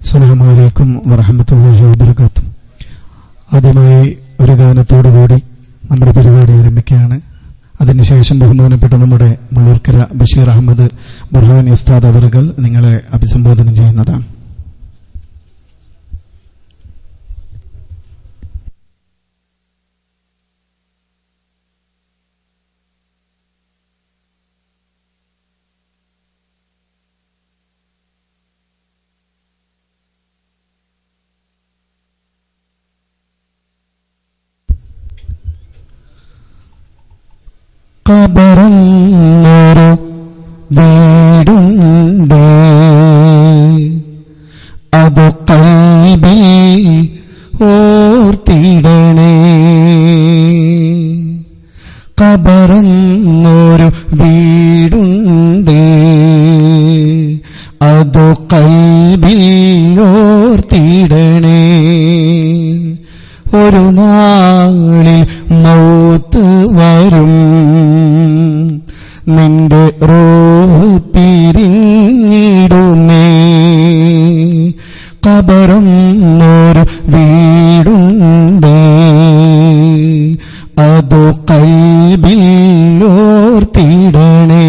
അസ്സലാമലൈക്കും വറഹമത്തല്ലാഹി വബർക്കാത്തു ആദ്യമായി ഒരു ഗാനത്തോടുകൂടി നമ്മുടെ പരിപാടി ആരംഭിക്കുകയാണ് അതിനുശേഷം ബഹുമാനപ്പെട്ട നമ്മുടെ മുള്ളൂർക്കര ബഷീർ അഹമ്മദ് ബുർഹാനി ഉസ്താദ് അവറുകൾ നിങ്ങളെ അഭിസംബോധന ചെയ്യുന്നതാണ് കബറന്നൊരു വീടുണ്ട് അത് കൽബിൽ ഓർത്തിടണേ കബറന്നൊരു വീടുണ്ട് അത് കൽബിൽ ഓർത്തിടണേ ഒരു നാളിൽ മൗത്ത് വരും നിന്റെ റോഹ് പിരിഞ്ഞിടുമേ കബറന്നൊരു വീടുണ്ട് അതു കൽബില്ലോർത്തിടണേ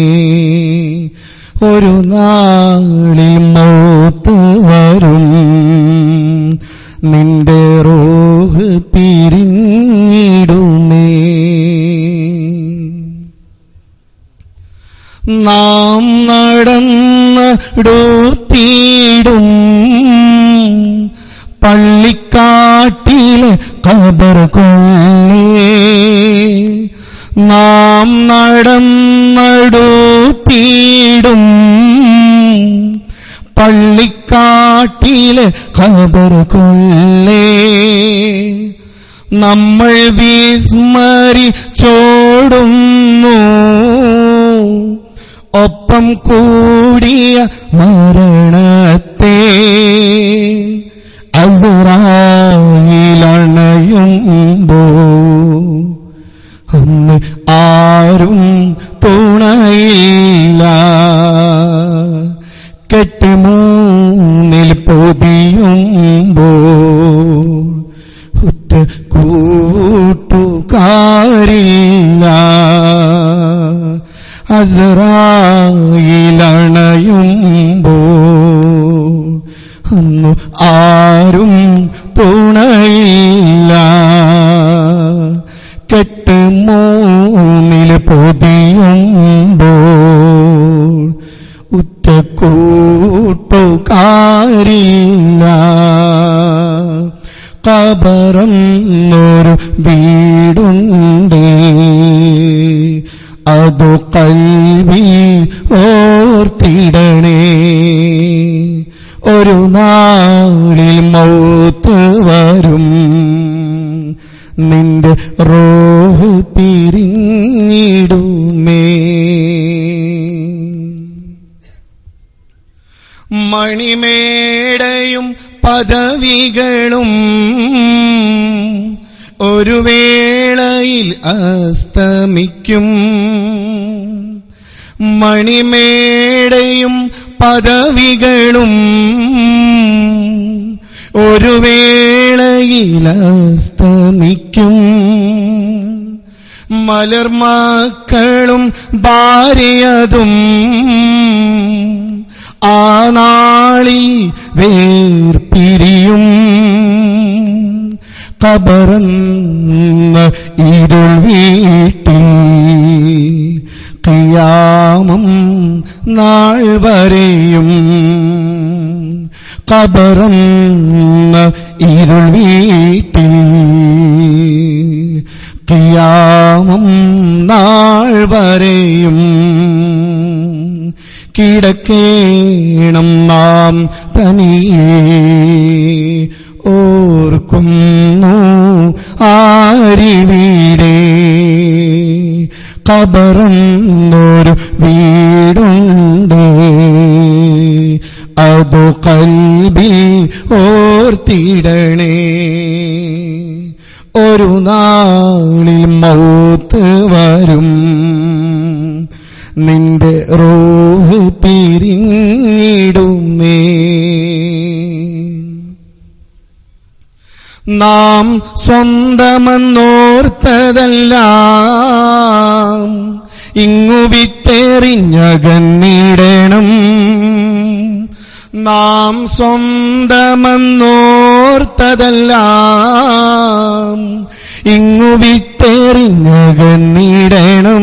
ഒരു നാളിൽ മൗത്ത് വരും നിന്റെ റോഹ് പിരിഞ്ഞിടുമേ നാം നടന്നടുത്തിടും പള്ളിക്കാട്ടിലെ കബർ കൊള്ളേ നാം നടന്നടുത്തിടും പള്ളിക്കാട്ടിലെ ഖബർ കൊള്ളേ നമ്മൾ വിസ്മരിച്ചോടുന്നു ഒപ്പം കൂടിയ മരണത്തെ അസുറായിലണയുമ്പോ അന്ന് ആരും തുണയില്ല കെട്ടുമൂന്നിൽ പൊതിയുമ്പോ ഒറ്റ കൂട്ടുകാരില്ല അസറായിലണയുമ്പോ അന്നു ആരും തുണയില്ല കെട്ട് മൂന്നിൽ പൊതിയുമ്പോ ഉറ്റ കൂട്ടുകാരില്ല കബറന്നൊരു വീടുണ്ട് അതു കൽവി ഓർത്തിടണേ ഒരു നാളിൽ മൗത്ത് വരും നിന്റെ റോഹ് പിരിഞ്ഞിടുമേ മണിമേടയും പദവികളും ഒരു വേളയിൽ അസ്തമിക്കും മണിമേടയും പദവികളും ഒരു വേളയിൽ അസ്തമിക്കും മലർമക്കളും ഭാര്യതും ആ നാളിൽ വേർപിരിയും കബറന്ന ഇരുൾ വീട്ടിൽ കിയാമം നാൾ വരെയും കബറന്ന ഇരുൾ വീട്ടിൽ കിയാമം നാൾ വരെയും കിടക്കേണം നാം തനിയേ ഓർക്കുന്നു ആരിവിടെ കബറന്നൊരു വീടുണ്ട് അതു കൽബിൽ ഓർത്തിടണേ ഒരു നാളിൽ മൗത്ത് വരും നിന്റെ റോഹ് പിരിഞ്ഞിടുമേ നാം സ്വന്തമെന്നോർത്തതെല്ലാം ഇങ്ങു വിട്ടെറിഞ്ഞകന്നിടണം നാം സ്വന്തമെന്നോർത്തതെല്ലാം ഇങ്ങു വിട്ടെറിഞ്ഞകന്നിടണം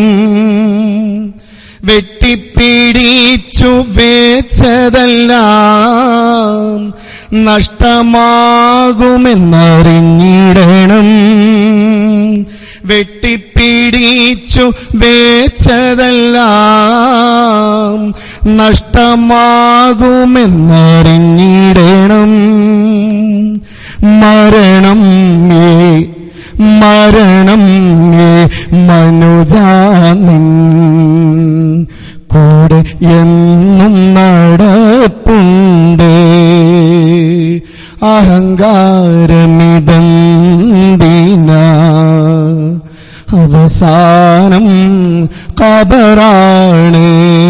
വെട്ടിപ്പിടിച്ചു വേച്ചതെല്ലാം നഷ്ടമാകുമെന്നറിഞ്ഞിടണം വെട്ടിപ്പിടിച്ചു വേച്ചതെല്ലാം നഷ്ടമാകുമെന്നറിഞ്ഞിടണം മരണം ഏ മരണം ഏ മനുജാനിൻ കൂടെ എന്നും നടപ്പുണ്ട് അഹങ്കാരമിതന്തിന അവസാനം കബറാണ്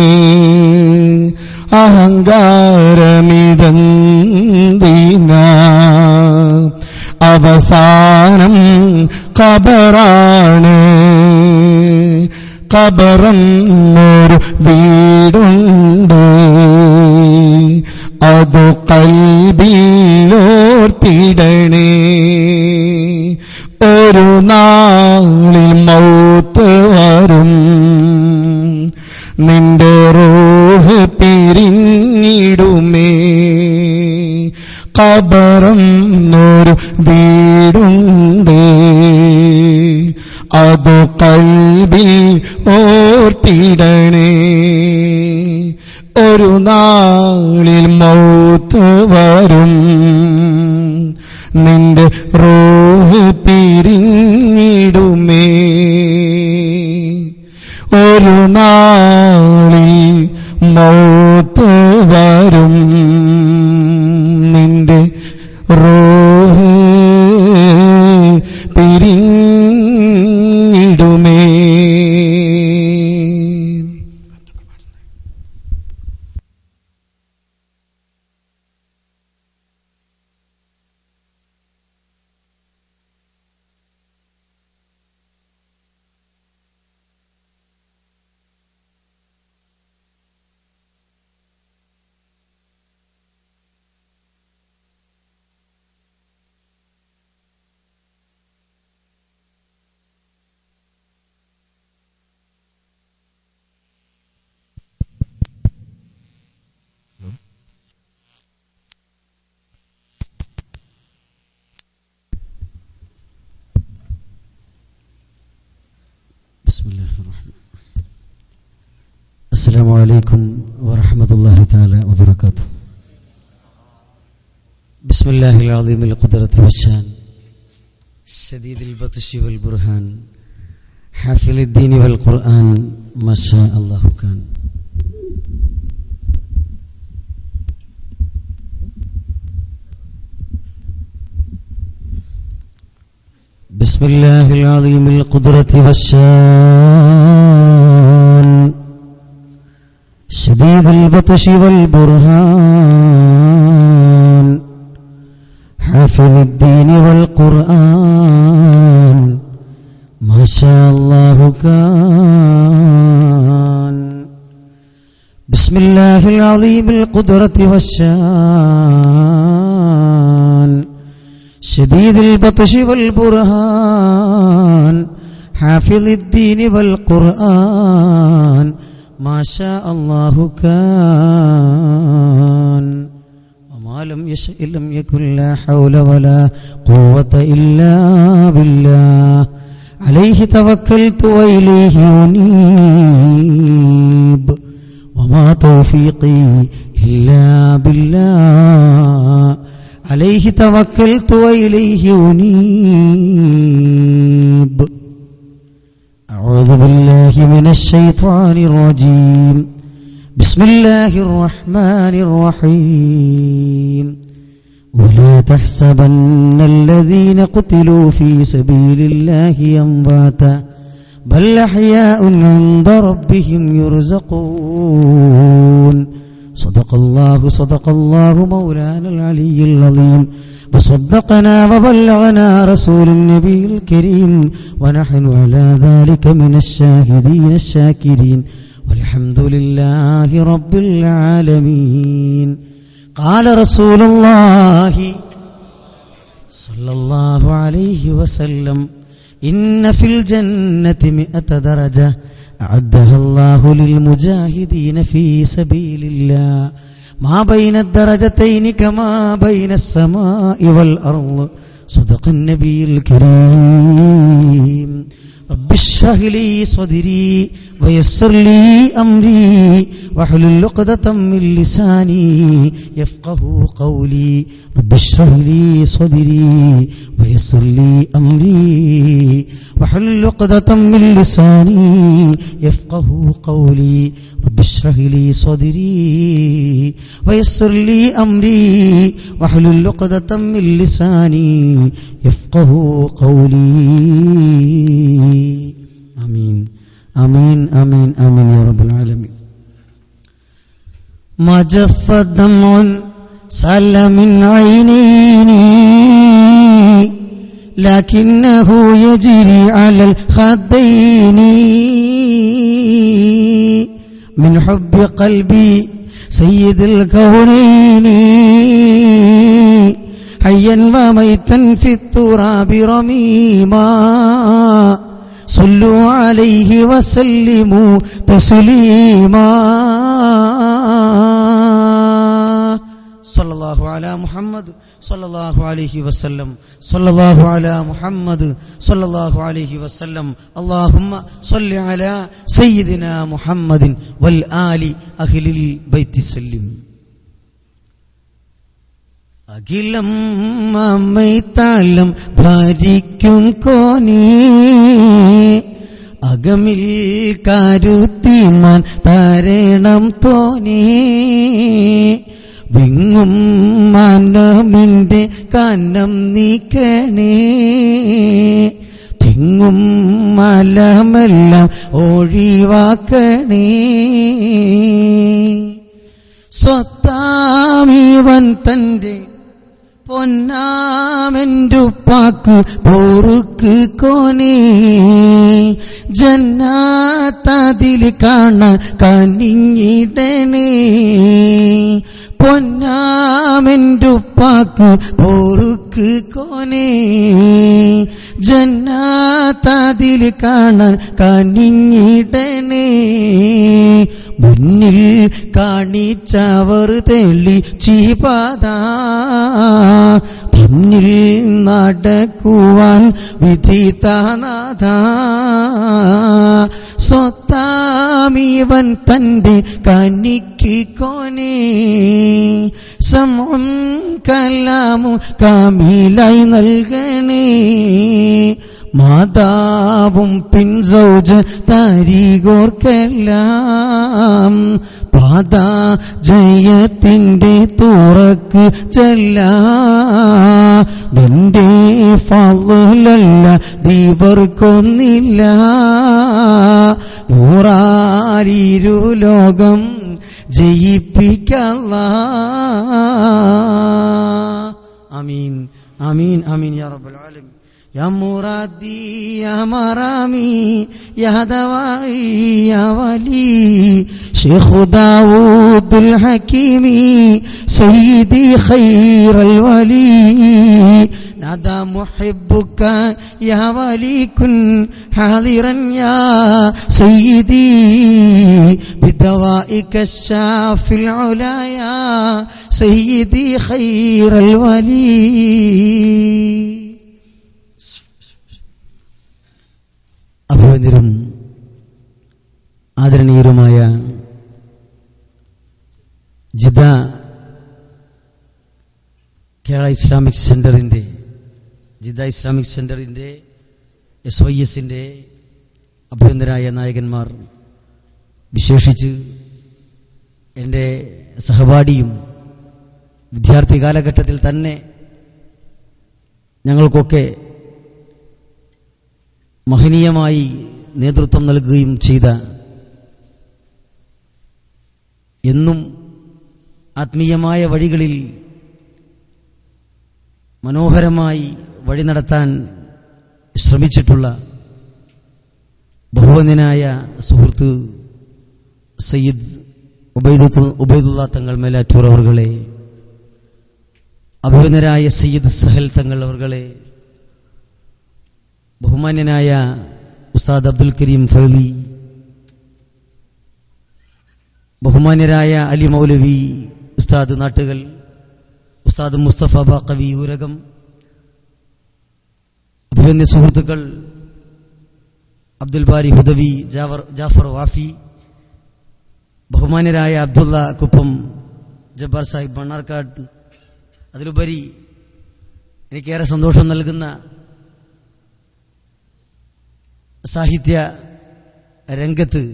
അഹങ്കാരമിതന്തിന അവസാനം കബറാണ് കബറന്നൊരു വീടുണ്ട് അത് കൽബിലോർത്തിടണേ ഒരു നാളിൽ മൗത്ത് വരും നിന്റെ റോഹ് പിരിഞ്ഞിടുമേ കബറന്നൊരു വീടുണ്ട് അത് കൽബിൽ ഓർത്തിടണേ ഒരു നാളിൽ മൗത്ത് വരും നിന്റെ റോഹ് പിരിഞ്ഞിടുമേ ഒരു നാളിൽ മൗത്ത് വരും നിന്റെ റോഹ് പിരിഞ്ഞിടുമേ بسم الله الرحمن السلام عليكم ورحمة الله تعالى وبركاته بسم الله العظيم القدرة والشان شديد البطش والبرهان حافل الدين والقرآن ما شاء الله كان بسم الله العظيم القدرة والشان شديد البطش والبرهان حافظ الدين والقرآن ما شاء الله كان بسم الله العظيم القدرة والشان شديد البطش والبرهان حافظ الدين والقرآن ما شاء الله كان وما لم يشأ لم يكن لا حول ولا قوة إلا بالله عليه توكلت وإليه أنيب وما توفيقي إلا بالله عليه توكلت وإليه أنيب أعوذ بالله من الشيطان الرجيم بسم الله الرحمن الرحيم ولا تحسبن الذين قتلوا في سبيل الله أمواتا بل أحياء عند ربهم يرزقون صدق الله صدق الله مولانا العلي العظيم وصدقنا وبلغنا رسول النبي الكريم ونحن على ذلك من الشاهدين الشاكرين والحمد لله رب العالمين قال رسول الله صلى الله عليه وسلم إن في الجنة مئة درجة أعدها الله للمجاهدين في سبيل الله ما بين الدرجتين كما بين السماء والأرض صدق النبي الكريم رب اشرح لي صدري ويسر لي أمري واحلل عقدة من لساني يفقه قولي رب اشرح لي صدري ويسر لي أمري واحلل عقدة من لساني يفقه قولي رب اشرح لي صدري ويسر لي أمري واحلل عقدة من لساني يفقه قولي آمين آمين آمين آمين يا رب العالمين ما جف دمع سال من عينيني لكنه يجري على الخدين من حب قلبي سيد الكونين حيا وميتا في التراب رميما صلوا عليه وسلموا تسليما صلى الله على محمد صلى الله عليه وسلم صلى الله على محمد صلى الله عليه وسلم اللهم صل على سيدنا محمد والآل أهل البيت سلم അഖിലം അമ്മൈത്താളം ഭരിക്കും കോനേ അകമിൽ കരുത്തിമാൻ തരണം തോനേ വിങ്ങും മനമിന്റെ കന്നം നീക്കണേ തിങ്ങും മലമെല്ലാം ഒഴിവാക്കണേ സ്വത്താമിവൻ തന്റെ പൊന്നാമെന്റുപ്പാക്ക് പോറുക്ക് കോനേ ജന്നാത്തതിൽ കാണാൻ കനിഞ്ഞിടണേ പൊന്നാമെന്റുപ്പാക്ക് പോറുക്ക് കോനേ ജന്നാത്തതിൽ കാണാൻ കനിഞ്ഞിടണേ മുന്നിൽ കാണിച്ചവർ തെളി ചീപാത പിന്നിൽ നടക്കുവാൻ വിധിതാനാഥ സ്വത്താമിവൻ തന്റെ കനിക്ക് കോനേ സമം കലാമും കാമിലായി നൽകണേ മാതാവും പിൻസൗജ താരികോർക്കെല്ലാം പാത ജയത്തിന്റെ തുറക്ക് ചെല്ല നിന്റെ ഫലല്ല ദീവർക്കൊന്നില്ല നൂറാരിരു ലോകം ജയിപ്പിക്കല്ല ആമീൻ ആമീൻ ആമീൻ യാ റബ്ബൽ ആലമീൻ يا مرادي يا مرامي يا دوائي يا ولي شيخ داود الحكيم سيدي خير الولي نادى محبك يا ولي كن حاضرا يا سيدي بدوائك الشافي العلا يا سيدي خير الولي അഭിവന്ദരും ആദരണീയരുമായ ജിദ കേരള ഇസ്ലാമിക് സെന്ററിന്റെ ജിദ ഇസ്ലാമിക് സെന്ററിന്റെ എസ് വൈ എസിന്റെ അഭ്യന്തരായ നായകന്മാർ വിശേഷിച്ച് എൻ്റെ സഹപാഠിയും വിദ്യാർത്ഥി കാലഘട്ടത്തിൽ തന്നെ ഞങ്ങൾക്കൊക്കെ മഹനീയമായി നേതൃത്വം നൽകുകയും ചെയ്ത എന്നും ആത്മീയമായ വഴികളിൽ മനോഹരമായി വഴി നടത്താൻ ശ്രമിച്ചിട്ടുള്ള ബഹുവന്യനായ സുഹൃത്ത് സയ്യിദ് ഉബൈദുൽ- ഉബൈദുള്ള തങ്ങൾ മേലാറ്റൂർ അവർകളെ അഭിമന്യരായ സയ്യിദ് സഹൽ തങ്ങൾ അവർകളെ ബഹുമാന്യനായ ഉസ്താദ് അബ്ദുൽ കരീം ഫൈലി ബഹുമാന്യരായ അലി മൗലവി ഉസ്താദ് നാട്ടുകൾ ഉസ്താദ് മുസ്തഫ ബാക്കവി ഊരകം അഭിമന്യ സുഹൃത്തുക്കൾ അബ്ദുൽ ബാരി ഹുദവി ജാഫർ ജാഫർ വാഫി ബഹുമാന്യരായ അബ്ദുള്ള കുപ്പം ജബ്ബാർ സാഹിബ് മണ്ണാർക്കാട് അതിലുപരി എനിക്കേറെ സന്തോഷം നൽകുന്ന സാഹിത്യ രംഗത്ത്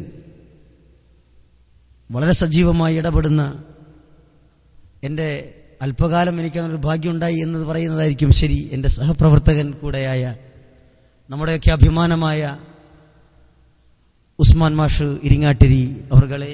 വളരെ സജീവമായി ഇടപെടുന്ന എൻ്റെ അല്പകാലം എനിക്ക് അങ്ങനെ ഒരു ഭാഗ്യമുണ്ടായി എന്ന് പറയുന്നതായിരിക്കും ശരി എൻ്റെ സഹപ്രവർത്തകൻ കൂടെയായ നമ്മുടെയൊക്കെ അഭിമാനമായ ഉസ്മാൻ മാഷ് ഇരിങ്ങാട്ടിരി അവർകളെ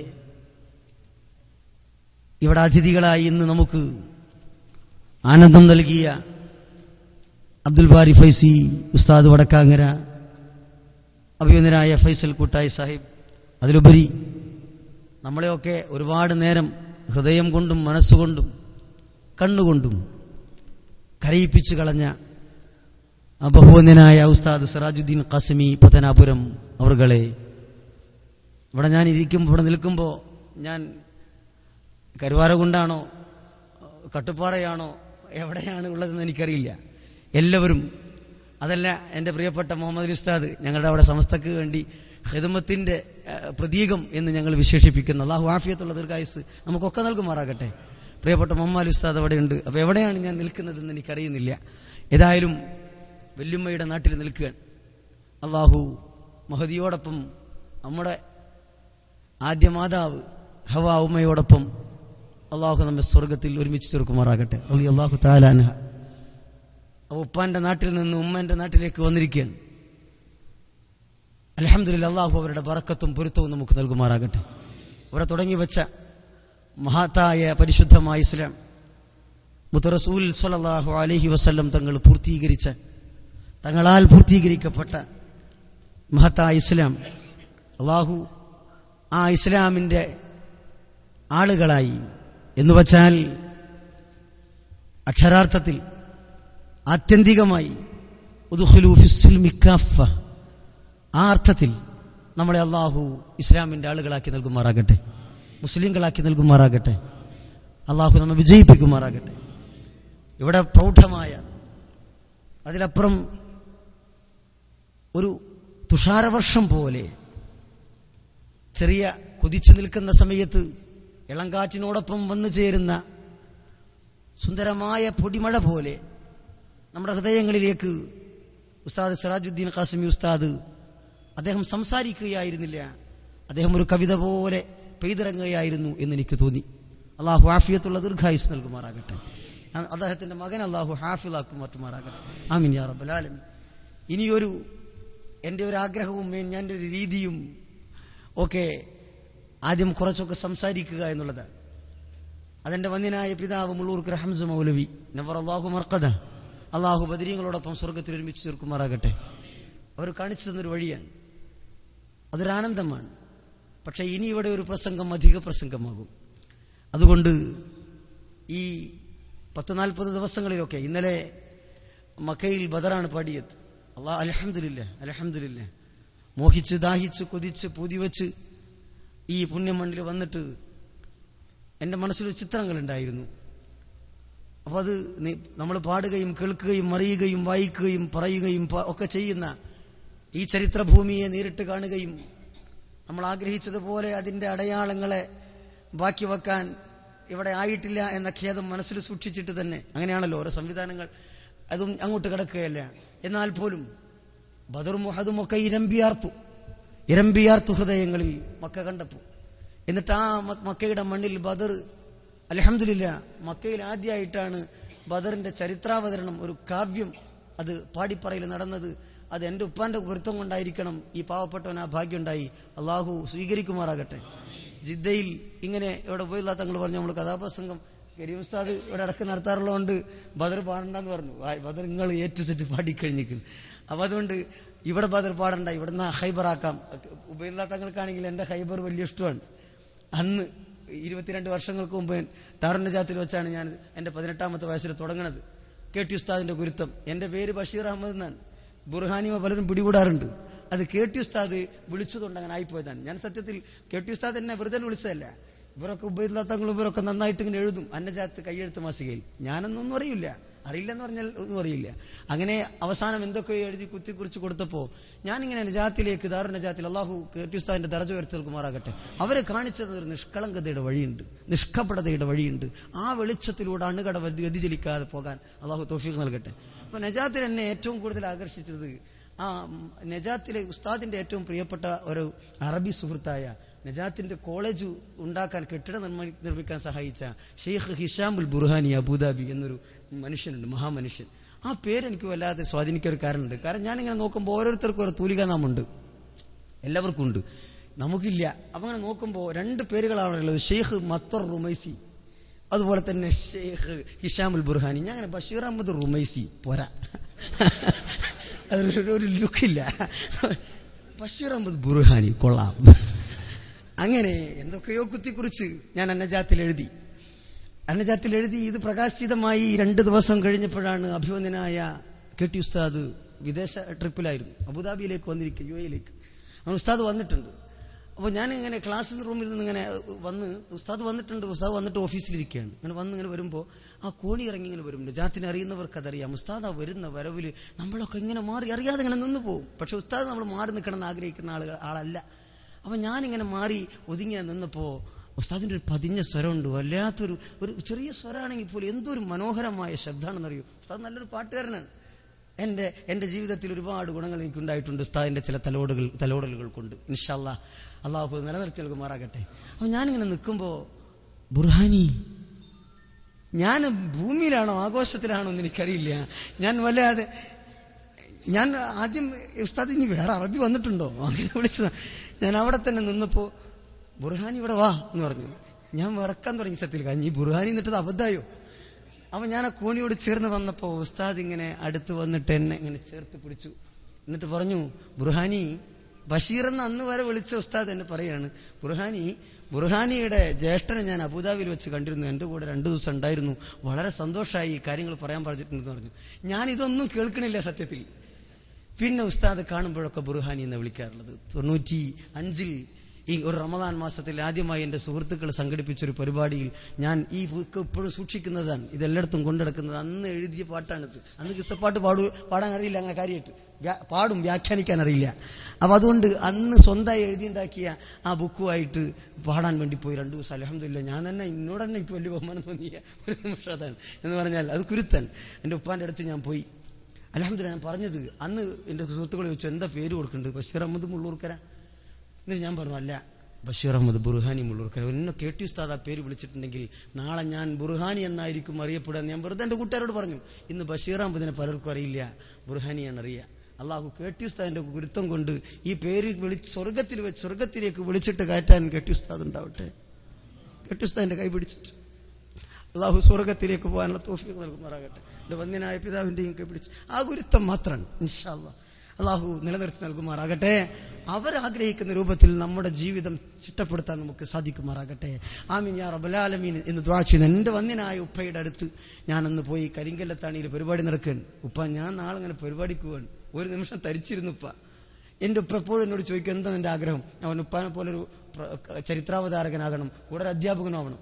ഇവിടെ അതിഥികളായി ഇന്ന് നമുക്ക് ആനന്ദം നൽകിയ അബ്ദുൽ ബാരി ഫൈസി ഉസ്താദ് വടക്കാങ്ങര അഭിനന്ദനായ ഫൈസൽ കൂട്ടായി സാഹിബ് അതിലുപരി നമ്മളെയൊക്കെ ഒരുപാട് നേരം ഹൃദയം കൊണ്ടും മനസ്സുകൊണ്ടും കണ്ണുകൊണ്ടും കരയിപ്പിച്ചു കളഞ്ഞ ആ ബഹുവന്യനായ ഉസ്താദ് സിറാജുദ്ദീൻ ഖാസിമി പത്തനാപുരം അവർകളെ ഇവിടെ ഞാൻ ഇരിക്കുമ്പോൾ ഇവിടെ നിൽക്കുമ്പോൾ ഞാൻ കരുവാര കൊണ്ടാണോ കട്ടുപ്പാറയാണോ എവിടെയാണ് ഉള്ളതെന്ന് എനിക്കറിയില്ല എല്ലാവരും അതല്ല എൻ്റെ പ്രിയപ്പെട്ട മുഹമ്മദ് അലി ഉസ്താദ് ഞങ്ങളുടെ അവിടെ സമസ്തക്ക് വേണ്ടി ഹിദമത്തിന്റെ ഏഹ്, പ്രതീകം എന്ന് ഞങ്ങൾ വിശേഷിപ്പിക്കുന്ന അള്ളാഹു ആഫിയത്തുള്ള ദീർഘായുസ് നമുക്കൊക്കെ നൽകുമാറാകട്ടെ പ്രിയപ്പെട്ട മുഹമ്മദ് അലി ഉസ്താദ് അവിടെയുണ്ട് അപ്പോൾ എവിടെയാണ് ഞാൻ നിൽക്കുന്നതെന്ന് എനിക്കറിയുന്നില്ല ഏതായാലും വല്യമ്മയുടെ നാട്ടിൽ നിൽക്കുകയാണ് അള്ളാഹു മഹദിയോടൊപ്പം നമ്മുടെ ആദ്യ മാതാവ് ഹവ ഉമ്മയോടൊപ്പം അള്ളാഹു നമ്മെ സ്വർഗത്തിൽ ഒരുമിച്ച് ചേർക്കുമാറാകട്ടെ അള്ളി അള്ളാഹു താലാൻഹ അപ്പൊ ഉപ്പാന്റെ നാട്ടിൽ നിന്ന് ഉമ്മന്റെ നാട്ടിലേക്ക് വന്നിരിക്കുകയാണ് അലഹമ്മദില്ല അള്ളാഹു അവരുടെ ബറക്കത്തും പൊരുത്തവും നമുക്ക് നൽകുമാറാകട്ടെ ഇവിടെ തുടങ്ങി വെച്ച മഹാത്തായ പരിശുദ്ധമായ ഇസ്ലാം മുത്തറസൂൽ സ്വലല്ലാഹു അലഹി വസല്ലം തങ്ങൾ പൂർത്തീകരിച്ച തങ്ങളാൽ പൂർത്തീകരിക്കപ്പെട്ട മഹത്തായ ഇസ്ലാം അള്ളാഹു ആ ഇസ്ലാമിന്റെ ആളുകളായി എന്ന് വച്ചാൽ അക്ഷരാർത്ഥത്തിൽ ആത്യന്തികമായി ഉദ്ഖുലൂ ഫിസ്സിൽമി കാഫ. ആ അർത്ഥത്തിൽ നമ്മളെ അള്ളാഹു ഇസ്ലാമിന്റെ ആളുകളാക്കി നൽകുമാറാകട്ടെ മുസ്ലിങ്ങളാക്കി നൽകുമാറാകട്ടെ അള്ളാഹു നമ്മെ വിജയിപ്പിക്കുമാറാകട്ടെ ഇവിടെ പ്രൗഢമായ അതിലപ്പുറം ഒരു തുഷാരവർഷം പോലെ ചെറിയ കൊതിച്ചു നിൽക്കുന്ന സമയത്ത് ഇളങ്കാറ്റിനോടൊപ്പം വന്നു ചേരുന്ന സുന്ദരമായ പൊടിമഴ പോലെ നമ്മുടെ ഹൃദയങ്ങളിലേക്ക് ഉസ്താദ് സിറാജുദ്ദീൻ ഖാസിമി ഉസ്താദ് അദ്ദേഹം സംസാരിക്കുകയായിരുന്നില്ല അദ്ദേഹം ഒരു കവിത പോലെ പെയ്തിറങ്ങുകയായിരുന്നു എന്ന് എനിക്ക് തോന്നി അള്ളാഹു ഹാഫിയത്തുള്ള ദീർഘായുസ് നൽകുമാറാകട്ടെ ആ- അദ്ദേഹത്തിന്റെ മകൻ അള്ളാഹു ഹാഫിലാക്കും മറ്റുമാറാകട്ടെ ആമീൻ യാ റബ്ബൽ ആലമീൻ ഇനിയൊരു എൻ്റെ ഒരു ആഗ്രഹവും ഞാൻ എൻ്റെ ഒരു രീതിയും ഒക്കെ ആദ്യം കുറച്ചൊക്കെ സംസാരിക്കുക എന്നുള്ളത് അതെന്റെ വന്യനായ പിതാവ് മുള്ളൂർക്ക് ഹംസ മൗലവി നവർ അള്ളാഹു മർക്കത അള്ളാഹു ബദരീങ്ങളോടൊപ്പം സ്വർഗത്തിൽ ഒരുമിച്ച് ചേർക്കുമാറാകട്ടെ അവർ കാണിച്ചു തന്നൊരു വഴിയാണ് അതൊരു ആനന്ദമാണ് പക്ഷെ ഇനി ഇവിടെ ഒരു പ്രസംഗം അധിക പ്രസംഗമാകും അതുകൊണ്ട് ഈ പത്ത് നാൽപ്പത് ദിവസങ്ങളിലൊക്കെ ഇന്നലെ മക്കയിൽ ബദറാണ് പാടിയത് അള്ളാഹ് അലഹമില്ല അലഹമില്ല മോഹിച്ച് ദാഹിച്ച് കൊതിച്ച് പൂതിവെച്ച് ഈ പുണ്യമണ്ണിൽ വന്നിട്ട് എൻ്റെ മനസ്സിലൊരു ചിത്രങ്ങൾ ഉണ്ടായിരുന്നു അപ്പൊ അത് നമ്മൾ പാടുകയും കേൾക്കുകയും അറിയുകയും വായിക്കുകയും പറയുകയും പ- ഒക്കെ ചെയ്യുന്ന ഈ ചരിത്രഭൂമിയെ നേരിട്ട് കാണുകയും നമ്മൾ ആഗ്രഹിച്ചതുപോലെ അതിന്റെ അടയാളങ്ങളെ ബാക്കി വെക്കാൻ ഇവിടെ ആയിട്ടില്ല എന്ന ഖേദം മനസ്സിൽ സൂക്ഷിച്ചിട്ട് തന്നെ അങ്ങനെയാണല്ലോ ഓരോ സംവിധാനങ്ങൾ അതും അങ്ങോട്ട് കിടക്കുകയല്ല എന്നാൽ പോലും ബദറും മുഹദും ഒക്കെ ഇരമ്പിയാർത്തു ഇരമ്പിയാർത്തു ഹൃദയങ്ങളിൽ മക്ക കണ്ടപ്പോൾ എന്നിട്ട് ആ മ- മക്കയുടെ മണ്ണിൽ ബദർ അലഹമില്ല മക്കയിൽ ആദ്യമായിട്ടാണ് ബദറിന്റെ ചരിത്രാവതരണം ഒരു കാവ്യം അത് പാടിപ്പറയിൽ നടന്നത് അത് എന്റെ ഉപ്പാന്റെ പൊരുത്തം കൊണ്ടായിരിക്കണം ഈ പാവപ്പെട്ടവൻ ആ ഭാഗ്യമുണ്ടായി അള്ളാഹു സ്വീകരിക്കുമാറാകട്ടെ ജിദ്ദയിൽ ഇങ്ങനെ ഇവിടെ ഉപയോഗില്ല തങ്ങൾ പറഞ്ഞു നമ്മൾ കഥാപ്രസംഗം കരീം ഉസ്താദ് ഇവിടെ ഇടക്ക് നടത്താറുള്ളതുകൊണ്ട് ബദർ പാടണ്ടെന്ന് പറഞ്ഞു ആ, ബദർ നിങ്ങൾ ഏറ്റു സെറ്റ് പാടിക്കഴിഞ്ഞിരിക്കുന്നു അപ്പൊ അതുകൊണ്ട് ഇവിടെ ബദർ പാടണ്ട ഇവിടുന്ന് ഹൈബറാക്കാം ഉപയോഗില്ല തങ്ങൾക്കാണെങ്കിൽ എന്റെ ഹൈബർ വലിയ ഇഷ്ടമാണ് അന്ന് ഇരുപത്തിരണ്ട് വർഷങ്ങൾക്ക് മുമ്പ് താറുന്നജാത്തിൽ വെച്ചാണ് ഞാൻ എന്റെ പതിനെട്ടാമത്തെ വയസ്സിൽ തുടങ്ങണത് കെ ടി ഉസ്താദിന്റെ ഗുരുത്വം എന്റെ പേര് ബഷീർ അഹമ്മദ് എന്നാണ് ബുർഹാനിമ പലരും പിടികൂടാറുണ്ട് അത് കെ ടി ഉസ്താദ് വിളിച്ചതുകൊണ്ട് അങ്ങനെ ആയിപ്പോയതാണ് ഞാൻ സത്യത്തിൽ കെ ടി ഉസ്താദ് എന്നെ വെറുതെ വിളിച്ചതല്ല ഇവരൊക്കെ ഉപയോഗില്ലാത്തങ്ങൾ ഇവരൊക്കെ നന്നായിട്ട് ഇങ്ങനെ എഴുതും അന്നജാത്ത് കയ്യെഴുത്ത് മാസികയിൽ ഞാനൊന്നും അറിയില്ല അറിയില്ലെന്ന് പറഞ്ഞാൽ ഒന്നും അറിയില്ല അങ്ങനെ അവസാനം എന്തൊക്കെയോ എഴുതി കുത്തിക്കുറിച്ച് കൊടുത്തപ്പോ ഞാനിങ്ങനെ നജാത്തിലേക്ക് ദാറു നജാത്തിൽ അള്ളാഹു കെ ടി ഉസ്താദിന്റെ ദർജ ഉയർത്തി നൽകുമാറാകട്ടെ അവരെ കാണിച്ചത് ഒരു നിഷ്കളങ്കതയുടെ വഴിയുണ്ട് നിഷ്കപടതയുടെ വഴിയുണ്ട് ആ വെളിച്ചത്തിലൂടെ അണുകട വ്യതിചലിക്കാതെ പോകാൻ അള്ളാഹു തോഫീഖ് നൽകട്ടെ അപ്പൊ നജാത്തിൽ എന്നെ ഏറ്റവും കൂടുതൽ ആകർഷിച്ചത് ആ ഉം, നജാത്തിലെ ഉസ്താദിന്റെ ഏറ്റവും പ്രിയപ്പെട്ട ഒരു അറബി സുഹൃത്തായ നജാത്തിന്റെ കോളേജ് ഉണ്ടാക്കാൻ കെട്ടിടം നിർമ്മ- നിർമ്മിക്കാൻ സഹായിച്ച ഷെയ്ഖ് ഹിഷാമുൽ ബുർഹാനി അബുദാബി എന്നൊരു മനുഷ്യനുണ്ട് മഹാമനുഷ്യൻ ആ പേര് എനിക്ക് വല്ലാതെ സ്വാധീനിക്കാൻ ഒരു കാരണമുണ്ട് കാരണം ഞാനിങ്ങനെ നോക്കുമ്പോൾ ഓരോരുത്തർക്കും ഒരു തൂലികാനാമുണ്ട് എല്ലാവർക്കും ഉണ്ട് നമുക്കില്ല അപ്പൊ അങ്ങനെ നോക്കുമ്പോൾ രണ്ട് പേരുകളാണുള്ളത് ഷെയ്ഖ് മത്തർ റുമൈസി അതുപോലെ തന്നെ ഷെയ്ഖ് ഹിഷാമുൽ ബുർഹാനി ഞാൻ അങ്ങനെ ബഷീർ അഹമ്മദ് റുമൈസി പോരാ അതൊരു ഒരു ലുക്കില്ല ബഷീർ അഹമ്മദ് ബുർഹാനി കൊള്ളാം അങ്ങനെ എന്തൊക്കെയോ കുത്തിക്കുറിച്ച് ഞാൻ അന്നജാത്തിൽ എഴുതി അന്നജാത്തിൽ എഴുതി ഇത് പ്രകാശിതമായി രണ്ട് ദിവസം കഴിഞ്ഞപ്പോഴാണ് അഭിവന്ദനായ കെ ടി ഉസ്താദ് വിദേശ ട്രിപ്പിലായിരുന്നു അബുദാബിയിലേക്ക് വന്നിരിക്കും യു എയിലേക്ക് അങ്ങനെ ഉസ്താദ് വന്നിട്ടുണ്ട് അപ്പോൾ ഞാൻ ഇങ്ങനെ ക്ലാസ് റൂമിൽ നിന്ന് ഇങ്ങനെ വന്ന് ഉസ്താദ് വന്നിട്ടുണ്ട് ഉസ്താദ് വന്നിട്ട് ഓഫീസിലിരിക്കുകയാണ് ഇങ്ങനെ വന്ന് ഇങ്ങനെ വരുമ്പോൾ ആ കോണി ഇറങ്ങി ഇങ്ങനെ വരും ജാത്തിനെ അറിയുന്നവർക്ക് അതറിയാം ഉസ്താദ് ആ വരുന്ന വരവിൽ നമ്മളൊക്കെ ഇങ്ങനെ മാറി അറിയാതെ ഇങ്ങനെ നിന്ന് പോകും പക്ഷെ ഉസ്താദ് നമ്മൾ മാറി നിൽക്കണം എന്ന് ആഗ്രഹിക്കുന്ന ആളുകൾ ആളല്ല അപ്പൊ ഞാനിങ്ങനെ മാറി ഒതുങ്ങിയ നിന്നപ്പോ ഉസ്താദിന്റെ ഒരു പതിഞ്ഞ സ്വരമുണ്ട് വല്ലാത്തൊരു ഒരു ചെറിയ സ്വരമാണെങ്കിൽ പോലും എന്തൊരു മനോഹരമായ ശബ്ദമാണെന്നറിയോ ഉസ്താദ് നല്ലൊരു പാട്ടുകാരനാണ് എന്റെ എന്റെ ജീവിതത്തിൽ ഒരുപാട് ഗുണങ്ങൾ എനിക്കുണ്ടായിട്ടുണ്ട് ഉസ്താദിന്റെ ചില തലോടുകൾ തലോടലുകൾ കൊണ്ട് ഇൻഷല്ല അള്ളാഹു നിലനിർത്തി നൽകുമാറാകട്ടെ അപ്പൊ ഞാനിങ്ങനെ നിൽക്കുമ്പോ ബുർഹാനി ഞാൻ ഭൂമിയിലാണോ ആഘോഷത്തിലാണോ എന്ന് എനിക്കറിയില്ല ഞാൻ വല്ലാതെ ഞാൻ ആദ്യം ഉസ്താദ് ഇനി വേറെ അറബി വന്നിട്ടുണ്ടോ അങ്ങനെ വിളിച്ചതാ ഞാൻ അവിടെ തന്നെ നിന്നപ്പോ ബുർഹാനി ഇവിടെ വാ എന്ന് പറഞ്ഞു ഞാൻ വിറക്കാൻ തുടങ്ങി സത്യത്തിൽ കാരണം ഈ ബുർഹാനി എന്നിട്ടത് അബദ്ധമായോ അപ്പൊ ഞാൻ ആ കോണിയോട് ചേർന്ന് വന്നപ്പോ ഉസ്താദ് ഇങ്ങനെ അടുത്ത് വന്നിട്ട് എന്നെ ഇങ്ങനെ ചേർത്ത് പിടിച്ചു എന്നിട്ട് പറഞ്ഞു ബുർഹാനി ബഷീർ എന്ന് അന്ന് വരെ വിളിച്ച ഉസ്താദ് എന്നെ പറയാണ് ബുർഹാനി ബുർഹാനിയുടെ ജ്യേഷ്ഠനെ ഞാൻ അബുദാബിയിൽ വെച്ച് കണ്ടിരുന്നു എന്റെ കൂടെ രണ്ടു ദിവസം ഉണ്ടായിരുന്നു വളരെ സന്തോഷമായി ഈ കാര്യങ്ങൾ പറയാൻ പറഞ്ഞിട്ടുണ്ടെന്ന് പറഞ്ഞു ഞാൻ ഇതൊന്നും കേൾക്കണില്ല സത്യത്തിൽ പിന്നെ ഉസ്താദ് കാണുമ്പോഴൊക്കെ ബുർഹാനി എന്ന് വിളിക്കാറുള്ളത് തൊണ്ണൂറ്റി അഞ്ചിൽ ഈ ഒരു റമദാൻ മാസത്തിൽ ആദ്യമായി എന്റെ സുഹൃത്തുക്കൾ സംഘടിപ്പിച്ച ഒരു പരിപാടിയിൽ ഞാൻ ഈ ബുക്ക് ഇപ്പോഴും സൂക്ഷിക്കുന്നതാണ് ഇതെല്ലായിടത്തും കൊണ്ടെടുക്കുന്നത് അന്ന് എഴുതിയ പാട്ടാണിത് അന്ന് കിസ്സപ്പാട്ട് പാടു പാടാൻ അറിയില്ല അങ്ങനെ കാര്യമായിട്ട് വ്യാ- പാടും വ്യാഖ്യാനിക്കാൻ അറിയില്ല അപ്പൊ അതുകൊണ്ട് അന്ന് സ്വന്തമായി എഴുതിയുണ്ടാക്കിയ ആ ബുക്കുമായിട്ട് പാടാൻ വേണ്ടി പോയി രണ്ടു ദിവസം അലഹമില്ല ഞാൻ തന്നെ എന്നോട് തന്നെ എനിക്ക് വലിയ ബഹുമാനം തോന്നിയ ഒരു നിമിഷം അതാണ് എന്ന് പറഞ്ഞാൽ അത് കുരുത്തൻ എന്റെ ഉപ്പാന്റെ അടുത്ത് ഞാൻ പോയി അലഹമില്ല ഞാൻ പറഞ്ഞത് അന്ന് എന്റെ സുഹൃത്തുക്കൾ ചോദിച്ചു എന്താ പേര് കൊടുക്കുന്നുണ്ട് ബഷീർ അഹമ്മദ് മുള്ളൂർക്കര എന്നിട്ട് ഞാൻ പറഞ്ഞു അല്ല ബഷീർ അഹമ്മദ് ബുർഹാനി മുള്ളൂർക്കര എന്നെ കേട്ടി ഉസ്താദ് ആ പേര് വിളിച്ചിട്ടുണ്ടെങ്കിൽ നാളെ ഞാൻ ബുർഹാനി എന്നായിരിക്കും അറിയപ്പെടുക എന്ന് ഞാൻ വെറുതെ എന്റെ കൂട്ടുകാരോട് പറഞ്ഞു ഇന്ന് ബഷീർ അഹമ്മദിനെ പലർക്കും അറിയില്ല ബുർഹാനിയാണ് അറിയുക അള്ളാഹു കേട്ടി ഉസ്താദിന്റെ ഗുരുത്വം കൊണ്ട് ഈ പേര് വിളി സ്വർഗത്തിൽ വെച്ച് സ്വർഗത്തിലേക്ക് വിളിച്ചിട്ട് കയറ്റാൻ കേട്ടി ഉസ്താദ് ഉണ്ടാവട്ടെ കേട്ടി ഉസ്താദിന്റെ കൈ പിടിച്ചിട്ട് അള്ളാഹു സ്വർഗത്തിലേക്ക് പോകാനുള്ള തോഫിക്ക് നൽകുമാറാകട്ടെ എന്റെ വന്യനായ പിതാവിന്റെയും കൈ പിടിച്ച് ആ ഗുരുത്വം മാത്രമാണ് ഇൻഷാല്ല അള്ളാഹു നിലനിർത്തി നൽകുമാറാകട്ടെ അവരാഗ്രഹിക്കുന്ന രൂപത്തിൽ നമ്മുടെ ജീവിതം ചിട്ടപ്പെടുത്താൻ നമുക്ക് സാധിക്കുമാറാകട്ടെ ആമീൻ യാ റബലാലമീൻ എന്ന് ദ്വാ ചെയ്യുന്ന എന്റെ വന്യനായ ഉപ്പയുടെ അടുത്ത് ഞാനന്ന് പോയി കരിങ്കല്ലത്താണിയിൽ പരിപാടി നടക്കുകയാണ് ഉപ്പ ഞാൻ നാളെ ഇങ്ങനെ പരിപാടിക്ക് പോവാണ് ഒരു നിമിഷം തരിച്ചിരുന്നു ഉപ്പ എന്റെ ഉപ്പ എപ്പോഴും എന്നോട് ചോദിക്കും എന്താ എന്റെ ആഗ്രഹം അവൻ ഉപ്പാനെ പോലൊരു പ്ര- ചരിത്രാവതാരകനാകണം കൂടെ ഒരു അധ്യാപകനാവണം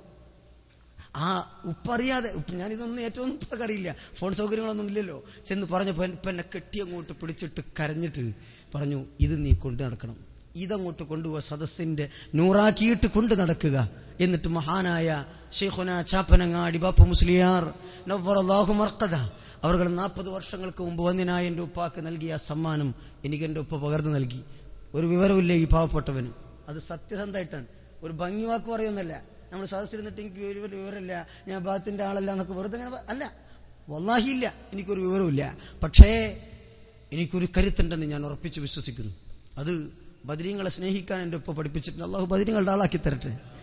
ആ ഉപ്പറിയാതെ ഉപ്പ് ഞാനിതൊന്നും ഏറ്റവും ഒന്നും ഉപ്പക്കറിയില്ല ഫോൺ സൗകര്യങ്ങളൊന്നും ഇല്ലല്ലോ ചെന്ന് പറഞ്ഞപ്പോ ഇപ്പൊ എന്നെ കെട്ടി അങ്ങോട്ട് പിടിച്ചിട്ട് കരഞ്ഞിട്ട് പറഞ്ഞു ഇത് നീ കൊണ്ടു നടക്കണം ഇതങ്ങോട്ട് കൊണ്ടുപോവാ സദസ്സിന്റെ നൂറാക്കിയിട്ട് കൊണ്ടു നടക്കുക എന്നിട്ട് മഹാനായ ഷെയ്ഖുന ചാപ്പനങ്ങാടി ബാപ്പ മുസ്ലിയാർ നവ്വറല്ലാഹു മർക്കദ അവർ നാൽപ്പത് വർഷങ്ങൾക്ക് മുമ്പ് വന്നിനായ എന്റെ ഉപ്പാക്ക് നൽകിയ ആ സമ്മാനം എനിക്ക് എന്റെ ഉപ്പ പകർന്നു നൽകി ഒരു വിവരമില്ല ഈ പാവപ്പെട്ടവന് അത് സത്യസന്ധമായിട്ടാണ് ഒരു ഭംഗി വാക്ക് പറയുന്നല്ല നമ്മൾ സദസ്സിരുന്നിട്ട് എനിക്ക് ഒരു ഒരു വിവരമില്ല ഞാൻ ഭാഗത്തിന്റെ ആളല്ല എന്നൊക്കെ വെറുതെ അങ്ങനെ പ- അല്ല വല്ലാഹിയില്ല എനിക്കൊരു വിവരമില്ല പക്ഷേ എനിക്കൊരു കരുത്തുണ്ടെന്ന് ഞാൻ ഉറപ്പിച്ച് വിശ്വസിക്കുന്നു അത് ബദരീങ്ങളെ സ്നേഹിക്കാൻ എന്റെ ഒപ്പം പഠിപ്പിച്ചിട്ടുണ്ട് അള്ളാഹു ബദരീങ്ങളുടെ ആളാക്കി തരട്ടെ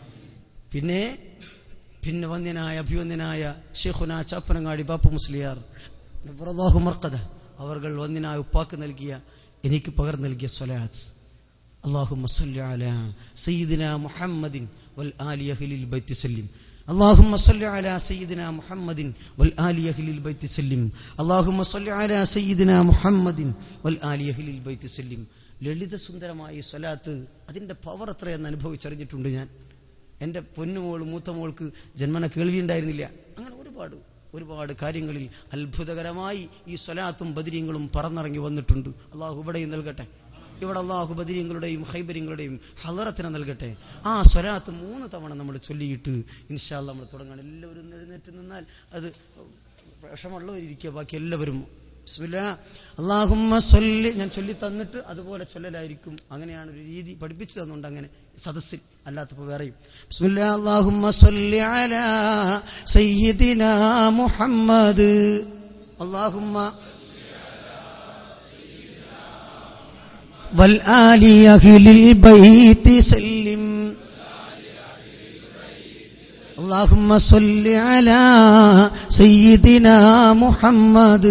പിന്നെ പിന്നെ വന്യനായ അഭിവന്യനായ ഷെയ്ഖുന ചാപ്പനങ്ങാടി ബാപ്പു മുസ്ലിയാർ നബ്ബറല്ലാഹു മർക്കദ അവർകൾ വന്യനായ ഉപ്പാക്ക് നൽകിയ എനിക്ക് പകർന്നു നൽകിയ സ്വലാത്ത് اللهم صل على سيدنا محمد والآل أهل البيت سلم اللهم صل على سيدنا محمد والآل أهل البيت سلم اللهم صل على سيدنا محمد والآل أهل البيت سلم ലളിത സുന്ദരമായ ഈ സ്വലാത്ത് അതിന്റെ പവർ എത്രയെന്ന് അനുഭവിച്ചറിഞ്ഞിട്ടുണ്ട് ഞാൻ എന്റെ പൊന്നുമോൾ മൂത്ത മോൾക്ക് ജന്മന കേൾവിയുണ്ടായിരുന്നില്ല അങ്ങനെ ഒരുപാട് ഒരുപാട് കാര്യങ്ങളിൽ അത്ഭുതകരമായി ഈ സ്വലാത്തും ബദിര്യങ്ങളും പറന്നിറങ്ങി വന്നിട്ടുണ്ട് അള്ളാഹു ഇവിടെയും നൽകട്ടെ ഇവിടെ അള്ളാഹു ബദിര്യങ്ങളുടെയും ഹൈബര്യങ്ങളുടെയും ഹലറത്തിനെ നൽകട്ടെ ആ സ്വലാത്ത് മൂന്ന് തവണ നമ്മൾ ചൊല്ലിയിട്ട് ഇൻഷാല്ല നമ്മൾ തുടങ്ങണം എല്ലാവരും ഒന്ന് എഴുന്നേറ്റ് നിന്നാൽ അത് വിഷമുള്ളവരിയ്ക്കുക ബാക്കി എല്ലാവരും ബിസ്മില്ലാ. അല്ലാഹുമ്മ സൊല്ലി ഞാൻ ചൊല്ലി തന്നിട്ട് അതുപോലെ ചൊല്ലലായിരിക്കും അങ്ങനെയാണ് ഒരു രീതി പഠിപ്പിച്ചു തന്നുണ്ട് അങ്ങനെ സദസ്സിൽ അല്ലാത്തപ്പോ വേറെയും ബിസ്മില്ലാ അല്ലാഹുമ്മ സൊല്ലി അലാ സയ്യിദിനാ മുഹമ്മദ് അല്ലാഹുമ്മ والآل أهل البيت سلم اللهم صل على سيدنا محمد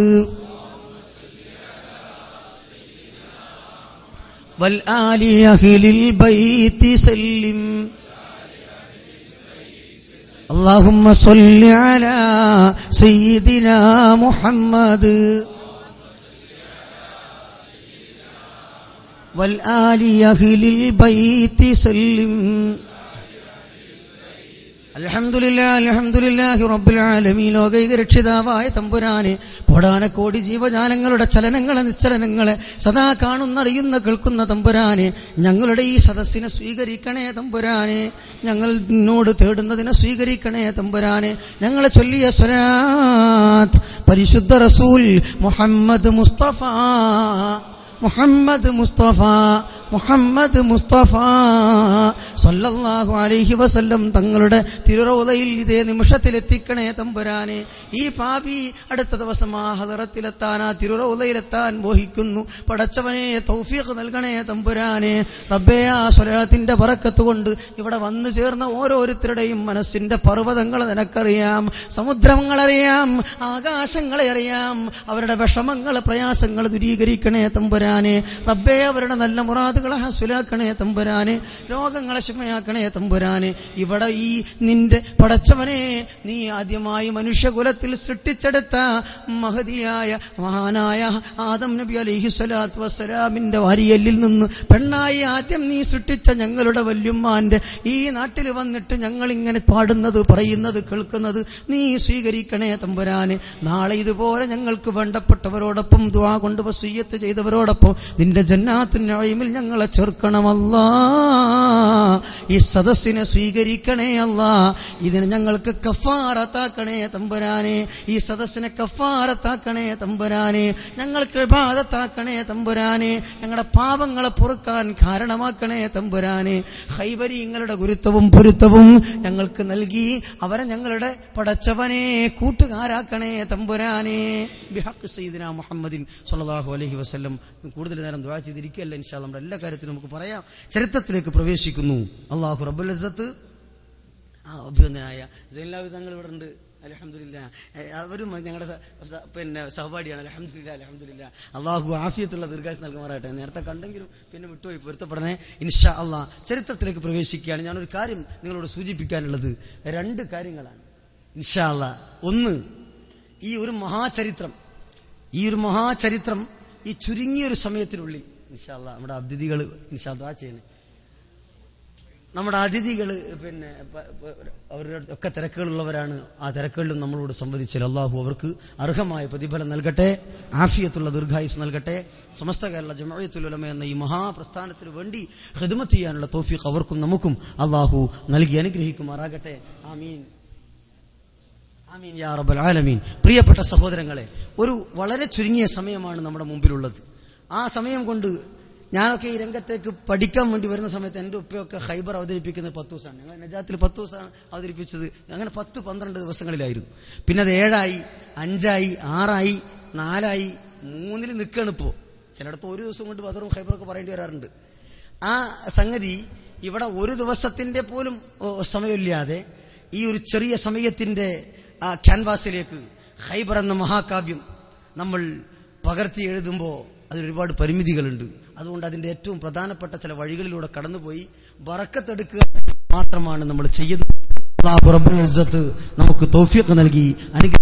والآل أهل البيت سلم اللهم صل على سيدنا محمد والآل أهل البيت سلم അലഹമുല്ല അലഹമുല്ലാഹി റബ്ബുലാലമീ ലോകൈക രക്ഷിതാവായ തമ്പുരാനെ കോടാനക്കോടി ജീവജാലങ്ങളുടെ ചലനങ്ങളെ നിശ്ചലനങ്ങളെ സദാ കാണുന്നറിയുന്ന കേൾക്കുന്ന തമ്പുരാനെ ഞങ്ങളുടെ ഈ സദസ്സിനെ സ്വീകരിക്കണേ തമ്പുരാനെ ഞങ്ങൾ നിന്നോട് തേടുന്നതിനെ സ്വീകരിക്കണേ തമ്പുരാനെ ഞങ്ങളെ ചൊല്ലിയ സ്വരാത്ത് പരിശുദ്ധ റസൂൽ മുഹമ്മദ് മുസ്തഫ മുഹമ്മദ് മുസ്തഫ മുഹമ്മദ് മുസ്തഫ സല്ലല്ലാഹു അലൈഹി വസല്ലം തങ്ങളുടെ തിരുറോലയിൽ ഇതേ നിമിഷത്തിൽ എത്തിക്കണേ തമ്പുരാനെ ഈ പാപി അടുത്ത ദിവസം ആ ഹദറത്തിലെത്താൻ ആ തിരുറോലയിലെത്താൻ മോഹിക്കുന്നു പടച്ചവനെ തൗഫീഖ് നൽകണേ തമ്പുരാനെ റബ്ബേ ആ സ്വരാത്തിന്റെ പറക്കത്ത് കൊണ്ട് ഇവിടെ വന്നു ചേർന്ന ഓരോരുത്തരുടെയും മനസ്സിന്റെ പർവ്വതങ്ങൾ നിനക്കറിയാം സമുദ്രങ്ങളറിയാം ആകാശങ്ങളെ അറിയാം അവരുടെ വിഷമങ്ങൾ പ്രയാസങ്ങൾ ദൂരീകരിക്കണേ തമ്പുരാനെ റബ്ബേ അവരുടെ നല്ല മുറാദുകളെ ഹസുലാക്കണേ തമ്പുരാനെ രോഗങ്ങളെ ശമയാക്കണേ തമ്പുരാനെ ഇവിടെ ഈ നിന്റെ പടച്ചവനെ നീ ആദ്യമായി മനുഷ്യകുലത്തിൽ സൃഷ്ടിച്ചെടുത്ത മഹതിയായ മഹാനായ ആദം നബി അലൈഹി സ്വലാത്തു വസ്സലാമിന്റെ വാരിയല്ലിൽ നിന്ന് പെണ്ണായി ആദ്യം നീ സൃഷ്ടിച്ച ഞങ്ങളുടെ വല്യമ്മാന്റെ ഈ നാട്ടിൽ വന്നിട്ട് ഞങ്ങൾ ഇങ്ങനെ പാടുന്നത് പറയുന്നത് കേൾക്കുന്നത് നീ സ്വീകരിക്കണേ തമ്പുരാനെ നാളെ ഇതുപോലെ ഞങ്ങൾക്ക് വേണ്ടപ്പെട്ടവരോടൊപ്പം ദുആ കൊണ്ട് വസീയത്ത് ചെയ്തവരോടൊപ്പം നിന്റെ ജന്നാത്തിനഴിമിൽ ഞങ്ങളെ ചേർക്കണമല്ലാ ഈ സദസ്സിനെ സ്വീകരിക്കണേ അല്ല ഇതിനെ ഞങ്ങൾക്ക് കഫാറത്താക്കണേ തമ്പുരാനെ ഈ സദസ്സിനെ കഫാറത്താക്കണേ തമ്പുരാനെ ഞങ്ങൾക്ക് വിഭാഗത്താക്കണേ തമ്പുരാനെ ഞങ്ങളുടെ പാപങ്ങളെ പൊറുക്കാൻ കാരണമാക്കണേ തമ്പുരാനെ ഹൈവരീങ്ങളുടെ ഗുരുത്വവും പൊരുത്തവും ഞങ്ങൾക്ക് നൽകി അവരെ ഞങ്ങളുടെ പടച്ചവനെ കൂട്ടുകാരാക്കണേ തമ്പുരാനെ ബിഹക്ക് സയ്യിദിന മുഹമ്മദിൻ സല്ലല്ലാഹു അലൈഹി വസല്ലം കൂടുതൽ നേരം ദുആ ചെയ്തിരിക്കുകയല്ല ഇൻഷാ അല്ലാഹ് നമ്മുടെ എല്ലാ കാര്യത്തിലും നമുക്ക് പറയാം ചരിത്രത്തിലേക്ക് പ്രവേശിക്കുന്നു അള്ളാഹു റബ്ബുൽ ഇസ്സത്ത് ആ അഭിനന്ദനായ ജൈലാവി തങ്ങൾ ഇവിടെ ഉണ്ട് അലഹമില്ല അവരും ഞങ്ങളുടെ സ- സ- പിന്നെ സഹപാഠിയാണ് അലഹമില്ല അലഹമില്ല അള്ളാഹു ആഫിയത്തുള്ള ദീർഘാശം നൽകുമാറാട്ടെ നേരത്തെ കണ്ടെങ്കിലും പിന്നെ വിട്ടുപോയി പൊരുത്തപ്പെടണേ ഇൻഷാ അള്ളാഹ് ചരിത്രത്തിലേക്ക് പ്രവേശിക്കുകയാണ് ഞാനൊരു കാര്യം നിങ്ങളോട് സൂചിപ്പിക്കാനുള്ളത് രണ്ട് കാര്യങ്ങളാണ് ഇൻഷാ അള്ളാഹ് ഒന്ന് ഈ ഒരു മഹാചരിത്രം ഈ ഒരു മഹാചരിത്രം ഈ ചുരുങ്ങിയ ഒരു സമയത്തിനുള്ളിൽ ഇൻഷാ അള്ളാഹ് നമ്മുടെ അതിഥികൾ ഇൻഷാ ദുആ ചെയ്യണേ നമ്മുടെ അതിഥികൾ പിന്നെ പ- പ- അവരുടെ ഒക്കെ തിരക്കുകളുള്ളവരാണ് ആ തിരക്കുകളിലും നമ്മളോട് സംവദിച്ചാൽ അള്ളാഹു അവർക്ക് അർഹമായ പ്രതിഫലം നൽകട്ടെ ആഫിയത്തുള്ള ദീർഘായുസ് നൽകട്ടെ സമസ്ത കേരള ജമയത്തുലമ എന്ന ഈ മഹാപ്രസ്ഥാനത്തിന് വേണ്ടി ഹിദ്മത്ത് ചെയ്യാനുള്ള തോഫീഖ് അവർക്കും നമുക്കും അള്ളാഹു നൽകി അനുഗ്രഹിക്കുമാറാകട്ടെ ആമീൻ ആമീൻ യാ റബ്ബൽ ആലമീൻ പ്രിയപ്പെട്ട സഹോദരങ്ങളെ ഒരു വളരെ ചുരുങ്ങിയ സമയമാണ് നമ്മുടെ മുമ്പിലുള്ളത് ആ സമയം കൊണ്ട് ഞാനൊക്കെ ഈ രംഗത്തേക്ക് പഠിക്കാൻ വേണ്ടി വരുന്ന സമയത്ത് എൻ്റെ ഉപ്പയൊക്കെ ഹൈബർ അവതരിപ്പിക്കുന്നത് പത്ത് ദിവസമാണ് ഞങ്ങൾ നജാത്തിൽ പത്ത് ദിവസമാണ് അവതരിപ്പിച്ചത് അങ്ങനെ പത്ത് പന്ത്രണ്ട് ദിവസങ്ങളിലായിരുന്നു പിന്നെ അത് ഏഴായി അഞ്ചായി ആറായി നാലായി മൂന്നിൽ നിൽക്കുകയാണ് ഇപ്പോൾ ചിലയിടത്ത് ഒരു ദിവസം കൊണ്ട് ബദറും ഹൈബറൊക്കെ പറയേണ്ടി വരാറുണ്ട് ആ സംഗതി ഇവിടെ ഒരു ദിവസത്തിന്റെ പോലും ഓ, സമയമില്ലാതെ ഈ ഒരു ചെറിയ സമയത്തിന്റെ ആ ക്യാൻവാസിലേക്ക് ഹൈബർ എന്ന മഹാകാവ്യം നമ്മൾ പകർത്തി എഴുതുമ്പോൾ അതിൽ ഒരുപാട് പരിമിതികളുണ്ട് അതുകൊണ്ട് അതിന്റെ ഏറ്റവും പ്രധാനപ്പെട്ട ചില വഴികളിലൂടെ കടന്നുപോയി ബറക്കത്തെടുക്കുക മാത്രമാണ് നമ്മൾ ചെയ്യുന്നത് അല്ലാഹു റബ്ബുൽ ഇസ്സത്ത് നമുക്ക് തൗഫീഖ് നൽകി അനുഗ്രഹം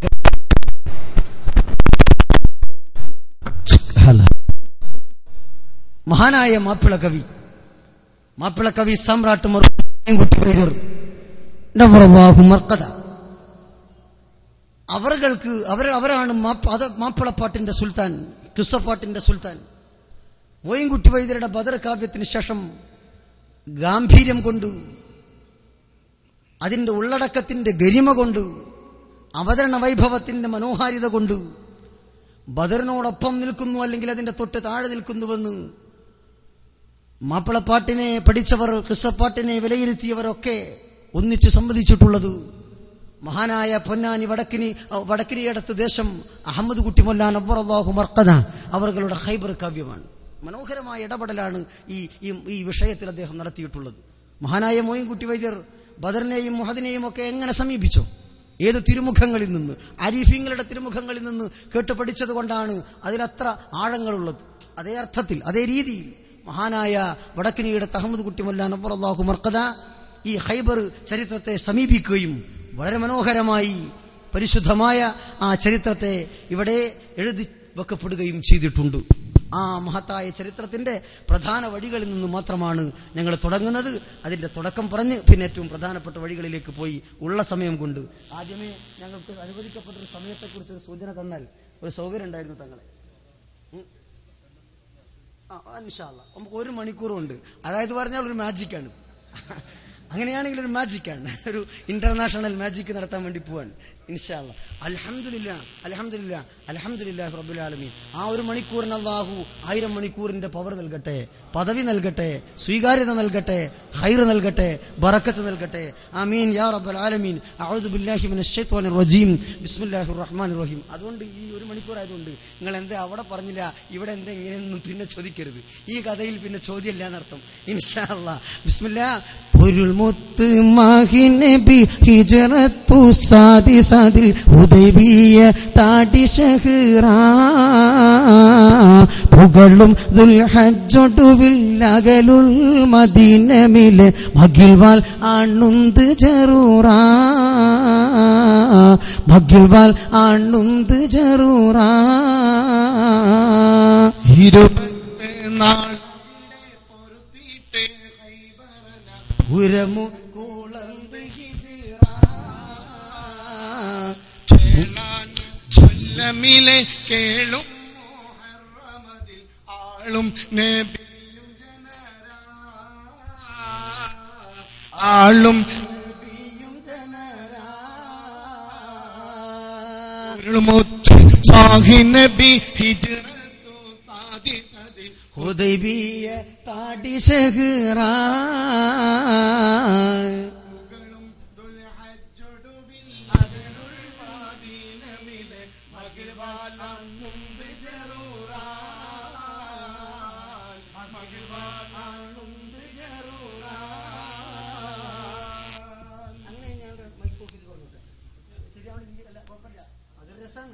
മഹാനായ മാപ്പിള കവി മാപ്പിള കവി സമ്രാട്ട് മറുകുട്ടി വൈദ്യർ നവറല്ലാഹു മർക്കത അവർക്ക് അവർ അവരാണ് മാപ്പ- അത് മാപ്പിളപ്പാട്ടിന്റെ സുൽത്താൻ കിസ്സപ്പാട്ടിന്റെ സുൽത്താൻ മോയിൻകുട്ടി വൈദ്യരുടെ ബദർ കാവ്യത്തിന് ശേഷം ഗാംഭീര്യം കൊണ്ട് അതിന്റെ ഉള്ളടക്കത്തിന്റെ ഗരിമ കൊണ്ട് അവതരണ വൈഭവത്തിന്റെ മനോഹാരിത കൊണ്ട് ബദറിനോടൊപ്പം നിൽക്കുന്നു അല്ലെങ്കിൽ അതിന്റെ തൊട്ട് താഴെ നിൽക്കുന്നുവെന്ന് മാപ്പിളപ്പാട്ടിനെ പഠിച്ചവർ കിസ്സപ്പാട്ടിനെ വിലയിരുത്തിയവരൊക്കെ ഒന്നിച്ച് സംവദിച്ചിട്ടുള്ളത് മഹാനായ പൊന്നാനി വടക്കിനി വടക്കിനിയടത്ത് ദേശം അഹമ്മദ് കുട്ടി മൊല്ലാൻ അബ്ബറല്ലാഹു മർക്കദ അവர்களுടെ ഹൈബർ കാവ്യമാണ് മനോഹരമായ ഇടപെടലാണ് ഈ ഈ- ഈ വിഷയത്തിൽ അദ്ദേഹം നടത്തിയിട്ടുള്ളത് മഹാനായ മോയിൻകുട്ടി വൈദ്യർ ബദറിനെയും മുഹദിനെയും ഒക്കെ എങ്ങനെ സമീപിച്ചു ഏത് തിരുമുഖങ്ങളിൽ നിന്ന് അരീഫിങ്ങളുടെ തിരുമുഖങ്ങളിൽ നിന്ന് കേട്ട് പഠിച്ചത് കൊണ്ടാണ് അതിലത്ര ആഴങ്ങളുള്ളത് അതേ അർത്ഥത്തിൽ അതേ രീതിയിൽ മഹാനായ വടക്കിനിയുടെ തഹമ്മദ് കുട്ടി മൊല്ലാൻ അബ്ബറല്ലാഹു മർക്കദ ഈ ഹൈബർ ചരിത്രത്തെ സമീപിക്കുകയും വളരെ മനോഹരമായി പരിശുദ്ധമായ ആ ചരിത്രത്തെ ഇവിടെ എഴുതി വെക്കപ്പെടുകയും ചെയ്തിട്ടുണ്ട് ആ മഹത്തായ ചരിത്രത്തിന്റെ പ്രധാന വഴികളിൽ നിന്ന് മാത്രമാണ് ഞങ്ങൾ തുടങ്ങുന്നത് അതിന്റെ തുടക്കം പറഞ്ഞ് പിന്നെ ഏറ്റവും പ്രധാനപ്പെട്ട വഴികളിലേക്ക് പോയി ഉള്ള സമയം കൊണ്ട് ആദ്യമേ ഞങ്ങൾക്ക് അനുവദിക്കപ്പെട്ട ഒരു സമയത്തെക്കുറിച്ച് ഒരു സൂചന തന്നാൽ ഒരു സൗകര്യം ഉണ്ടായിരുന്നു തങ്ങളെ ഉം. ആ, ഇൻഷാല്ലാ. നമുക്ക് ഒരു മണിക്കൂറുണ്ട് അതായത് പറഞ്ഞാൽ ഒരു മാജിക്കാണ് അങ്ങനെയാണെങ്കിൽ ഒരു മാജിക്കാണ് ഒരു ഇന്റർനാഷണൽ മാജിക് നടത്താൻ വേണ്ടി പോവാണ് ഇൻഷാല്ല അലഹമില്ല അലഹമില്ല അലഹമില്ല റബ്ബുൽ ആലമീൻ ആ ഒരു മണിക്കൂറിന് അള്ളാഹു ആയിരം മണിക്കൂറിന്റെ പവർ നൽകട്ടെ പദവി നൽകട്ടെ സ്വീകാര്യത നൽകട്ടെ ഹൈർ നൽകട്ടെ ബറക്കത്ത് നൽകട്ടെ ആമീൻ യാ റബ്ബൽ ആലമീൻ അഊദു ബില്ലാഹി മിനശ് ശൈത്വാനിർ റജീം ബിസ്മില്ലാഹിർ റഹ്മാനിർ റഹീം അതുകൊണ്ട് ഈ ഒരു മണിക്കൂർ ആയതുകൊണ്ട് നിങ്ങൾ എന്താ അവിടെ പറഞ്ഞില്ല ഇവിടെ എന്താ ഇങ്ങനെയൊന്നും പിന്നെ ചോദിക്കരുത് ഈ കഥയിൽ പിന്നെ ചോദ്യമില്ല എന്നർത്ഥം ഇൻഷാ അല്ലാ ബിസ്മില്ലാ പൊരുൾ മുത്ത് മാഹിനബി ഹിജറത്തു സാദി സാദിൽ ഉദവിയ താടി ഷഹ്റ പുകളും ദുൽഹജ്ജൊടുവിൽ അകലുൾ മദീനമിലെ മകിൽവാൽ ആണുന്ത് ചെറൂറ മകിൽവാൽ ആണുന്ത് ചെറൂറ ഇരുപത്തി നാൾ ഉരമു കൂളന്ത് ഹിജ്റ. ചൊല്ലമിലെ കേളും മുഹറമതിൽ ആളും നബിയും ജനരാ. ആളും നബിയും ജനരാ. മുത്ത് സാഹിനബി ഹിജ്റത്തു സാദിസതിൽ ഹുദൈബിയ താടി ഷഹ്റ. പുകളും ദുൽഹജ്ജൊടുവിൽ അകലുൾ മദീനമിലെ മകിൽവാലം മുമ്പ് ജറൂറാ. മകിൽവാലം മുമ്പ് ജറൂറാ. അങ്ങനെ ഞാൻ മൈക്കോക്കിൽ പറഞ്ഞോട്ടെ. ശരിയാവണമെങ്കിൽ അല്ല, കുഴപ്പമില്ല. അതൊരു രസാണ്.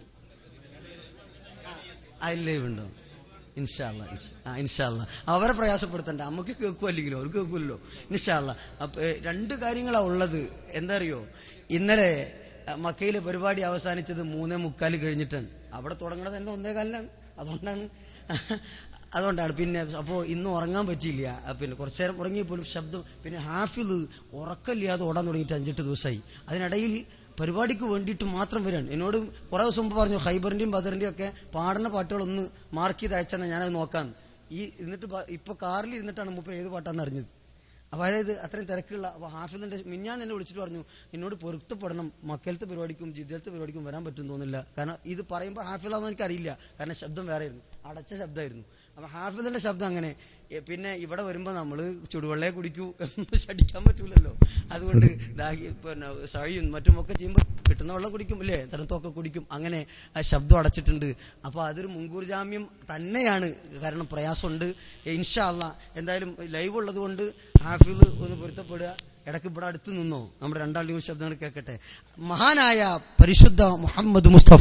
ആ, ലൈവ് ഉണ്ടോ ഇൻഷാല്ല ആ ഇൻഷാല്ല അവരെ പ്രയാസപ്പെടുത്തണ്ട നമുക്ക് കേൾക്കുമല്ലെങ്കിലോ അവർക്ക് കേൾക്കുമല്ലോ ഇൻഷാല്ല അപ്പൊ ഏ, രണ്ട് കാര്യങ്ങളാ ഉള്ളത് എന്താ അറിയോ ഇന്നലെ അ, മക്കയിലെ പരിപാടി അവസാനിച്ചത് മൂന്നേ മുക്കാല് കഴിഞ്ഞിട്ടാണ് അവിടെ തുടങ്ങണത് എന്നെ ഒന്നേ കാലിലാണ് അതുകൊണ്ടാണ് അതുകൊണ്ടാണ് പിന്നെ അപ്പോ ഇന്ന് ഉറങ്ങാൻ പറ്റിയില്ല അ, പിന്നെ കുറച്ചു നേരം ഉറങ്ങിയപ്പോലും ശബ്ദം പിന്നെ ഹാഫിദ് ഉറക്കമില്ലാതെ ഓടാൻ തുടങ്ങിയിട്ട് അഞ്ചെട്ട് ദിവസമായി അതിനിടയിൽ പരിപാടിക്ക് വേണ്ടിയിട്ട് മാത്രം വരികയാണ് എന്നോട് കുറെ ദിവസം മുമ്പ് പറഞ്ഞു ഹൈബറിന്റെയും ബദറിന്റെയും ഒക്കെ പാടുന്ന പാട്ടുകളൊന്ന് മാർക്ക് ചെയ്ത് അയച്ചാൽ ഞാനത് നോക്കാം ഈ എന്നിട്ട് ബ- ഇപ്പൊ കാറിൽ ഇരുന്നിട്ടാണ് മൂപ്പർ ഏത് പാട്ടാന്ന് അറിഞ്ഞത് അപ്പൊ അതായത് അത്രയും തിരക്കുള്ള അപ്പൊ ഹാഫിലിന്റെ മിഞ്ഞാൻ എന്നെ വിളിച്ചിട്ട് പറഞ്ഞു എന്നോട് പൊരുത്തപ്പെടണം മക്കലത്തെ പരിപാടിക്കും ജിദ്ദലത്തെ പരിപാടിക്കും വരാൻ പറ്റും തോന്നില്ല കാരണം ഇത് പറയുമ്പോൾ ഹാഫിലാണെന്ന് എനിക്കറിയില്ല കാരണം ശബ്ദം വേറെ ആയിരുന്നു അടച്ച ശബ്ദമായിരുന്നു അപ്പൊ ഹാഫിലിന്റെ ശബ്ദം അങ്ങനെ എ, പിന്നെ ഇവിടെ വരുമ്പോ നമ്മള് ചുടുവെള്ളയെ കുടിക്കൂ എന്ന് ശടിക്കാൻ പറ്റൂലല്ലോ അതുകൊണ്ട് ദാഹി പിന്നെ സഴിയും മറ്റും ഒക്കെ ചെയ്യുമ്പോൾ കിട്ടുന്ന വെള്ളം കുടിക്കും അല്ലേ തണുത്തൊക്കെ കുടിക്കും അങ്ങനെ ആ ശബ്ദം അടച്ചിട്ടുണ്ട് അപ്പൊ അതൊരു മുൻകൂർ ജാമ്യം തന്നെയാണ് കാരണം പ്രയാസമുണ്ട് ഇൻഷാല്ല എന്തായാലും ലൈവ് ഉള്ളത് കൊണ്ട് ഹാഫിള് ഒന്ന് പൊരുത്തപ്പെടുക ഇടയ്ക്ക് ഇവിടെ അടുത്ത് നിന്നോ നമ്മുടെ രണ്ടാളുടെയും ശബ്ദങ്ങൾ കേൾക്കട്ടെ മഹാനായ പരിശുദ്ധ മുഹമ്മദ് മുസ്തഫ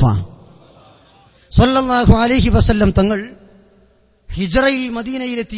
സല്ലല്ലാഹു അലൈഹി വസല്ലം തങ്ങൾ ഹിജ്റയിൽ മദീനയിലെത്തി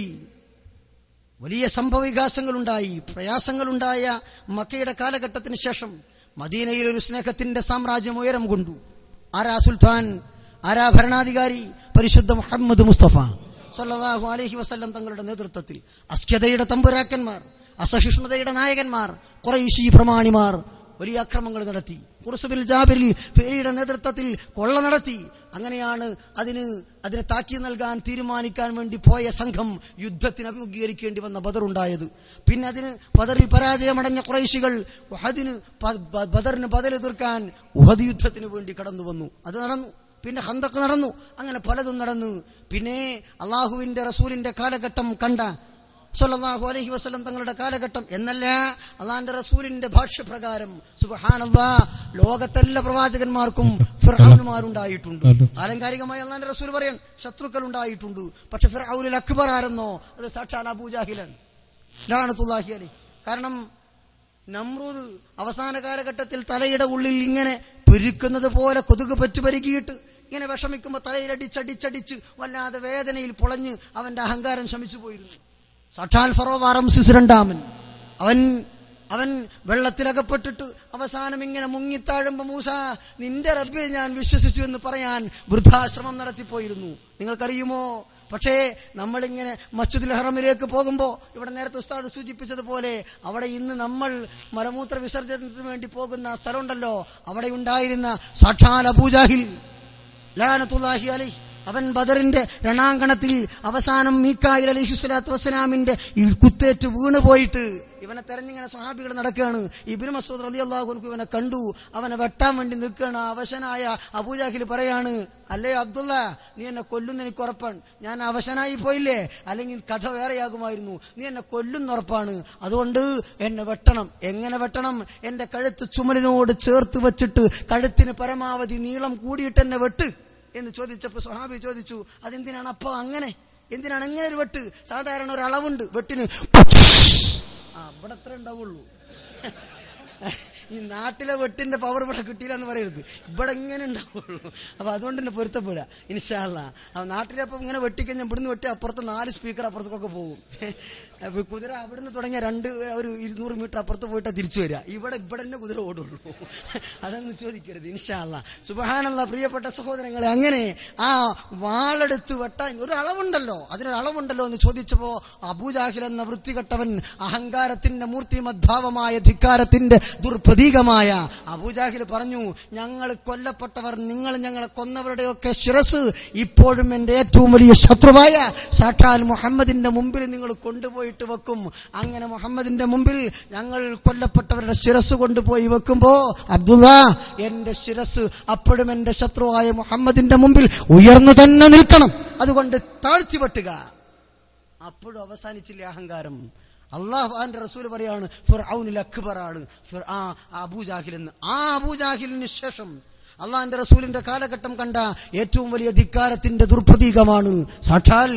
വലിയ സംഭവ വികാസങ്ങളുണ്ടായി പ്രയാസങ്ങളുണ്ടായ മക്കയുടെ കാലഘട്ടത്തിന് ശേഷം മദീനയിൽ ഒരു സ്നേഹത്തിന്റെ സാമ്രാജ്യം ഉയരം കൊണ്ടു ആരാ സുൽത്താൻ ആരാ ഭരണാധികാരി പരിശുദ്ധ മുഹമ്മദ് മുസ്തഫ സല്ലല്ലാഹു അലൈഹി വസല്ലം തങ്ങളുടെ നേതൃത്വത്തിൽ അസ്ക്യതയുടെ തമ്പുരാക്കന്മാർ അസഹിഷ്ണുതയുടെ നായകന്മാർ കുറേശി പ്രമാണിമാർ വലിയ അക്രമങ്ങൾ നടത്തി കുർസുബിൽ ജാബിരിൽ ഫേരിയുടെ നേതൃത്വത്തിൽ കൊള്ള നടത്തി അങ്ങനെയാണ് അതിന് അതിന് താക്കി നൽകാൻ തീരുമാനിക്കാൻ വേണ്ടി പോയ സംഘം യുദ്ധത്തിന് അഭിമുഖീകരിക്കേണ്ടി വന്ന ബദർ ഉണ്ടായത് പിന്നെ അതിന് ബദറിൽ പരാജയമടഞ്ഞ കുറേശികൾ ഉഹദിന് പ- ബ- ബദറിന് ബദൽ എതിർക്കാൻ ഉഹദ് യുദ്ധത്തിന് വേണ്ടി കടന്നു വന്നു അത് നടന്നു പിന്നെ ഹന്തക്ക് നടന്നു അങ്ങനെ പലതും നടന്നു പിന്നെ അള്ളാഹുവിന്റെ റസൂലിന്റെ കാലഘട്ടം കണ്ട സല്ലല്ലാഹു അലൈഹി വസല്ലം തങ്ങളുടെ കാലഘട്ടം എന്നല്ല അള്ളാന്റെ റസൂലിന്റെ ഭാഷ്യപ്രകാരം സുബ്ഹാനല്ലാ ലോകത്തെല്ലാ പ്രവാചകന്മാർക്കും ഫിർഔനുമാരുണ്ടായിട്ടുണ്ട് ആലങ്കാരികമായി അള്ളാന്റെ റസൂൽ പറയാൻ ശത്രുക്കൾ ഉണ്ടായിട്ടുണ്ട് പക്ഷെ ഫിർഔനിൽ അക്ബർ ആരെന്നോ അത് സാക്ഷാൽ അബൂജാഹിലൻ ലാണത്തുല്ലാഹി അലൈഹി കാരണം നമ്രൂദ് അവസാന കാലഘട്ടത്തിൽ തലയുടെ ഉള്ളിൽ ഇങ്ങനെ പെരുക്കുന്നത് പോലെ കൊതുക് പറ്റി പരുകിയിട്ട് ഇങ്ങനെ വിഷമിക്കുമ്പോ തലയിലടിച്ചടിച്ചടിച്ച് വല്ലാതെ വേദനയിൽ പൊളഞ്ഞ് അവന്റെ അഹങ്കാരം ശമിച്ചു പോയിരുന്നു സാക്ഷാൽ ഫറോവാറം രണ്ടാമൻ അവൻ അവൻ വെള്ളത്തിലകപ്പെട്ടിട്ട് അവസാനം ഇങ്ങനെ മുങ്ങിത്താഴുമ്പോ മൂസ നിന്റെ റബ്ബിനെ ഞാൻ വിശ്വസിച്ചു എന്ന് പറയാൻ വൃദ്ധാശ്രമം നടത്തിപ്പോയിരുന്നു നിങ്ങൾക്കറിയുമോ പക്ഷേ നമ്മളിങ്ങനെ മസ്ജിദുൽ ഹറമിലേക്ക് പോകുമ്പോ ഇവിടെ നേരത്തെ ഉസ്താദ് സൂചിപ്പിച്ചതുപോലെ അവിടെ ഇന്ന് നമ്മൾ മലമൂത്ര വിസർജനത്തിന് വേണ്ടി പോകുന്ന ആ സ്ഥലമുണ്ടല്ലോ അവിടെ ഉണ്ടായിരുന്ന സാക്ഷാൽ അബൂജാഹിൽ ലാനത്തുല്ലാഹി അലൈ അവൻ ബദറിന്റെ രണാങ്കണത്തിൽ അവസാനം മീക്കായിൽ അലൈഹി സ്വലാത്തു വസ്സലാമിന്റെ ഈ കുത്തേറ്റ് വീണ് പോയിട്ട് ഇവനെ തെരഞ്ഞിങ്ങനെ സ്വഹാബികൾ നടക്കുകയാണ് ഇബിന് മസൂദ് റലി അള്ളാഹു ഇവനെ കണ്ടു അവനെ വെട്ടാൻ വേണ്ടി നിൽക്കുകയാണ് അവശനായ അബൂജാഹിൽ പറയാണ് അല്ലേ അബ്ദുള്ള നീ എന്നെ കൊല്ലുന്ന എനിക്ക് ഉറപ്പാണ് ഞാൻ അവശനായി പോയില്ലേ അല്ലെങ്കിൽ കഥ വേറെയാകുമായിരുന്നു നീ എന്നെ കൊല്ലുന്ന ഉറപ്പാണ് അതുകൊണ്ട് എന്നെ വെട്ടണം എങ്ങനെ വെട്ടണം എന്റെ കഴുത്ത് ചുമലിനോട് ചേർത്ത് വെച്ചിട്ട് കഴുത്തിന് പരമാവധി നീളം കൂടിയിട്ട് എന്നെ വെട്ട് എന്ന് ചോദിച്ചപ്പോ സ്വഹാബി ചോദിച്ചു അതെന്തിനാണ് അപ്പൊ അങ്ങനെ എന്തിനാണ് എങ്ങനെ ഒരു വെട്ട് സാധാരണ ഒരു അളവുണ്ട് വെട്ടിന് ആ ഇവിടെ അത്ര ഉണ്ടാവുള്ളൂ ഈ നാട്ടിലെ വെട്ടിന്റെ പവർ ഇവിടെ കിട്ടിയില്ല എന്ന് പറയരുത് ഇവിടെ ഇങ്ങനെ ഉണ്ടാവുള്ളൂ അപ്പൊ അതുകൊണ്ട് തന്നെ പൊരുത്തപ്പെടാ ഇൻഷാല്ല അപ്പൊ നാട്ടിലെ അപ്പൊ ഇങ്ങനെ വെട്ടിക്കഴിഞ്ഞാൽ ഇവിടുന്ന് വെട്ടി അപ്പുറത്ത് നാല് സ്പീക്കർ അപ്പുറത്തേക്കൊക്കെ പോകും അപ്പൊ കുതിര അവിടുന്ന് തുടങ്ങിയ രണ്ട് ഒരു ഇരുന്നൂറ് മീറ്റർ അപ്പുറത്ത് പോയിട്ടാ തിരിച്ചു വരിക ഇവിടെ ഇവിടെ തന്നെ കുതിര ഓടുള്ളൂ അതൊന്നും ചോദിക്കരുത് ഇൻഷാല്ല സുബഹാനുള്ള പ്രിയപ്പെട്ട സഹോദരങ്ങളെ അങ്ങനെ ആ വാളെടുത്ത് വെട്ടാൻ ഒരു അളവുണ്ടല്ലോ അതിനൊരു അളവുണ്ടല്ലോ എന്ന് ചോദിച്ചപ്പോ അബൂജാഹിൽ എന്ന വൃത്തികെട്ടവൻ അഹങ്കാരത്തിന്റെ മൂർത്തിമദ്ഭാവമായ ധിക്കാരത്തിന്റെ ദുർപ്രതീകമായ അബൂജാഹിൽ പറഞ്ഞു ഞങ്ങൾ കൊല്ലപ്പെട്ടവർ നിങ്ങൾ ഞങ്ങളെ കൊന്നവരുടെയൊക്കെ ശിരസ് ഇപ്പോഴും എന്റെ ഏറ്റവും വലിയ ശത്രുവായ സാക്ഷാൽ മുഹമ്മദിന്റെ മുമ്പിൽ നിങ്ങൾ കൊണ്ടുപോയിട്ട് വെക്കും അങ്ങനെ മുഹമ്മദിന്റെ മുമ്പിൽ ഞങ്ങൾ കൊല്ലപ്പെട്ടവരുടെ ശിരസ് കൊണ്ടുപോയി വെക്കുമ്പോ അബ്ദുള്ള എന്റെ ശിരസ് അപ്പോഴും എന്റെ ശത്രുവായ മുഹമ്മദിന്റെ മുമ്പിൽ ഉയർന്നു തന്നെ നിൽക്കണം അതുകൊണ്ട് താഴ്ത്തി വെട്ടുക അപ്പോഴും അവസാനിച്ചില്ല അഹങ്കാരം അള്ളാഹുന്റെ റസൂൽ പറയാണ് ഫിർഔനിൽ അക്ബറാണ് ഫിർ ആ അബൂജാഹിൽ എന്ന് ആ അബൂജാഹിലിന് ശേഷം അള്ളാഹിന്റെ റസൂലിന്റെ കാലഘട്ടം കണ്ട ഏറ്റവും വലിയ ധിക്കാരത്തിന്റെ ദുർപ്രതീകമാണ് സാക്ഷാൽ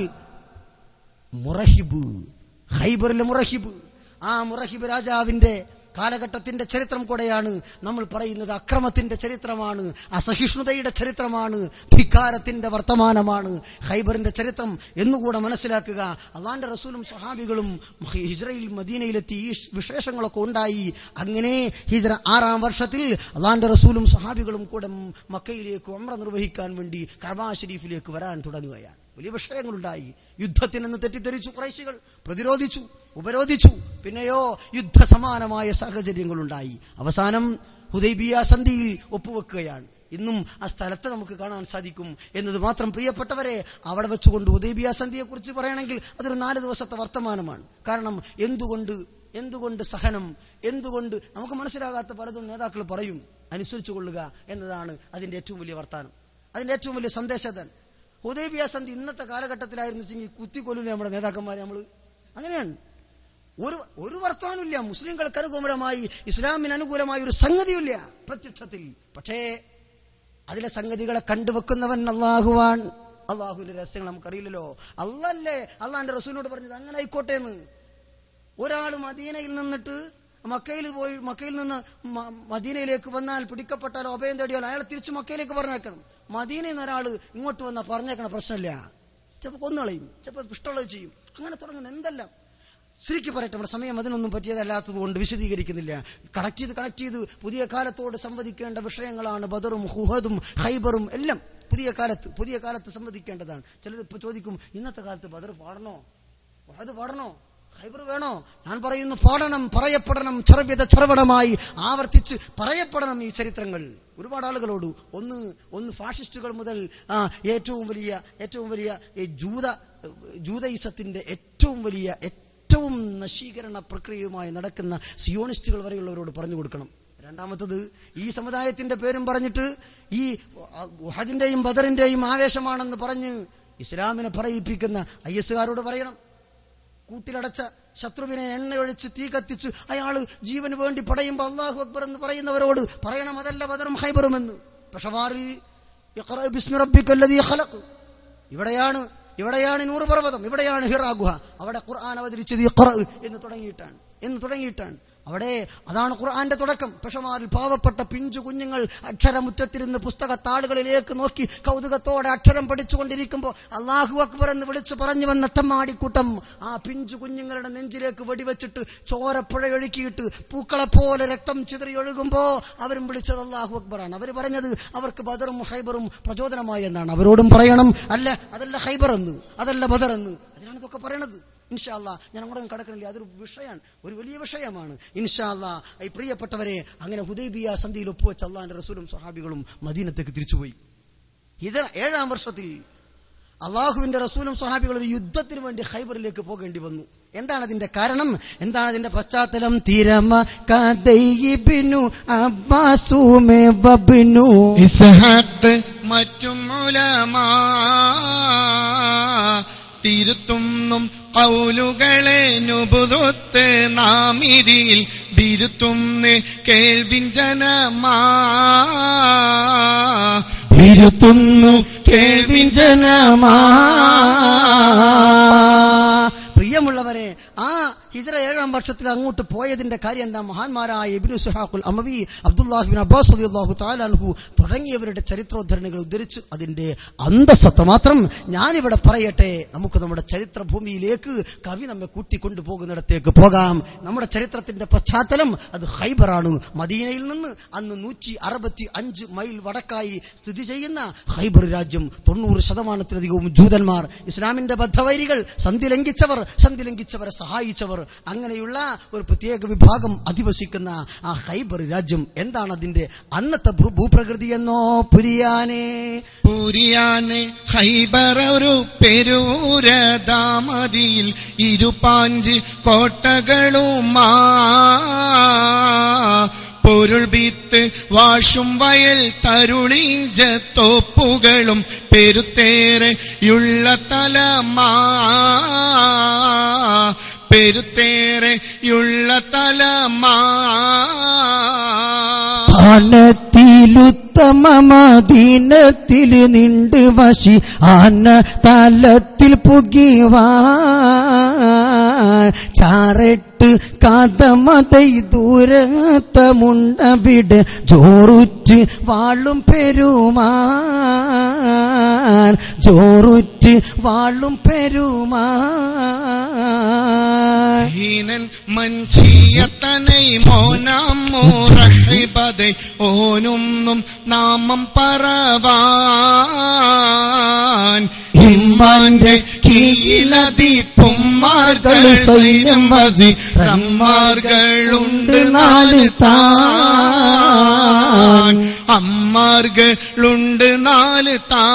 മുറഹിബ് ഹൈബറിലെ മുറഹിബ് ആ മുറഹിബ് രാജാവിന്റെ കാലഘട്ടത്തിന്റെ ചരിത്രം കൂടെയാണ് നമ്മൾ പറയുന്നത് അക്രമത്തിന്റെ ചരിത്രമാണ് അസഹിഷ്ണുതയുടെ ചരിത്രമാണ് ധിക്കാരത്തിന്റെ വർത്തമാനമാണ് ഹൈബറിന്റെ ചരിത്രം എന്നുകൂടെ മനസ്സിലാക്കുക അള്ളാന്റെ റസൂലും സഹാബികളും ഹിജ്റയിൽ മദീനയിലെത്തി ഈ വിശേഷങ്ങളൊക്കെ ഉണ്ടായി അങ്ങനെ ഹിജ്റ ആറാം വർഷത്തിൽ അള്ളാന്റെ റസൂലും സഹാബികളും കൂടെ മക്കയിലേക്ക് ഉംറ നിർവഹിക്കാൻ വേണ്ടി കബാ ഷരീഫിലേക്ക് വരാൻ തുടങ്ങുകയാണ് വലിയ വിഷയങ്ങളുണ്ടായി യുദ്ധത്തിനെന്ന് തെറ്റിദ്ധരിച്ചു കുറേശികൾ പ്രതിരോധിച്ചു ഉപരോധിച്ചു പിന്നെയോ യുദ്ധസമാനമായ സാഹചര്യങ്ങളുണ്ടായി അവസാനം ഹുദൈബിയ സന്ധിയിൽ ഒപ്പുവെക്കുകയാണ് ഇന്നും ആ സ്ഥലത്ത് നമുക്ക് കാണാൻ സാധിക്കും എന്നത് മാത്രം പ്രിയപ്പെട്ടവരെ അവിടെ വെച്ചുകൊണ്ട് ഉദയബിയ സന്ധിയെ കുറിച്ച് പറയണമെങ്കിൽ അതൊരു നാല് ദിവസത്തെ വർത്തമാനമാണ് കാരണം എന്തുകൊണ്ട് എന്തുകൊണ്ട് സഹനം എന്തുകൊണ്ട് നമുക്ക് മനസ്സിലാകാത്ത പലതും നേതാക്കൾ പറയും അനുസരിച്ചു കൊള്ളുക എന്നതാണ് അതിന്റെ ഏറ്റവും വലിയ വർത്താനം അതിന്റെ ഏറ്റവും വലിയ സന്ദേശതൻ ഹുദൈബിയ സന്ധി ഇന്നത്തെ കാലഘട്ടത്തിലായിരുന്നു കുത്തിക്കൊല്ലില്ല നമ്മുടെ നേതാക്കന്മാരെ നമ്മൾ അങ്ങനെയാണ് ഒരു ഒരു വർത്തമാനമില്ല മുസ്ലിങ്ങൾക്ക് അനുകൂലമായി ഇസ്ലാമിന് അനുകൂലമായ ഒരു സംഗതിയില്ല പ്രത്യക്ഷത്തിൽ പക്ഷേ അതിലെ സംഗതികളെ കണ്ടുവെക്കുന്നവൻ അള്ളാഹുവാൻ അള്ളാഹുവിന്റെ രഹസ്യങ്ങൾ നമുക്കറിയില്ലല്ലോ അല്ലല്ലേ അള്ളാന്റെ റസൂലിനോട് പറഞ്ഞത് അങ്ങനെ ആയിക്കോട്ടെ എന്ന് ഒരാൾ മദീനയിൽ നിന്നിട്ട് മക്കയിൽ പോയി മക്കയിൽ നിന്ന് മ- മദീനയിലേക്ക് വന്നാൽ പിടിക്കപ്പെട്ടാലോ അഭയം തേടിയാലോ അയാൾ തിരിച്ച് മക്കയിലേക്ക് പറഞ്ഞേക്കണം മദീനയിൽ നിന്ന് ഒരാൾ ഇങ്ങോട്ട് വന്നാൽ പറഞ്ഞേക്കണ പ്രശ്നമില്ല ചിലപ്പോൾ കൊന്നുകളയും ചിലപ്പോൾ ഇഷ്ടമുള്ളത് ചെയ്യും അങ്ങനെ തുടങ്ങുന്ന എന്തെല്ലാം ശരിക്കും പറയട്ടെ നമ്മുടെ സമയം അതിനൊന്നും പറ്റിയതല്ലാത്തത് കൊണ്ട് വിശദീകരിക്കുന്നില്ല കണക്ട് ചെയ്ത് കണക്ട് ചെയ്ത് പുതിയ കാലത്തോട് സംവദിക്കേണ്ട വിഷയങ്ങളാണ് ബദറും ഹുഹദും ഹൈബറും എല്ലാം പുതിയ കാലത്ത് പുതിയ കാലത്ത് സംവദിക്കേണ്ടതാണ് ചിലർ ഇപ്പൊ ചോദിക്കും ഇന്നത്തെ കാലത്ത് ബദർ പാടണോ ഹുഹദ് പാടണോ ഹൈബർ വേണോ ഞാൻ പറയുന്നു പാടണം പറയപ്പെടണം ചെറവ്യത ചെറവടമായി ആവർത്തിച്ച് പറയപ്പെടണം ഈ ചരിത്രങ്ങൾ ഒരുപാട് ആളുകളോട് ഒന്ന് ഒന്ന് ഫാഷിസ്റ്റുകൾ മുതൽ ആ, ഏറ്റവും വലിയ ഏറ്റവും വലിയ ഈ ജൂത ജൂതയിസത്തിന്റെ ഏറ്റവും വലിയ ഏറ്റവും നശീകരണ പ്രക്രിയയുമായി നടക്കുന്ന സിയോണിസ്റ്റുകൾ വരെയുള്ളവരോട് പറഞ്ഞു കൊടുക്കണം രണ്ടാമത്തത് ഈ സമുദായത്തിന്റെ പേരും പറഞ്ഞിട്ട് ഈ ഹജിന്റെയും ബദറിന്റെയും ആവേശമാണെന്ന് പറഞ്ഞ് ഇസ്ലാമിനെ പറയിപ്പിക്കുന്ന ഐ എസുകാരോട് പറയണം കൂട്ടിലടച്ച ശത്രുവിനെ എണ്ണയൊഴിച്ച് തീ കത്തിച്ച് അയാള് ജീവന് വേണ്ടി പടയുമ്പോൾ അള്ളാഹു അക്ബർ എന്ന് പറയുന്നവരോട് പറയണം അതല്ല ബദറും ഹൈബറും എന്ന് പെഷവാറിൽ ഇഖ്റ ബിസ്മി റബ്ബിക്കല്ലദീ ഖലഖ് ഇവിടെയാണ് ഇവിടെയാണ് നൂറ് പർവ്വതം ഇവിടെയാണ് ഹിറാ ഗുഹ അവിടെ ഖുർആൻ അവതരിച്ചത് ഇഖ്റ എന്ന് തുടങ്ങിയിട്ടാണ് എന്ന് തുടങ്ങിയിട്ടാണ് അവിടെ അതാണ് ഖുർആന്റെ തുടക്കം പെഷമാരിൽ പാവപ്പെട്ട പിഞ്ചു കുഞ്ഞുങ്ങൾ അക്ഷരമുറ്റത്തിരുന്ന് പുസ്തക താളുകളിലേക്ക് നോക്കി കൗതുകത്തോടെ അക്ഷരം പഠിച്ചുകൊണ്ടിരിക്കുമ്പോൾ അള്ളാഹു അക്ബർ എന്ന് വിളിച്ചു പറഞ്ഞു വന്ന തമ്മാടിക്കൂട്ടം ആ പിഞ്ചു കുഞ്ഞുങ്ങളുടെ നെഞ്ചിലേക്ക് വെടിവെച്ചിട്ട് ചോരപ്പുഴയൊഴുക്കിയിട്ട് പൂക്കളെ പോലെ രക്തം ചിതറി ഒഴുകുമ്പോ അവരും വിളിച്ചത് അള്ളാഹു അക്ബറാണ് അവർ പറഞ്ഞത് അവർക്ക് ബദറും ഹൈബറും പ്രചോദനമായി എന്നാണ് അവരോടും പറയണം അല്ല അതല്ല ഹൈബർ എന്ന് അതല്ല ബദർ എന്ന് അതിനാണ് ഇതൊക്കെ പറയണത് ഇൻഷാല്ല ഞാൻ അങ്ങോട്ടും കടക്കണില്ല അതൊരു വിഷയമാണ് ഒരു വലിയ വിഷയമാണ് ഇൻഷാല്ല ഈ പ്രിയപ്പെട്ടവരെ അങ്ങനെ ഹുദൈബിയ സന്ധിയിൽ ഒപ്പുവെച്ച അള്ളാന്റെ റസൂലും സഹാബികളും മദീനത്തേക്ക് തിരിച്ചുപോയി ഇത് ഏഴാം വർഷത്തിൽ അള്ളാഹുവിന്റെ റസൂലും സഹാബികളും ഒരു യുദ്ധത്തിന് വേണ്ടി ഹൈബറിലേക്ക് പോകേണ്ടി വന്നു എന്താണ് അതിന്റെ കാരണം എന്താണ് അതിന്റെ പശ്ചാത്തലം തിരമ കഥയിബിനു അബ്ബാസുമേ ബബിനു ഇസ്ഹാത്ത് മറ്റും ഉലമാ തിരുത്തുന്നും കൗലുകളെ നുപുതൊത്ത് നാമിരിയിൽ തിരുത്തുന്ന് കേൾവിൻ ജനമാ ഇരുത്തുന്നു കേൾവിൻ ജനമാ പ്രിയമുള്ളവരെ ആ ഹിജറ ഏഴാം വർഷത്തിൽ അങ്ങോട്ട് പോയതിന്റെ കാര്യം എന്താ മഹാന്മാരായ ഇബ്നു സുഹാഖുൽ അമവി അബ്ദുല്ലാഹിബിൻ അബ്ബാസ് റളിയല്ലാഹു തആല അൻഹു തുടങ്ങിയവരുടെ ചരിത്രോദ്ധരണികൾ ഉദ്ധരിച്ചു അതിന്റെ അന്തസത്ത മാത്രം ഞാനിവിടെ പറയട്ടെ നമുക്ക് നമ്മുടെ ചരിത്ര ഭൂമിയിലേക്ക് കവി നമ്മെ കൂട്ടിക്കൊണ്ടുപോകുന്നിടത്തേക്ക് പോകാം നമ്മുടെ ചരിത്രത്തിന്റെ പശ്ചാത്തലം അത് ഹൈബറാണ് മദീനയിൽ നിന്ന് അന്ന് നൂറ്റി അറുപത്തി അഞ്ച് മൈൽ വടക്കായി സ്ഥിതി ചെയ്യുന്ന ഹൈബർ രാജ്യം തൊണ്ണൂറ് ശതമാനത്തിലധികവും ജൂതന്മാർ ഇസ്ലാമിന്റെ ബദ്ധവൈരികൾ സന്ധി ലംഘിച്ചവർ സന്ധി ലംഘിച്ചവരെ സഹായിച്ചവർ അങ്ങനെയുള്ള ഒരു പ്രത്യേക വിഭാഗം അധിവസിക്കുന്ന ആ ഹൈബർ രാജ്യം എന്താണ് അതിന്റെ അന്നത്തെ ഭൂ- ഭൂപ്രകൃതി എന്നോ പുരിയാനേ പുരിയാന് ഹൈബർ ഒരു പെരൂരദാമതിയിൽ ഇരുപാഞ്ച് കോട്ടകളുമാ പൊരുൾ വിത്ത് വാഷും വയൽ തരുളിഞ്ച തോപ്പുകളും പെരുത്തേറെയുള്ള തലമാ പെരുത്തേറെയുള്ള തലമാ ആനത്തിലുത്തമ മദീനത്തിൽ നിണ്ട് വശി ആന തലത്തിൽ പുകിവാ ചാറെട്ട് കാതമതൈ ദൂരത്തമുണ്ടവിടെ ജോറുറ്റ് വാളും പെരുമാൻ ജോറുറ്റ് വാളും പെരുമാൻ ഹീനൻ മൻഷിയത്തனை മോനാം മൂറഹിബതെ ഓനുന്നും നാമം പറവാൻ ഇമ്മാന്റെ കീഴതിപ്പുമ്മാർകൾ സൈന്യം വസി റമ്മാർകളുണ്ട് നാല് താൻ അമ്മാർകളുണ്ട് നാല് ഈ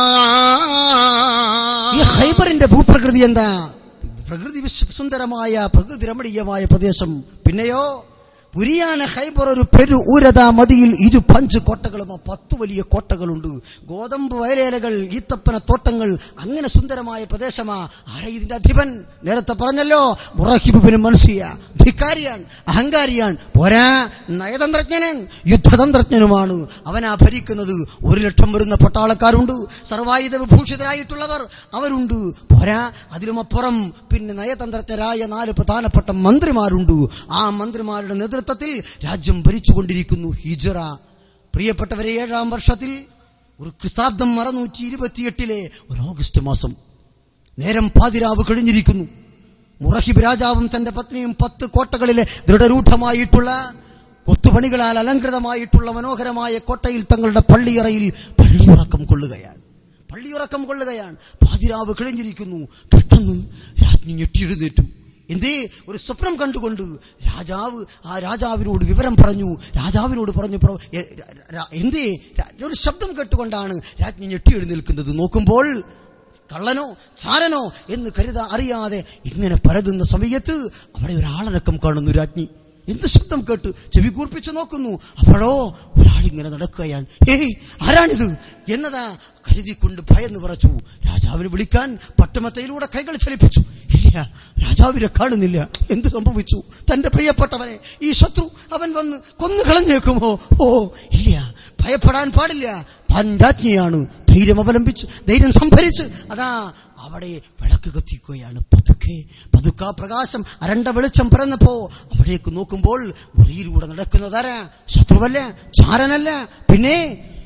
താൻ ഹൈബറിന്റെ ഭൂപ്രകൃതി എന്താ പ്രകൃതി വിശ്- സുന്ദരമായ പ്രകൃതി രമണീയമായ പ്രദേശം പിന്നെയോ പുരിയാന ഹൈബർ ഒരു പെരു ഊരത മതിയിൽ ഇരു പഞ്ച് കോട്ടകളും ആ പത്ത് വലിയ കോട്ടകളുണ്ട് ഗോതമ്പ് വയലേലകൾ ഈത്തപ്പന തോട്ടങ്ങൾ അങ്ങനെ സുന്ദരമായ പ്രദേശമാ ആരാ ഇതിന്റെ അധിപൻ നേരത്തെ പറഞ്ഞല്ലോ മുറഹിബിന് മനസ്സിയ ധിക്കാരിയാൻ അഹങ്കാരിയാൻ പോരാ നയതന്ത്രജ്ഞനൻ യുദ്ധതന്ത്രജ്ഞനുമാണ് അവനാ ഭരിക്കുന്നത് ഒരു ലക്ഷം വരുന്ന പട്ടാളക്കാരുണ്ട് സർവായുധ വിഭൂഷിതരായിട്ടുള്ളവർ അവരുണ്ട് പോരാ അതിലുമപ്പുറം പിന്നെ നയതന്ത്രജ്ഞരായ നാല് പ്രധാനപ്പെട്ട മന്ത്രിമാരുണ്ട് ആ മന്ത്രിമാരുടെ നേതൃത്വത്തിൽ രാജ്യം ഭരിച്ചുകൊണ്ടിരിക്കുന്നു ഹിജറ പ്രിയപ്പെട്ടവരെ ഏഴാം വർഷത്തിൽ ഒരു ക്രിസ്താബ്ദം അറുന്നൂറ്റി ഇരുപത്തിയെട്ടിലെ ഒരു ഓഗസ്റ്റ് മാസം നേരം പാതിരാവ് കഴിഞ്ഞിരിക്കുന്നു മുറഹിബ് രാജാവും തന്റെ പത്നിയും പത്ത് കോട്ടകളിലെ ദൃഢരൂഢമായിട്ടുള്ള കൊത്തുപണികളാൽ അലങ്കൃതമായിട്ടുള്ള മനോഹരമായ കോട്ടയിൽ തങ്ങളുടെ പള്ളിയറയിൽ പള്ളിയുറക്കം കൊള്ളുകയാണ് പള്ളിയുറക്കം കൊള്ളുകയാണ് പാതിരാവ് കിഴിഞ്ഞിരിക്കുന്നു പെട്ടെന്ന് രാജ്ഞി ഞെട്ടിയെഴുന്നേറ്റു എന്തേ ഒരു സ്വപ്നം കണ്ടുകൊണ്ട് രാജാവ് ആ രാജാവിനോട് വിവരം പറഞ്ഞു രാജാവിനോട് പറഞ്ഞു "പ്രഭു, എ, ര- ര- എന്തേ ര- ഒരു ശബ്ദം കേട്ടുകൊണ്ടാണ് രാജ്ഞി ഞെട്ടിയെഴുന്നേൽക്കുന്നത് നോക്കുമ്പോൾ കള്ളനോ ചാരനോ എന്ന് കരുതാ അറിയാതെ ഇങ്ങനെ പരതുന്ന സമയത്ത് അവിടെ ഒരാളടക്കം കാണുന്നു രാജ്ഞി എന്ത് ശബ്ദം കേട്ട് ചെവി കൂർപ്പിച്ചു നോക്കുന്നു അപ്പോഴോ ഒരാളിങ്ങനെ നടക്കുകയാണ് ഏയ് ആരാണിത് എന്നതാ കരുതിക്കൊണ്ട് ഭയന്ന് പറച്ചു രാജാവിനെ വിളിക്കാൻ പട്ടുമത്തയിലൂടെ കൈകൾ ചലിപ്പിച്ചു ഇല്ല രാജാവിനെ കാണുന്നില്ല എന്ത് സംഭവിച്ചു തന്റെ പ്രിയപ്പെട്ടവനെ ഈ ശത്രു അവൻ വന്ന് കൊന്നു കളഞ്ഞേക്കുമോ ഓ ഇല്ല ഭയപ്പെടാൻ പാടില്ല താൻ രാജ്ഞിയാണ് ധൈര്യം അവലംബിച്ച് ധൈര്യം സംഭരിച്ച് അതാ അവിടെ വിളക്ക് കത്തിക്കുകയാണ് പതുക്കെ പതുക്കാ പ്രകാശം അരണ്ട വെളിച്ചം പിറന്നപ്പോ അവിടേക്ക് നോക്കുമ്പോൾ മുറിയിലൂടെ നടക്കുന്നതാരാ ശത്രുവല്ല ചാരനല്ല പിന്നെ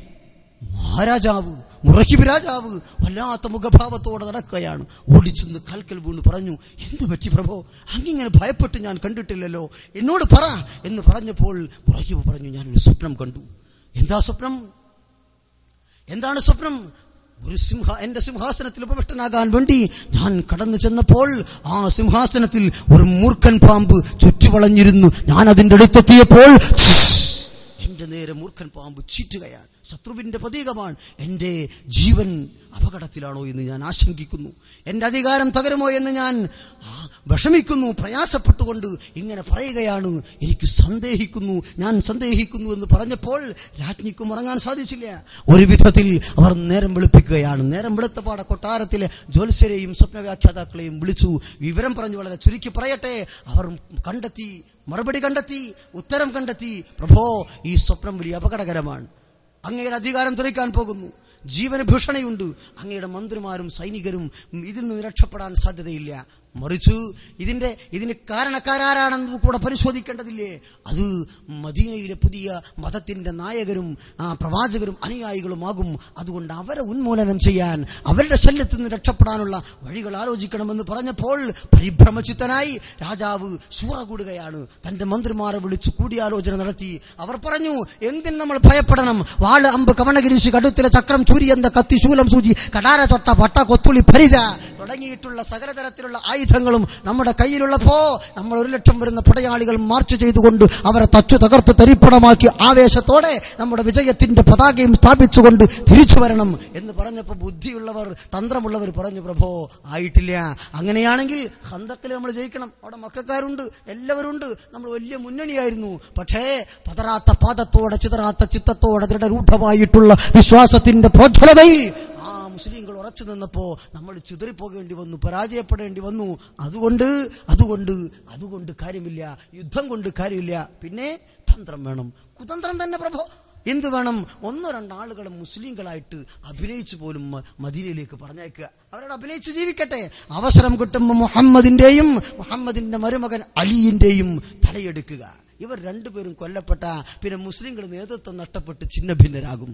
മഹാരാജാവ് മുറഹിബ് രാജാവ് വല്ലാത്ത മുഖഭാവത്തോടെ നടക്കുകയാണ് ഓടിച്ചെന്ന് കാൽക്കൽ വീണ് പറഞ്ഞു എന്ത് പറ്റി പ്രഭോ അങ്ങിങ്ങനെ ഭയപ്പെട്ട് ഞാൻ കണ്ടിട്ടില്ലല്ലോ എന്നോട് പറ എന്ന് പറഞ്ഞപ്പോൾ മുറഹിബ് പറഞ്ഞു ഞാനൊരു സ്വപ്നം കണ്ടു എന്താ സ്വപ്നം എന്താണ് സ്വപ്നം ഒരു സിംഹ എന്റെ സിംഹാസനത്തിൽ ഉപവിഷ്ടനാകാൻ വേണ്ടി ഞാൻ കടന്നു ചെന്നപ്പോൾ ആ സിംഹാസനത്തിൽ ഒരു മൂർഖൻ പാമ്പ് ചുറ്റുവളഞ്ഞിരുന്നു ഞാൻ അതിന്റെ അടുത്തെത്തിയപ്പോൾ എന്റെ നേരെ മൂർഖൻ പാമ്പ് ചീറ്റുകയാണ് ശത്രുവിന്റെ പ്രതീകമാണ് എന്റെ ജീവൻ അപകടത്തിലാണോ എന്ന് ഞാൻ ആശങ്കിക്കുന്നു എന്റെ അധികാരം തകരുമോ എന്ന് ഞാൻ ആ, വിഷമിക്കുന്നു പ്രയാസപ്പെട്ടുകൊണ്ട് ഇങ്ങനെ പറയുകയാണ് എനിക്ക് സന്ദേഹിക്കുന്നു ഞാൻ സന്ദേഹിക്കുന്നു എന്ന് പറഞ്ഞപ്പോൾ രാജ്ഞിക്കും ഉറങ്ങാൻ സാധിച്ചില്ല ഒരു വിധത്തിൽ അവർ നേരം വെളുപ്പിക്കുകയാണ് നേരം വെളുത്തപാട കൊട്ടാരത്തിലെ ജ്യോത്സ്യരെയും സ്വപ്നവ്യാഖ്യാതാക്കളെയും വിളിച്ചു വിവരം പറഞ്ഞു വളരെ ചുരുക്കി പറയട്ടെ അവർ കണ്ടെത്തി മറുപടി കണ്ടെത്തി ഉത്തരം കണ്ടെത്തി പ്രഭോ ഈ സ്വപ്നം വലിയ അപകടകരമാണ് അങ്ങയുടെ അധികാരം തെളിക്കാൻ പോകുന്നു ജീവന ഭീഷണിയുണ്ട് അങ്ങയുടെ മന്ത്രിമാരും സൈനികരും ഇതിൽ നിന്ന് രക്ഷപ്പെടാൻ സാധ്യതയില്ല മറിച്ചു ഇതിന്റെ ഇതിന് കാരണക്കാരാരാണെന്നത് കൂടെ പരിശോധിക്കേണ്ടതില്ലേ അത് മദീനയിലെ പുതിയ മതത്തിന്റെ നായകരും ആ, പ്രവാചകരും അനുയായികളുമാകും അതുകൊണ്ട് അവരെ ഉന്മൂലനം ചെയ്യാൻ അവരുടെ ശല്യത്തിൽ നിന്ന് രക്ഷപ്പെടാനുള്ള വഴികൾ ആലോചിക്കണമെന്ന് പറഞ്ഞപ്പോൾ പരിഭ്രമചിത്തനായി രാജാവ് ശൂറ കൂടുകയാണ് തന്റെ മന്ത്രിമാരെ വിളിച്ചു കൂടിയാലോചന നടത്തി അവർ പറഞ്ഞു എന്തിന് നമ്മൾ ഭയപ്പെടണം വാള് അമ്പ് കവണഗിരിശ് കടുത്തിലെ ചക്രം ചൂരിയന്ത കത്തി ശൂലം സൂചി കടാര ചൊട്ട പട്ട കൊത്തുളി പരിച തുടങ്ങിയിട്ടുള്ള സകലതരത്തിലുള്ള ആയുധങ്ങളും നമ്മുടെ കയ്യിലുള്ളപ്പോ നമ്മൾ ഒരു ലക്ഷം വരുന്ന പടയാളികൾ മാർച്ച് ചെയ്തുകൊണ്ട് അവരെ തച്ചു തകർത്ത് തരിപ്പണമാക്കി ആവേശത്തോടെ നമ്മുടെ വിജയത്തിന്റെ പതാകയും സ്ഥാപിച്ചുകൊണ്ട് തിരിച്ചു വരണം എന്ന് പറഞ്ഞപ്പോ ബുദ്ധിയുള്ളവർ തന്ത്രമുള്ളവർ പറഞ്ഞു പ്രഭോ ആയിട്ടില്ല അങ്ങനെയാണെങ്കിൽ ഹന്തക്കിൽ നമ്മൾ ജയിക്കണം അവിടെ മക്കാരുണ്ട് എല്ലാവരും ഉണ്ട് നമ്മൾ വലിയ മുന്നണിയായിരുന്നു പക്ഷേ പതറാത്ത പാദത്തോടെ ചിതറാത്ത ചിത്തത്തോടെ ദൃഢരൂഢമായിട്ടുള്ള വിശ്വാസത്തിന്റെ പ്രോജ്വലതയിൽ ആ മുസ്ലിങ്ങൾ ഉറച്ചു നിന്നപ്പോ നമ്മൾ ചിതറിപ്പോകേണ്ടി വന്നു പരാജയപ്പെടേണ്ടി വന്നു അതുകൊണ്ട് അതുകൊണ്ട് അതുകൊണ്ട് കാര്യമില്ല യുദ്ധം കൊണ്ട് കാര്യമില്ല പിന്നെ തന്ത്രം വേണം കുതന്ത്രം തന്നെ പ്രഭോ എന്ത് വേണം ഒന്നോ രണ്ടാളുകളെ മുസ്ലിങ്ങളായിട്ട് അഭിനയിച്ചു പോലും മ- മദീനയിലേക്ക് പറഞ്ഞേക്കുക അവരോട് അഭിനയിച്ച് ജീവിക്കട്ടെ അവസരം കിട്ടുമ്പോൾ മുഹമ്മദിന്റെയും മുഹമ്മദിന്റെ മരുമകൻ അലിയിന്റെയും തലയെടുക്കുക ഇവർ രണ്ടുപേരും കൊല്ലപ്പെട്ട പിന്നെ മുസ്ലിങ്ങൾ നേതൃത്വം നഷ്ടപ്പെട്ട് ചിന്ന ഭിന്നരാകും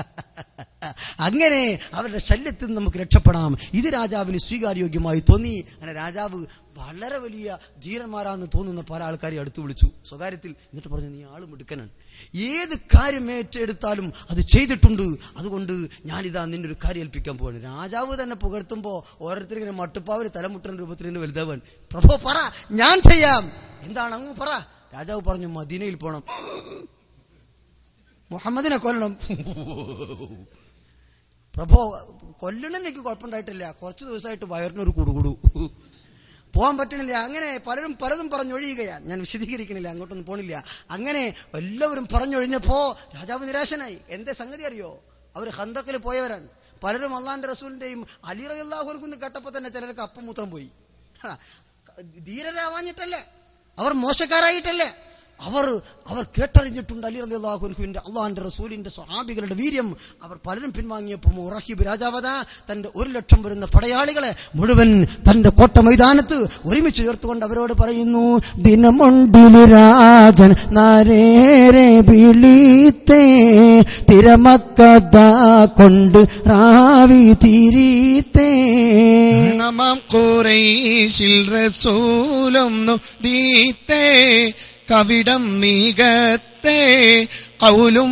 അങ്ങനെ അവരുടെ ശല്യത്തിൽ നിന്ന് നമുക്ക് രക്ഷപ്പെടാം ഇത് രാജാവിന് സ്വീകാര്യോഗ്യമായി തോന്നി അങ്ങനെ രാജാവ് വളരെ വലിയ ധീരന്മാരാന്ന് തോന്നുന്ന പല ആൾക്കാരെ അടുത്ത് വിളിച്ചു സ്വകാര്യത്തിൽ എന്നിട്ട് പറഞ്ഞു നീ ആളും എടുക്കനാണ് ഏത് കാര്യം ഏറ്റെടുത്താലും അത് ചെയ്തിട്ടുണ്ട് അതുകൊണ്ട് ഞാനിതാ നിന്നെ ഒരു കാര്യം ഏൽപ്പിക്കാൻ പോവാണ് രാജാവ് തന്നെ പുകഴ്ത്തുമ്പോ ഓരോരുത്തർ ഇങ്ങനെ മട്ടുപ്പാവിന് തലമുട്ടുന്ന രൂപത്തിൽ തന്നെ വലുതാവാൻ പ്രഭോ പറ ഞാൻ ചെയ്യാം എന്താണ് അങ്ങ് പറ രാജാവ് പറഞ്ഞു മദീനയിൽ പോണം മുഹമ്മദിനെ കൊല്ലണം പ്രഭോ കൊല്ലണം എനിക്ക് കുഴപ്പമുണ്ടായിട്ടില്ല കുറച്ച് ദിവസമായിട്ട് വയറിനൊരു കുടുകുടു പോകാൻ പറ്റണില്ല അങ്ങനെ പലരും പലതും പറഞ്ഞൊഴിയുകയാണ് ഞാൻ വിശദീകരിക്കണില്ല അങ്ങോട്ടൊന്നും പോണില്ല അങ്ങനെ എല്ലാവരും പറഞ്ഞൊഴിഞ്ഞപ്പോ രാജാവ് നിരാശനായി എന്തേ സംഗതി അറിയോ അവർ ഹന്തക്കിൽ പോയവരാണ് പലരും അള്ളാന്റെ റസൂലിന്റെയും അലി റഹിള്ളാഹുർക്കുന്ന് കേട്ടപ്പോ തന്നെ ചിലർക്ക് അപ്പമൂത്രം പോയി ഹ, ധീരരാവാഞ്ഞിട്ടല്ലേ അവർ മോശക്കാരായിട്ടല്ലേ അവർ അവർ കേട്ടറിഞ്ഞിട്ടുണ്ട് അലി അലി അള്ളാഹുൻഹുവിന്റെ അള്ളാഹിന്റെ റസൂലിന്റെ സ്വഹാബികളുടെ വീര്യം അവർ പലരും പിൻവാങ്ങിയപ്പോൾ മുറഹിബ് രാജാവത തന്റെ ഒരു ലക്ഷം വരുന്ന പടയാളികളെ മുഴുവൻ തന്റെ കോട്ട മൈതാനത്ത് ഒരുമിച്ച് ചേർത്തുകൊണ്ട് അവരോട് പറയുന്നു ദിനമുണ്ടിലു രാജൻ നാരേരെ വിളിത്തേ തിരമക്കഥ കൊണ്ട് റാവി തിരിത്തേ നമാം ഖുറൈശിൽ റസൂലൊന്നു ദീത്തേ കവിടം മികത്തേ കൗലും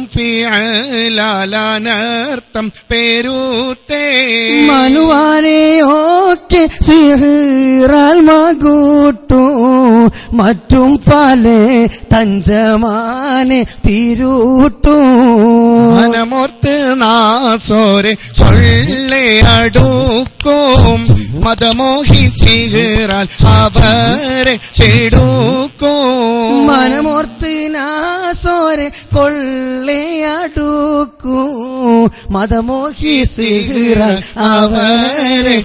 ഫിഅലാനർത്ഥം പേരൂത്തേ മനുവാനെയൊക്കെ സിഹിറാൽ മകൂട്ടു മറ്റും പല തഞ്ചമാനെ തിരുട്ടു മനമോർത്ത് നാസോരെ ചൊല്ലേ അടുക്കും മതമോഹി സിഹിറാൽ അവരെ ചെടുക്കും മനമോർത്ത് നാസോരെ കൊള്ളയടുക്കൂ മതമോഹി സിഹിറാൽ അവരെ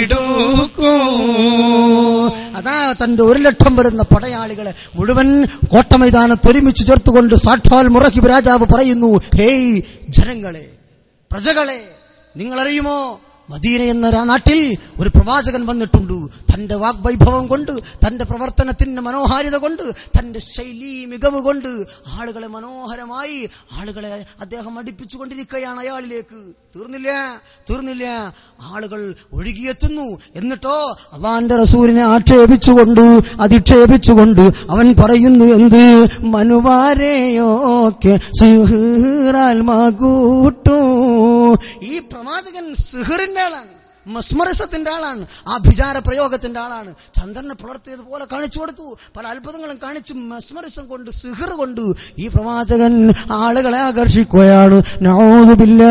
അതാ തന്റെ ഒരു ലക്ഷം വരുന്ന പടയാളികളെ മുഴുവൻ കോട്ടമൈതാനത്ത് ഒരുമിച്ച് ചേർത്തുകൊണ്ട് സാക്ഷാൽ മുറഹിബ് രാജാവ് പറയുന്നു ഹേയ് ജനങ്ങളെ പ്രജകളെ നിങ്ങൾ അറിയുമോ മദീന എന്ന രാ- നാട്ടിൽ ഒരു പ്രവാചകൻ വന്നിട്ടുണ്ട് തന്റെ വാഗ്വൈഭവം കൊണ്ട് തന്റെ പ്രവർത്തനത്തിന്റെ മനോഹാരിത കൊണ്ട് തന്റെ ശൈലീ മികവ് കൊണ്ട് ആളുകളെ മനോഹരമായി ആളുകളെ അദ്ദേഹം അടുപ്പിച്ചുകൊണ്ടിരിക്കുകയാണ് അയാളിലേക്ക് തീർന്നില്ല തീർന്നില്ല ആളുകൾ ഒഴുകിയെത്തുന്നു എന്നിട്ടോ അള്ളാന്റെ റസൂലിനെ ആക്ഷേപിച്ചുകൊണ്ട് അധിക്ഷേപിച്ചുകൊണ്ട് അവൻ പറയുന്നു എന്ത് മനുവാരെയൊക്കെ സിഹിറാൽ മകൂട്ടു ഈ പ്രവാചകൻ സിഹിറിന്റെ ആളാണ് മസ്മറിസത്തിന്റെ ആളാണ് ആഭിചാര പ്രയോഗത്തിന്റെ ആളാണ് ചന്ദ്രനെ പുലർത്തിയതുപോലെ കാണിച്ചു കൊടുത്തു പല അത്ഭുതങ്ങളും കാണിച്ച് മസ്മറിസം കൊണ്ട് സിഹിർ കൊണ്ട് ഈ പ്രവാചകൻ ആളുകളെ ആകർഷിക്കുകയാണ് നൗദുബില്ലാ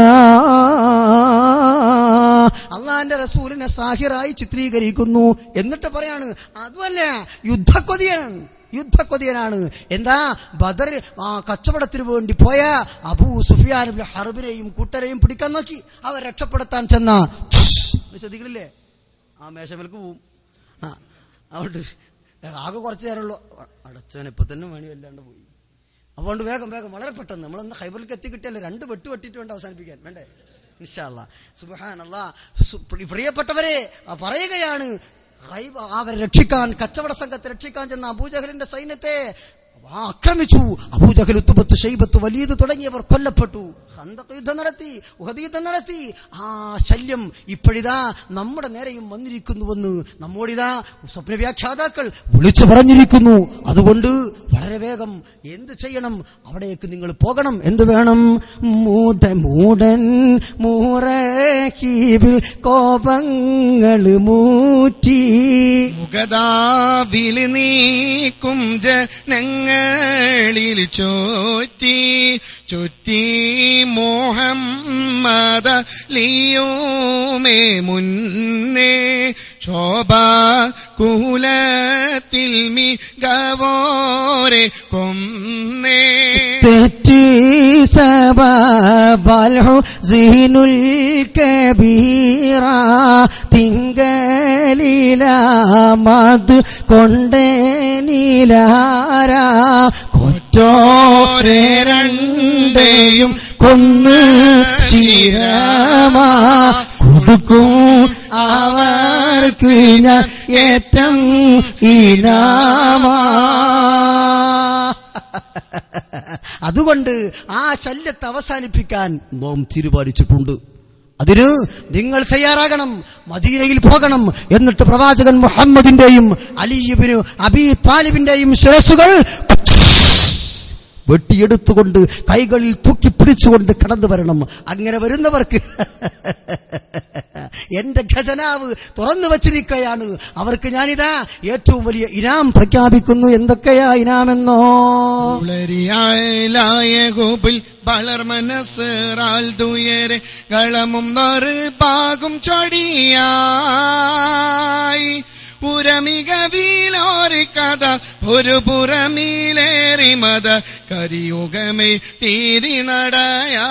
അള്ളാന്റെ റസൂലിനെ സാഹിറായി ചിത്രീകരിക്കുന്നു എന്നിട്ട് പറയാണ് അതുമല്ല യുദ്ധക്കൊതിയാണ് യുദ്ധക്കൊതിയനാണ് എന്താ ബദർ ആ കച്ചവടത്തിന് വേണ്ടി പോയ അബൂ സുഫിയാൻ ഇബ്നു ഹർബിനെയും കൂട്ടരെയും പിടിക്കാൻ നോക്കി അവർ രക്ഷപ്പെടുത്താൻ ചെന്ന ശ്രദ്ധിക്കണില്ലേ ആ മേശമേൽക്ക് പോവും ആ അതുകൊണ്ട് ആകെ കുറച്ച് നേരമുള്ളൂ അടച്ചവൻ ഇപ്പൊ തന്നെ മണി വല്ലാണ്ട് പോയി അതുകൊണ്ട് വേഗം വേഗം വളരെ പെട്ടെന്ന് നമ്മളൊന്ന് ഹൈബറിലേക്ക് എത്തി കിട്ടിയല്ലേ രണ്ട് വെട്ട് വെട്ടിട്ട് വേണ്ട അവസാനിപ്പിക്കാൻ വേണ്ടേ ഇൻഷാല്ല സുബഹാനല്ലാ സു- പ്രി- പ്രിയപ്പെട്ടവരെ ആ പറയുകയാണ് ഹൈബ- അവരെ രക്ഷിക്കാൻ കച്ചവട സംഘത്തെ രക്ഷിക്കാൻ ചെന്ന അബൂജഹലിന്റെ സൈന്യത്തെ ആ ആക്രമിച്ചു അബൂജഹൽ ഉത്തുബത്ത് ഷെയ്ബത്ത് വലിയത് തുടങ്ങിയവർ കൊല്ലപ്പെട്ടു ഹന്തക് യുദ്ധം നടത്തി ഉഹദ് യുദ്ധം നടത്തി ആ ശല്യം ഇപ്പോഴിതാ നമ്മുടെ നേരെയും വന്നിരിക്കുന്നുവെന്ന് നമ്മോടിതാ സ്വപ്ന വ്യാഖ്യാതാക്കൾ വിളിച്ചു പറഞ്ഞിരിക്കുന്നു അതുകൊണ്ട് വളരെ വേഗം എന്ത് ചെയ്യണം അവിടേക്ക് നിങ്ങൾ പോകണം എന്ത് വേണം മൂടൻ മൂടൻ മൂറീബിൽ കോപങ്ങള് മൂറ്റി മുഖദാവിൽ നീക്കും ജനങ്ങളിൽ ചോറ്റി ചുറ്റി മോഹമ്മദ ലിയോമേ മുന്നേ ശോഭ കുലത്തിൽ മികവോരെ കൊന്നേ തെറ്റി സബാൽ ഹുസീനുൽ കബീറ തിങ്കലില മത് കൊണ്ടേ നീലാര കൊറ്റോരെ രണ്ടേയും കൊന്ന് ശിരമാ കൊടുക്കും അവർക്ക് ഞാൻ ഏറ്റം ഇനാമാ അതുകൊണ്ട് ആ ശല്യത്തെ അവസാനിപ്പിക്കാൻ നോം തീരുമാനിച്ചിട്ടുണ്ട് അതിന് നിങ്ങൾ തയ്യാറാകണം മദീനയിൽ പോകണം എന്നിട്ട് പ്രവാചകൻ മുഹമ്മദിന്റെയും അലിയുബിന് അബി താലിബിന്റെയും ശിരസുകൾ വെട്ടിയെടുത്തുകൊണ്ട് കൈകളിൽ തൂക്കി പിടിച്ചുകൊണ്ട് കടന്നു വരണം അങ്ങനെ വരുന്നവർക്ക് എന്റെ ഖജനാവ് തുറന്നു വച്ചിരിക്കുകയാണ് അവർക്ക് ഞാനിതാ ഏറ്റവും വലിയ ഇനാം പ്രഖ്യാപിക്കുന്നു എന്തൊക്കെയാ ഇനാമെന്നോ ഉളരിയായ ഗോപിൽ വളർ മനസ്സറാൽ ദുയരെ കളമും നറ് പാകും ചൊടിയായി പുരമികവിലോറി കഥ ഒരു പുറമിലേറി മത കരിയുഗമേ തീരി നടയാ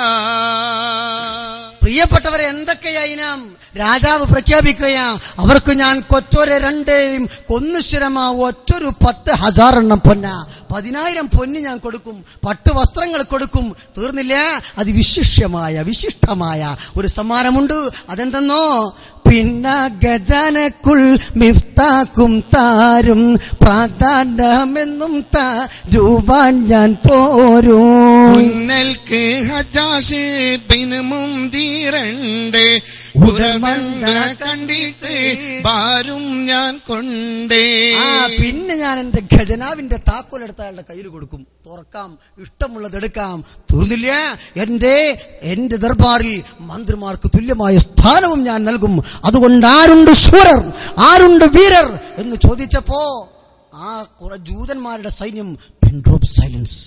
പ്രിയപ്പെട്ടവരെ എന്തൊക്കെയായി നാം രാജാവ് പ്രഖ്യാപിക്കുകയാ അവർക്ക് ഞാൻ കൊച്ചോരെ രണ്ടേയും കൊന്നുശിരമ ഒറ്റൊരു പത്ത് ഹജാറെണ്ണം പൊന്ന പതിനായിരം പൊന്ന് ഞാൻ കൊടുക്കും പട്ട് വസ്ത്രങ്ങൾ കൊടുക്കും തീർന്നില്ല അത് വിശിഷ്യമായ വിശിഷ്ടമായ ഒരു സമ്മാനമുണ്ട് അതെന്തെന്നോ പിന്നെ ഗജനക്കുൾ മിഫ്താക്കും താരും പ്രാധാന്യമെന്നും താരുവാൻ ഞാൻ പോരും മുന്നൽക്ക് ഹജാഷ് പിന് മുന്തിരണ്ട് ഉദമണ്ട കണ്ടിട്ട് ബാരും ഞാൻ കൊണ്ടേ ആ പിന്നെ ഞാൻ എന്റെ ഖജനാവിന്റെ താക്കോലെടുത്ത് അയാളുടെ കയ്യിൽ കൊടുക്കും തുറക്കാം ഇഷ്ടമുള്ളത് എടുക്കാം തീർന്നില്ല എന്റെ എന്റെ ദർബാറിൽ മന്ത്രിമാർക്ക് തുല്യമായ സ്ഥാനവും ഞാൻ നൽകും അതുകൊണ്ട് ആരുണ്ട് ശൂരർ ആരുണ്ട് വീരർ എന്ന് ചോദിച്ചപ്പോ ആ കുറെ ജൂതന്മാരുടെ സൈന്യം പിൻ ഡ്രോപ്പ് സൈലൻസ്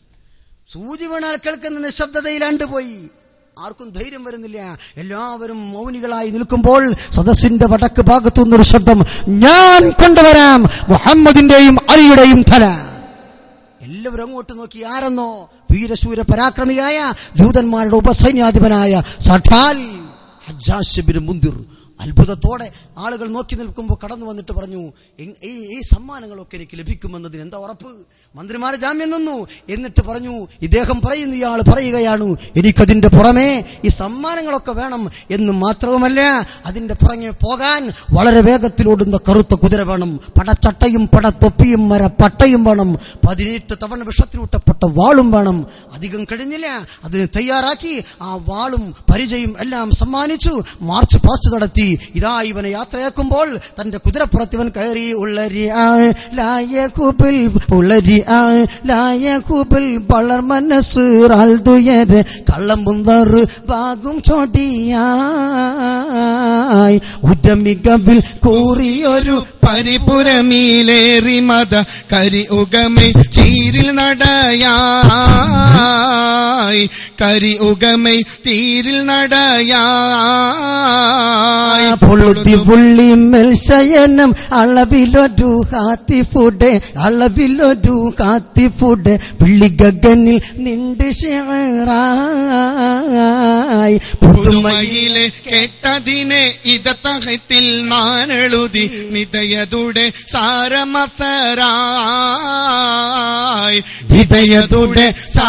സൂചി വീണാൽ കേൾക്കുന്ന നിശബ്ദതയിലാണ്ട് പോയി ആർക്കും ധൈര്യം വരുന്നില്ല എല്ലാവരും മൗനികളായി നിൽക്കുമ്പോൾ സദസ്സിന്റെ വടക്ക് ഭാഗത്തു നിന്നൊരു ശബ്ദം ഞാൻ കൊണ്ടുവരാം മുഹമ്മദിന്റെയും അലിയുടെയും തല എല്ലാവരും അങ്ങോട്ട് നോക്കി ആരെന്നോ വീരശൂര പരാക്രമിയായ ജൂതന്മാരുടെ ഉപസൈന്യാധിപനായ സഠാൽ ഹജ്ജാഷിബിന് മുന്തിർ അത്ഭുതത്തോടെ ആളുകൾ നോക്കി നിൽക്കുമ്പോൾ കടന്നു വന്നിട്ട് പറഞ്ഞു "എങ്- ഈ ഈ സമ്മാനങ്ങളൊക്കെ എനിക്ക് ലഭിക്കുമെന്നതിന് എന്താ ഉറപ്പ് മന്ത്രിമാര് ജാമ്യം നിന്നു എന്നിട്ട് പറഞ്ഞു ഇദ്ദേഹം പറയുന്നു ഇയാൾ പറയുകയാണ് എനിക്കതിന്റെ പുറമേ ഈ സമ്മാനങ്ങളൊക്കെ വേണം എന്ന് മാത്രവുമല്ല അതിന്റെ പുറമെ പോകാൻ വളരെ വേഗത്തിലോടുന്ന കറുത്ത കുതിര വേണം പടച്ചട്ടയും പടത്തൊപ്പിയും മര പട്ടയും വേണം പതിനെട്ട് തവണ വിഷത്തിലൂട്ടപ്പെട്ട വാളും വേണം അധികം കഴിഞ്ഞില്ല അതിന് തയ്യാറാക്കി ആ വാളും പരിചയും എല്ലാം സമ്മാനിച്ചു മാർച്ച് പാസ്റ്റ് നടത്തി ഇതാ ഇവനെ യാത്രയാക്കുമ്പോൾ തന്റെ കുതിരപ്പുറത്ത് ഇവൻ കയറി ഉള്ളരി ലായകുബിൽ ഉള്ളരി ലായകുബിൽ വളർ മനസ്സ് തുയര് കള്ളം മുന്തറ് വാകും ചോട്ടിയായി ഉറ്റമികവിൽ കൂറിയൊരു പരിപുരമീലേറി മത കരി ഉഗമേ ചീരിൽ നടയായി കരി ഉഗമേ തീരിൽ നടയായി പൊളുതി പുള്ളി മെൽശയനം അളവിലൊരു കാത്തി ഫുഡ് അളവിലൊരു കാത്തി ഫുഡ് പുള്ളി ഗഗനിൽ നിണ്ട് ഷേറായി പുതുമയിൽ പുതുമയിലെ കേട്ടതിനെ ഇതത്തഹത്തിൽ നാനെഴുതി നിതയതുടെ സാരമസരായി നിതയതുടെ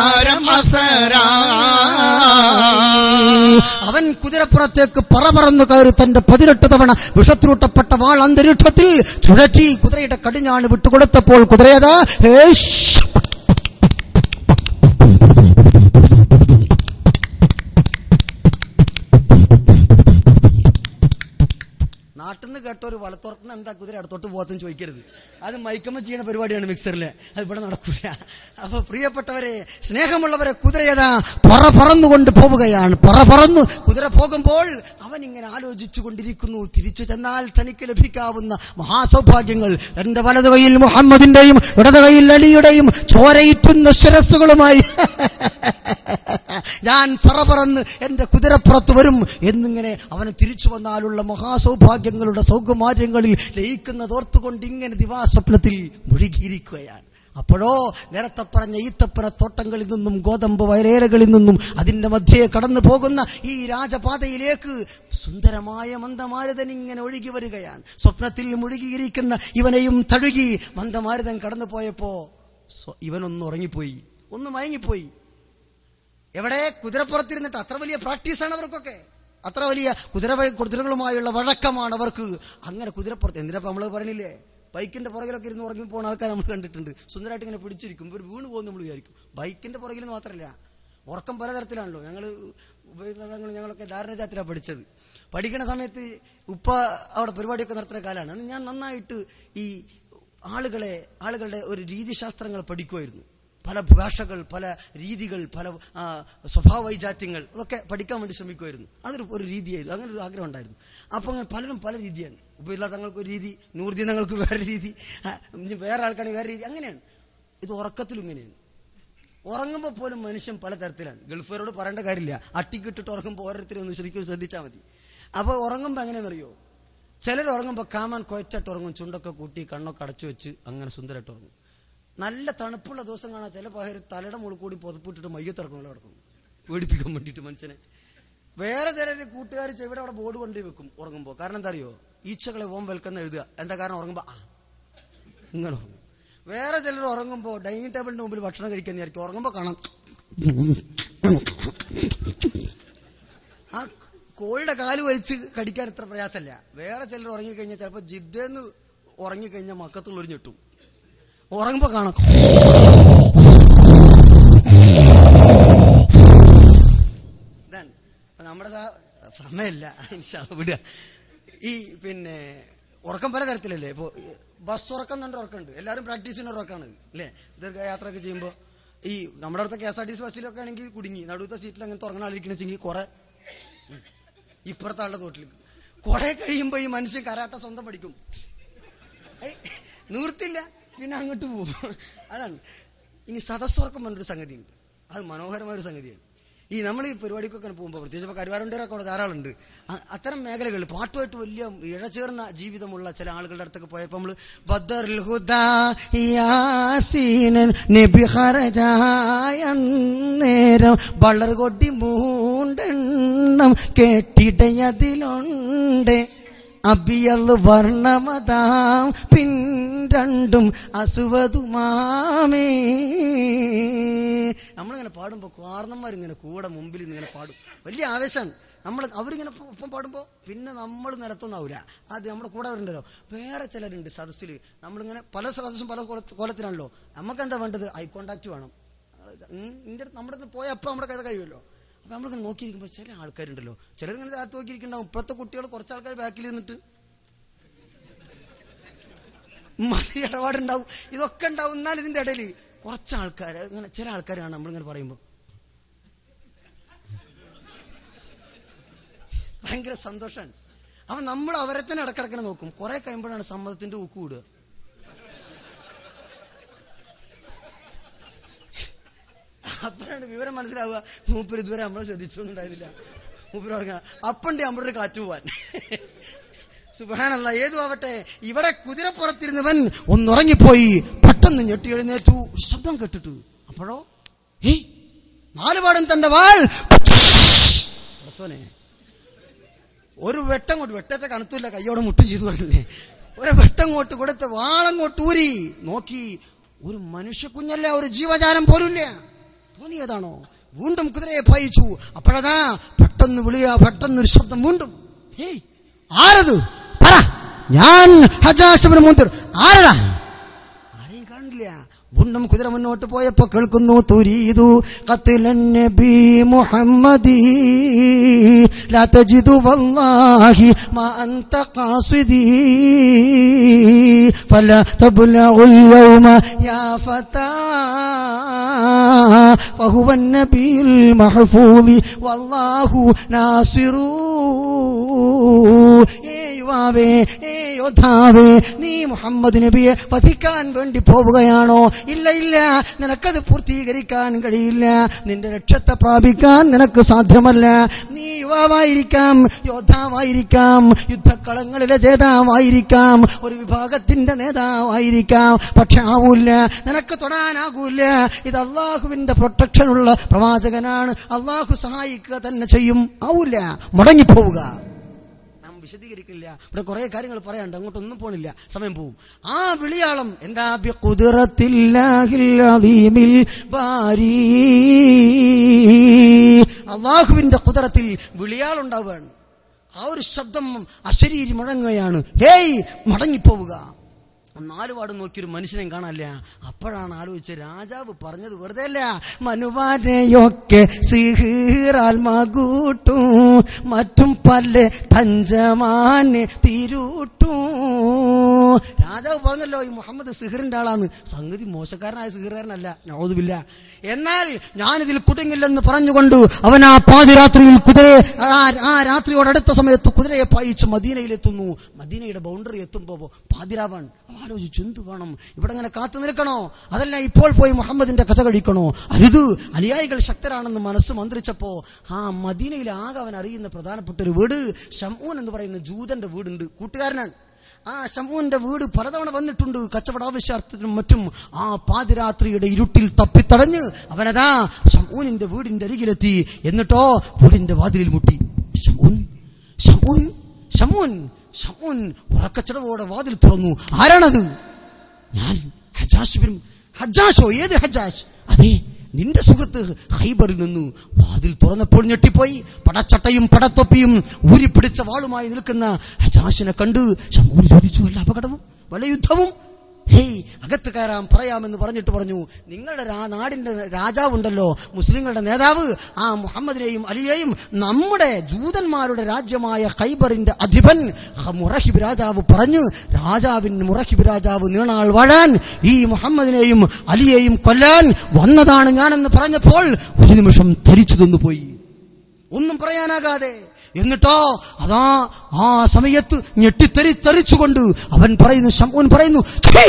സാരമസരായി അവൻ കുതിരപ്പുറത്തേക്ക് പറപറന്നു കയറി തന്റെ പതിനെട്ട് തവണ വിഷത്തിലൂട്ടപ്പെട്ട വാൾ അന്തരീക്ഷത്തിൽ ചുഴറ്റി കുതിരയുടെ കടിഞ്ഞാണ് വിട്ടുകൊടുത്തപ്പോൾ കുതിരയതാ ഏഷ് നാട്ടിൽ നിന്ന് കേട്ട ഒരു വളത്തുറത്തുനിന്ന് എന്താ കുതിര അടുത്തോട്ട് പോകത്തെന്ന് ചോദിക്കരുത് അത് മൈക്കമ്മ ചെയ്യുന്ന പരിപാടിയാണ് മിക്സറില് അത് ഇവിടെ നടക്കൂല അപ്പൊ പ്രിയപ്പെട്ടവരെ സ്നേഹമുള്ളവരെ കുതിരയതാ പറ പറന്നുകൊണ്ട് പോവുകയാണ് പറ പറന്നു കുതിര പോകുമ്പോൾ അവൻ ഇങ്ങനെ ആലോചിച്ചു കൊണ്ടിരിക്കുന്നു തിരിച്ചു ചെന്നാൽ തനിക്ക് ലഭിക്കാവുന്ന മഹാസൗഭാഗ്യങ്ങൾ എന്റെ വലതു കൈയിൽ മുഹമ്മദിന്റെയും ഇടത് കൈയിൽ അലിയുടെയും ചോരയിറ്റുന്ന ശിരസ്സുകളുമായി ഞാൻ പറ പറന്ന് എന്റെ കുതിരപ്പുറത്ത് വരും എന്നിങ്ങനെ അവന് തിരിച്ചു വന്നാലുള്ള മഹാസൗഭാഗ്യങ്ങളുടെ സൗകുമാര്യങ്ങളിൽ ലയിക്കുന്നതോർത്തുകൊണ്ട് ഇങ്ങനെ ദിവാസ്വപ്നത്തിൽ മുഴുകിയിരിക്കുകയാണ് അപ്പോഴോ നേരത്തെ പറഞ്ഞ ഈത്തപ്പന തോട്ടങ്ങളിൽ നിന്നും ഗോതമ്പ് വയലേലകളിൽ നിന്നും അതിന്റെ മധ്യേ കടന്നു പോകുന്ന ഈ രാജപാതയിലേക്ക് സുന്ദരമായ മന്ദമാരുതൻ ഇങ്ങനെ ഒഴുകി വരികയാണ് സ്വപ്നത്തിൽ മുഴുകിയിരിക്കുന്ന ഇവനെയും തഴുകി മന്ദമാരുതൻ കടന്നു പോയപ്പോ സ്വ- ഇവനൊന്ന് ഉറങ്ങിപ്പോയി ഒന്ന് മയങ്ങിപ്പോയി എവിടെ കുതിരപ്പുറത്തിരുന്നിട്ട് അത്ര വലിയ പ്രാക്ടീസാണ് അവർക്കൊക്കെ അത്ര വലിയ കുതിര കുതിരകളുമായുള്ള വഴക്കമാണ് അവർക്ക് അങ്ങനെ കുതിരപ്പുറത്ത് എന്തിനാ നമ്മൾ പറയണില്ലേ ബൈക്കിന്റെ പുറകിലൊക്കെ ഇരുന്ന് ഉറങ്ങി പോകുന്ന ആൾക്കാർ നമ്മൾ കണ്ടിട്ടുണ്ട് സുന്ദരമായിട്ട് ഇങ്ങനെ പിടിച്ചിരിക്കും ഇവർ വീണ് പോകുന്ന നമ്മൾ വിചാരിക്കും ബൈക്കിന്റെ പുറകിൽ നിന്ന് മാത്രമല്ല ഉറക്കം പലതരത്തിലാണല്ലോ ഞങ്ങൾ ഉപയോഗങ്ങൾ ഞങ്ങളൊക്കെ ധാരണജാത്തിലാണ് പഠിച്ചത് പഠിക്കുന്ന സമയത്ത് ഉപ്പ അവിടെ പരിപാടിയൊക്കെ നടത്തുന്ന കാലമാണ് അന്ന് ഞാൻ നന്നായിട്ട് ഈ ആളുകളെ ആളുകളുടെ ഒരു രീതിശാസ്ത്രങ്ങൾ പഠിക്കുമായിരുന്നു പല ഭാഷകൾ പല രീതികൾ പല ആ, സ്വഭാവ വൈജാത്യങ്ങൾ ഇതൊക്കെ പഠിക്കാൻ വേണ്ടി ശ്രമിക്കുമായിരുന്നു അതൊരു ഒരു രീതിയായിരുന്നു അങ്ങനെ ഒരു ആഗ്രഹം ഉണ്ടായിരുന്നു അപ്പൊ അങ്ങനെ പലരും പല രീതിയാണ് ഉപയില്ലാത്ത തങ്ങൾക്ക് ഒരു രീതി നൂർദീൻ തങ്ങൾക്ക് വേറെ രീതി ആ, ഇനി വേറെ ആൾക്കാണെങ്കിൽ വേറെ രീതി അങ്ങനെയാണ് ഇത് ഉറക്കത്തിലും ഇങ്ങനെയാണ് ഉറങ്ങുമ്പോൾ പോലും മനുഷ്യൻ പലതരത്തിലാണ് ഗൾഫുകാരോട് പറയേണ്ട കാര്യമില്ല അട്ടിക്കിട്ടിട്ട് ഉറങ്ങുമ്പോൾ ഓരോരുത്തരും ഒന്ന് ശരിക്കും ശ്രദ്ധിച്ചാൽ മതി അപ്പൊ ഉറങ്ങുമ്പോൾ എങ്ങനെയാണെന്നറിയോ ചിലർ ഉറങ്ങുമ്പോൾ കാമാൻ കൊയച്ചായിട്ട് ഉറങ്ങും ചുണ്ടൊക്കെ കൂട്ടി കണ്ണൊക്കെ അടച്ചു വെച്ച് അങ്ങനെ സുന്ദരമായിട്ട് ഉറങ്ങും നല്ല തണുപ്പുള്ള ദിവസം കാണാൻ ചില പകരം തലയുടെ മുകളിൽ കൂടി പുതപ്പിട്ടിട്ട് മയ്യത്തിറങ്ങുമല്ലോ കിടക്കും പേടിപ്പിക്കാൻ വേണ്ടിയിട്ട് മനുഷ്യനെ വേറെ ചിലര് കൂട്ടുകാർ ചെവിടെ അവിടെ ബോർഡ് കൊണ്ടു വെക്കും ഉറങ്ങുമ്പോൾ കാരണം എന്താ അറിയോ ഈച്ചകളെ ഓം വെൽക്കെന്ന് എഴുതുക എന്താ കാരണം ഉറങ്ങുമ്പോ ആ ഇങ്ങനെ ഉറങ്ങും വേറെ ചിലർ ഉറങ്ങുമ്പോ ഡൈനിങ് ടേബിളിന്റെ മുമ്പിൽ ഭക്ഷണം കഴിക്കുന്നതായിരിക്കും ഉറങ്ങുമ്പോ കാണാം ആ കോഴിയുടെ കാല് വലിച്ച് കടിക്കാൻ ഇത്ര പ്രയാസമല്ല വേറെ ചിലർ ഉറങ്ങിക്കഴിഞ്ഞാൽ ചിലപ്പോ ജിദ്ദേന്ന് ഉറങ്ങിക്കഴിഞ്ഞാൽ മക്കത്തുള്ളൊരു ഞെട്ടും ഉറങ്ങുമ്പോ കാണാം ഇതാണ് അപ്പൊ നമ്മുടെ സാ- സമയമില്ല ഇൻഷാ അല്ലാ വിടുക ഈ പിന്നെ ഉറക്കം പല തരത്തിലല്ലേ ഇപ്പൊ ബസ് ഉറക്കം തന്നെ ഉറക്കമുണ്ട് എല്ലാവരും പ്രാക്ടീസ് ചെയ്യുന്ന ഒരു ഉറക്കമാണ് അല്ലേ ദീർഘയാത്രയൊക്കെ ചെയ്യുമ്പോൾ ഈ നമ്മുടെ അടുത്ത K S R T C ബസ്സിലൊക്കെ ആണെങ്കിൽ കുടുങ്ങി നടുവത്തെ സീറ്റിൽ അങ്ങനത്തെ ഉറങ്ങണ ആളിരിക്കണെച്ചെങ്കിൽ കുറെ ഉം, ഇപ്പുറത്തെ ആളുടെ തോട്ടിൽ കുറെ കഴിയുമ്പോ ഈ മനുഷ്യൻ കരാട്ട സ്വന്തം പഠിക്കും ഏയ്, നിവൃത്തില്ല പിന്നെ അങ്ങോട്ട് പോകും അതാണ് ഇനി സദസ്സുറക്കം പറഞ്ഞൊരു സംഗതിയുണ്ട് അത് മനോഹരമായ ഒരു സംഗതിയാണ് ഈ നമ്മൾ ഈ പരിപാടിക്കൊക്കെ പോകുമ്പോൾ പ്രത്യേകിച്ച് ഇപ്പോൾ കരുവാരുണ്ടൊക്കെ അവിടെ ധാരാളമുണ്ട് അ- അത്തരം മേഖലകളിൽ പാട്ടുമായിട്ട് വലിയ ഇഴചേർന്ന ജീവിതമുള്ള ചില ആളുകളുടെ അടുത്തൊക്കെ പോയപ്പോൾ നമ്മൾ ബദറുൽ ഹുദാ യാസീനൻ നബി ഖറജായ നേരം വളർ കൊട്ടി മൂണ്ടെണ്ണം കേട്ടിടയതിലുണ്ട് അബിയൽ വർണ്ണമതാം പിൻ രണ്ടും അസുവതുമാമേ നമ്മളിങ്ങനെ പാടുമ്പോ കാരണന്മാരിങ്ങനെ കൂടെ മുമ്പിൽ ഇങ്ങനെ പാടും വലിയ ആവേശമാണ് നമ്മൾ അവരിങ്ങനെ ഒപ്പം- ഒപ്പം പാടുമ്പോ പിന്നെ നമ്മൾ നിരത്തൊന്നാവൂല അത് നമ്മുടെ കൂടെ വരുന്നുണ്ടല്ലോ വേറെ ചിലരുണ്ട് സദസ്സിൽ നമ്മളിങ്ങനെ പല സദസ്സും പല കോല- കോലത്തിലാണല്ലോ നമുക്ക് എന്താ വേണ്ടത് ഐ കോണ്ടാക്ട് വേണം ഉം, ഇന്റെ അടുത്ത് നമ്മുടെ അടുത്ത് പോയ അപ്പൊ നമ്മുടെ കഥ കഴിയുമല്ലോ അപ്പൊ നമ്മളിങ്ങനെ നോക്കിയിരിക്കുമ്പോ ചില ആൾക്കാരുണ്ടല്ലോ ചിലരിങ്ങനെ രാത്രി നോക്കിയിരിക്കുന്നുണ്ടാവും ഇപ്പോഴത്തെ കുട്ടികൾ കുറച്ച് ആൾക്കാർ ബാക്കിൽ നിന്നിട്ട് മതി ഇടപാടുണ്ടാവും ഇതൊക്കെ ഉണ്ടാവും എന്നാൽ ഇതിന്റെ ഇടയിൽ കുറച്ച് ആൾക്കാർ ഇങ്ങനെ ചില ആൾക്കാരാണ് നമ്മളിങ്ങനെ പറയുമ്പോൾ ഭയങ്കര സന്തോഷമാണ് അപ്പൊ നമ്മൾ അവരെ തന്നെ ഇടക്കിടക്കിനെ നോക്കും കുറെ കഴിയുമ്പോഴാണ് സമ്മതത്തിന്റെ ഊക്ക് കൂടുക അപ്പോഴാണ് വിവരം മനസ്സിലാവുക മൂപ്പർ ഇതുവരെ നമ്മളെ ശ്രദ്ധിച്ചൊന്നും ഉണ്ടായിരുന്നില്ല മൂപ്പർ പറഞ്ഞ അപ്പണ്ട് നമ്മുടെ കാറ്റ് പോവാൻ സുബാനല്ല ഏതു ആവട്ടെ ഇവിടെ കുതിരപ്പുറത്തിരുന്നവൻ ഒന്നുറങ്ങിപ്പോയി പെട്ടെന്ന് ഞെട്ടി എഴുന്നേറ്റു ഒരു ശബ്ദം കേട്ടിട്ടു അപ്പോഴോ ഏയ് നാലുപാടും തന്റെ വാൾ പുറത്തോനെ ഒരു വെട്ടം കൊണ്ട് വെട്ടത്തെ കണത്തില്ല കയ്യോടെ മുട്ടും ചെയ്തു പറഞ്ഞില്ലേ ഒരു വെട്ടം കൊണ്ട് കൊടുത്ത് വാളങ്ങോട്ട് ഊരി നോക്കി ഒരു മനുഷ്യ കുഞ്ഞല്ല ഒരു ജീവജാലം പോലുമില്ല തോന്നിയതാണോ വീണ്ടും കുതിരയെ പായിച്ചു അപ്പോഴതാ പെട്ടെന്ന് വിളിയ പെട്ടെന്നൊരു ശബ്ദം വീണ്ടും ഹേയ് ആരത് പറ ഞാൻ ഹജാശബിന് മുന്തിർ ആരടാ ആരെയും കാണില്ല വീണ്ടും കുതിര മുന്നോട്ട് പോയപ്പോ കേൾക്കുന്നു തുരീതു ഖത്ലൻ നബി മുഹമ്മദി ലാ തജിദു വല്ലാഹി മാ അൻത ഖാസിദി ഫലാ തബ്ലഉ اليوم يا فتى فهو النبي المحفوظ والله ناصر ഏ യുവാവേ ഏ യോദ്ധാവേ നീ മുഹമ്മദ് നബിയെ വധിക്കാൻ വേണ്ടി പോവുകയാണോ ഇല്ല ഇല്ല നിനക്കത് പൂർത്തീകരിക്കാൻ കഴിയില്ല നിന്റെ രക്ഷത്തെ പ്രാപിക്കാൻ നിനക്ക് സാധ്യമല്ല നീ യുവാവായിരിക്കാം യോദ്ധാവായിരിക്കാം യുദ്ധക്കളങ്ങളിലെ ജേതാവായിരിക്കാം ഒരു വിഭാഗത്തിന്റെ നേതാവായിരിക്കാം പക്ഷെ ആവൂല്ല നിനക്ക് തൊടാനാകൂല ഇത് അള്ളാഹുവിന്റെ പ്രൊട്ടക്ഷനുള്ള പ്രവാചകനാണ് അള്ളാഹു സഹായിക്കുക തന്നെ ചെയ്യും ആവൂല മടങ്ങിപ്പോവുക നാം വിശദീകരിക്കില്ല ഇവിടെ കുറെ കാര്യങ്ങൾ പറയാനുണ്ട് അങ്ങോട്ടൊന്നും പോണില്ല സമയം പോവും ആ വിളിയാളം എന്താ ബിഖുദ്റത്തില്ലാഹിൽ അദീമിൽ ബാരി അള്ളാഹുവിന്റെ കുതിരത്തിൽ വിളിയാളുണ്ടാവുകയാണ് ആ ഒരു ശബ്ദം അശരീരി മുഴങ്ങുകയാണ് ഹേയ് മടങ്ങിപ്പോവുക നാലുപാട് നോക്കിയൊരു മനുഷ്യനെയും കാണാനില്ല അപ്പോഴാണ് ആലോചിച്ച് രാജാവ് പറഞ്ഞത് വെറുതെ അല്ല മനുവാരെയൊക്കെ സിഹീറാൽ മകൂട്ടും മറ്റും പല തഞ്ചമാനെ തിരുട്ടും രാജാവ് പറഞ്ഞല്ലോ ഈ മുഹമ്മദ് സിഹറിന്റെ ആളാന്ന് സംഗതി മോശക്കാരനായ സിഹറുകാരനല്ല നവതുമില്ല എന്നാൽ ഞാനിതിൽ കുടുങ്ങില്ലെന്ന് പറഞ്ഞുകൊണ്ട് അവൻ ആ പാതിരാത്രിയിൽ കുതിരയെ ആ- ആ രാത്രിയോടടുത്ത സമയത്ത് കുതിരയെ പായിച്ച് മദീനയിലെത്തുന്നു മദീനയുടെ ബൗണ്ടറി എത്തുമ്പോ പാതിരാവാൻ ആലോചിച്ചു എന്ത് വേണം ഇവിടെ അങ്ങനെ കാത്തു നിൽക്കണോ അതല്ല ഇപ്പോൾ പോയി മുഹമ്മദിന്റെ കഥ കഴിക്കണോ അരുത് അനുയായികൾ ശക്തരാണെന്ന് മനസ്സ് മന്ത്രിച്ചപ്പോ ആ മദീനയിൽ ആകെ അവൻ അറിയുന്ന പ്രധാനപ്പെട്ട ഒരു വീട് ഷമൂൻ എന്ന് പറയുന്ന ജൂതന്റെ വീടുണ്ട് കൂട്ടുകാരനാണ് ആ ഷമൂന്റെ വീട് പലതവണ വന്നിട്ടുണ്ട് കച്ചവടാവശ്യാർത്ഥത്തിനും മറ്റും ആ പാതിരാത്രിയുടെ ഇരുട്ടിൽ തപ്പിത്തടഞ്ഞ് അവനതാ ഷമൂനിന്റെ വീടിന്റെ അരികിലെത്തി എന്നിട്ടോ വീടിന്റെ വാതിലിൽ മുട്ടി ഷമൂൻ ഷമൂൻ ഷമൂൻ ഷമൂൻ ഉറക്കച്ചടവോടെ വാതിൽ തുറന്നു ആരാണത് ഞാൻ ഹജാഷ് ബിൻ ഹജാഷോ ഏത് ഹജാഷ് അതെ നിന്റെ സുഹൃത്ത് ഹൈബറിൽ നിന്നു വാതിൽ തുറന്നപ്പോൾ ഞെട്ടിപ്പോയി പടച്ചട്ടയും പടത്തൊപ്പിയും ഊരിപ്പിടിച്ച വാളുമായി നിൽക്കുന്ന ഹജാഷിനെ കണ്ട് ശമൂൻ ചോദിച്ചു വല്ല അപകടവും വല്ല യുദ്ധവും ഹേയ് അകത്ത് കയറാം പറയാമെന്ന് പറഞ്ഞിട്ട് പറഞ്ഞു നിങ്ങളുടെ രാ- നാടിന്റെ രാജാവുണ്ടല്ലോ മുസ്ലിങ്ങളുടെ നേതാവ് ആ മുഹമ്മദിനെയും അലിയെയും നമ്മുടെ ജൂതന്മാരുടെ രാജ്യമായ ഖൈബറിന്റെ അധിപൻ ഹ- മുറഹിബ് രാജാവ് പറഞ്ഞു രാജാവിന് മുറഹിബ് രാജാവ് നീണാൾ വാഴാൻ ഈ മുഹമ്മദിനെയും അലിയെയും കൊല്ലാൻ വന്നതാണ് ഞാനെന്ന് പറഞ്ഞപ്പോൾ ഒരു നിമിഷം ധരിച്ചു തന്നുപോയി ഒന്നും പറയാനാകാതെ എന്നിട്ടോ അതാ ആ സമയത്ത് ഞെട്ടിത്തെറി തെറിച്ചുകൊണ്ട് അവൻ പറയുന്നു ശംഭുൻ പറയുന്നു "ഛീ!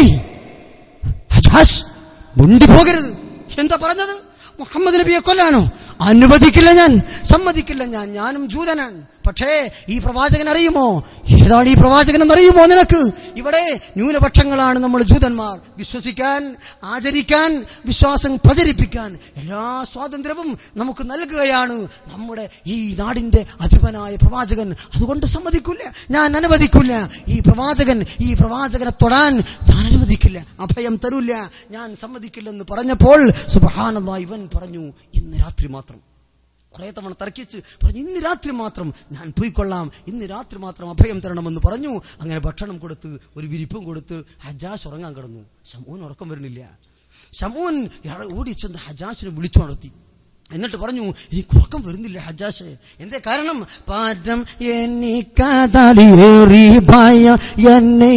ഹജാസ് മുണ്ടി പോകരുത് എന്താ പറഞ്ഞത് മുഹമ്മദ് നബിയെ കൊല്ലാനോ അനുവദിക്കില്ല ഞാൻ സമ്മതിക്കില്ല ഞാൻ ഞാനും ജൂതനാണ് പക്ഷേ ഈ പ്രവാചകൻ അറിയുമോ ഏതാണ് ഈ പ്രവാചകൻ എന്നറിയുമോ നിനക്ക് ഇവിടെ ന്യൂനപക്ഷങ്ങളാണ് നമ്മൾ ജൂതന്മാർ വിശ്വസിക്കാൻ ആചരിക്കാൻ വിശ്വാസം പ്രചരിപ്പിക്കാൻ എല്ലാ സ്വാതന്ത്ര്യവും നമുക്ക് നൽകുകയാണ് നമ്മുടെ ഈ നാടിന്റെ അധിപനായ പ്രവാചകൻ അതുകൊണ്ട് സമ്മതിക്കില്ല ഞാൻ അനുവദിക്കില്ല ഈ പ്രവാചകൻ ഈ പ്രവാചകനെ തൊടാൻ ഞാൻ അനുവദിക്കില്ല അഭയം തരൂല്ല ഞാൻ സമ്മതിക്കില്ലെന്ന് പറഞ്ഞപ്പോൾ സുബഹാനല്ലാ ഇവൻ പറഞ്ഞു ഇന്ന് രാത്രി മാത്രം കുറെ തവണ തർക്കിച്ച് പറഞ്ഞു ഇന്ന് രാത്രി മാത്രം ഞാൻ പോയിക്കൊള്ളാം ഇന്ന് രാത്രി മാത്രം അഭയം തരണമെന്ന് പറഞ്ഞു അങ്ങനെ ഭക്ഷണം കൊടുത്ത് ഒരു വിരിപ്പും കൊടുത്ത് ഹജാസ് ഉറങ്ങാൻ കിടന്നു ഷമൂൻ ഉറക്കം വരുന്നില്ല ഷമൂൻ ഇറ- ഓടിച്ചെന്ന് ഹജാസിനെ വിളിച്ചു നടത്തി എന്നിട്ട് പറഞ്ഞു എനിക്ക് ഉറക്കം വരുന്നില്ല ഹജാഷെ എന്തേ കാരണം പാറ്റം എനിക്കതളിയേറി ഭയ എന്നെ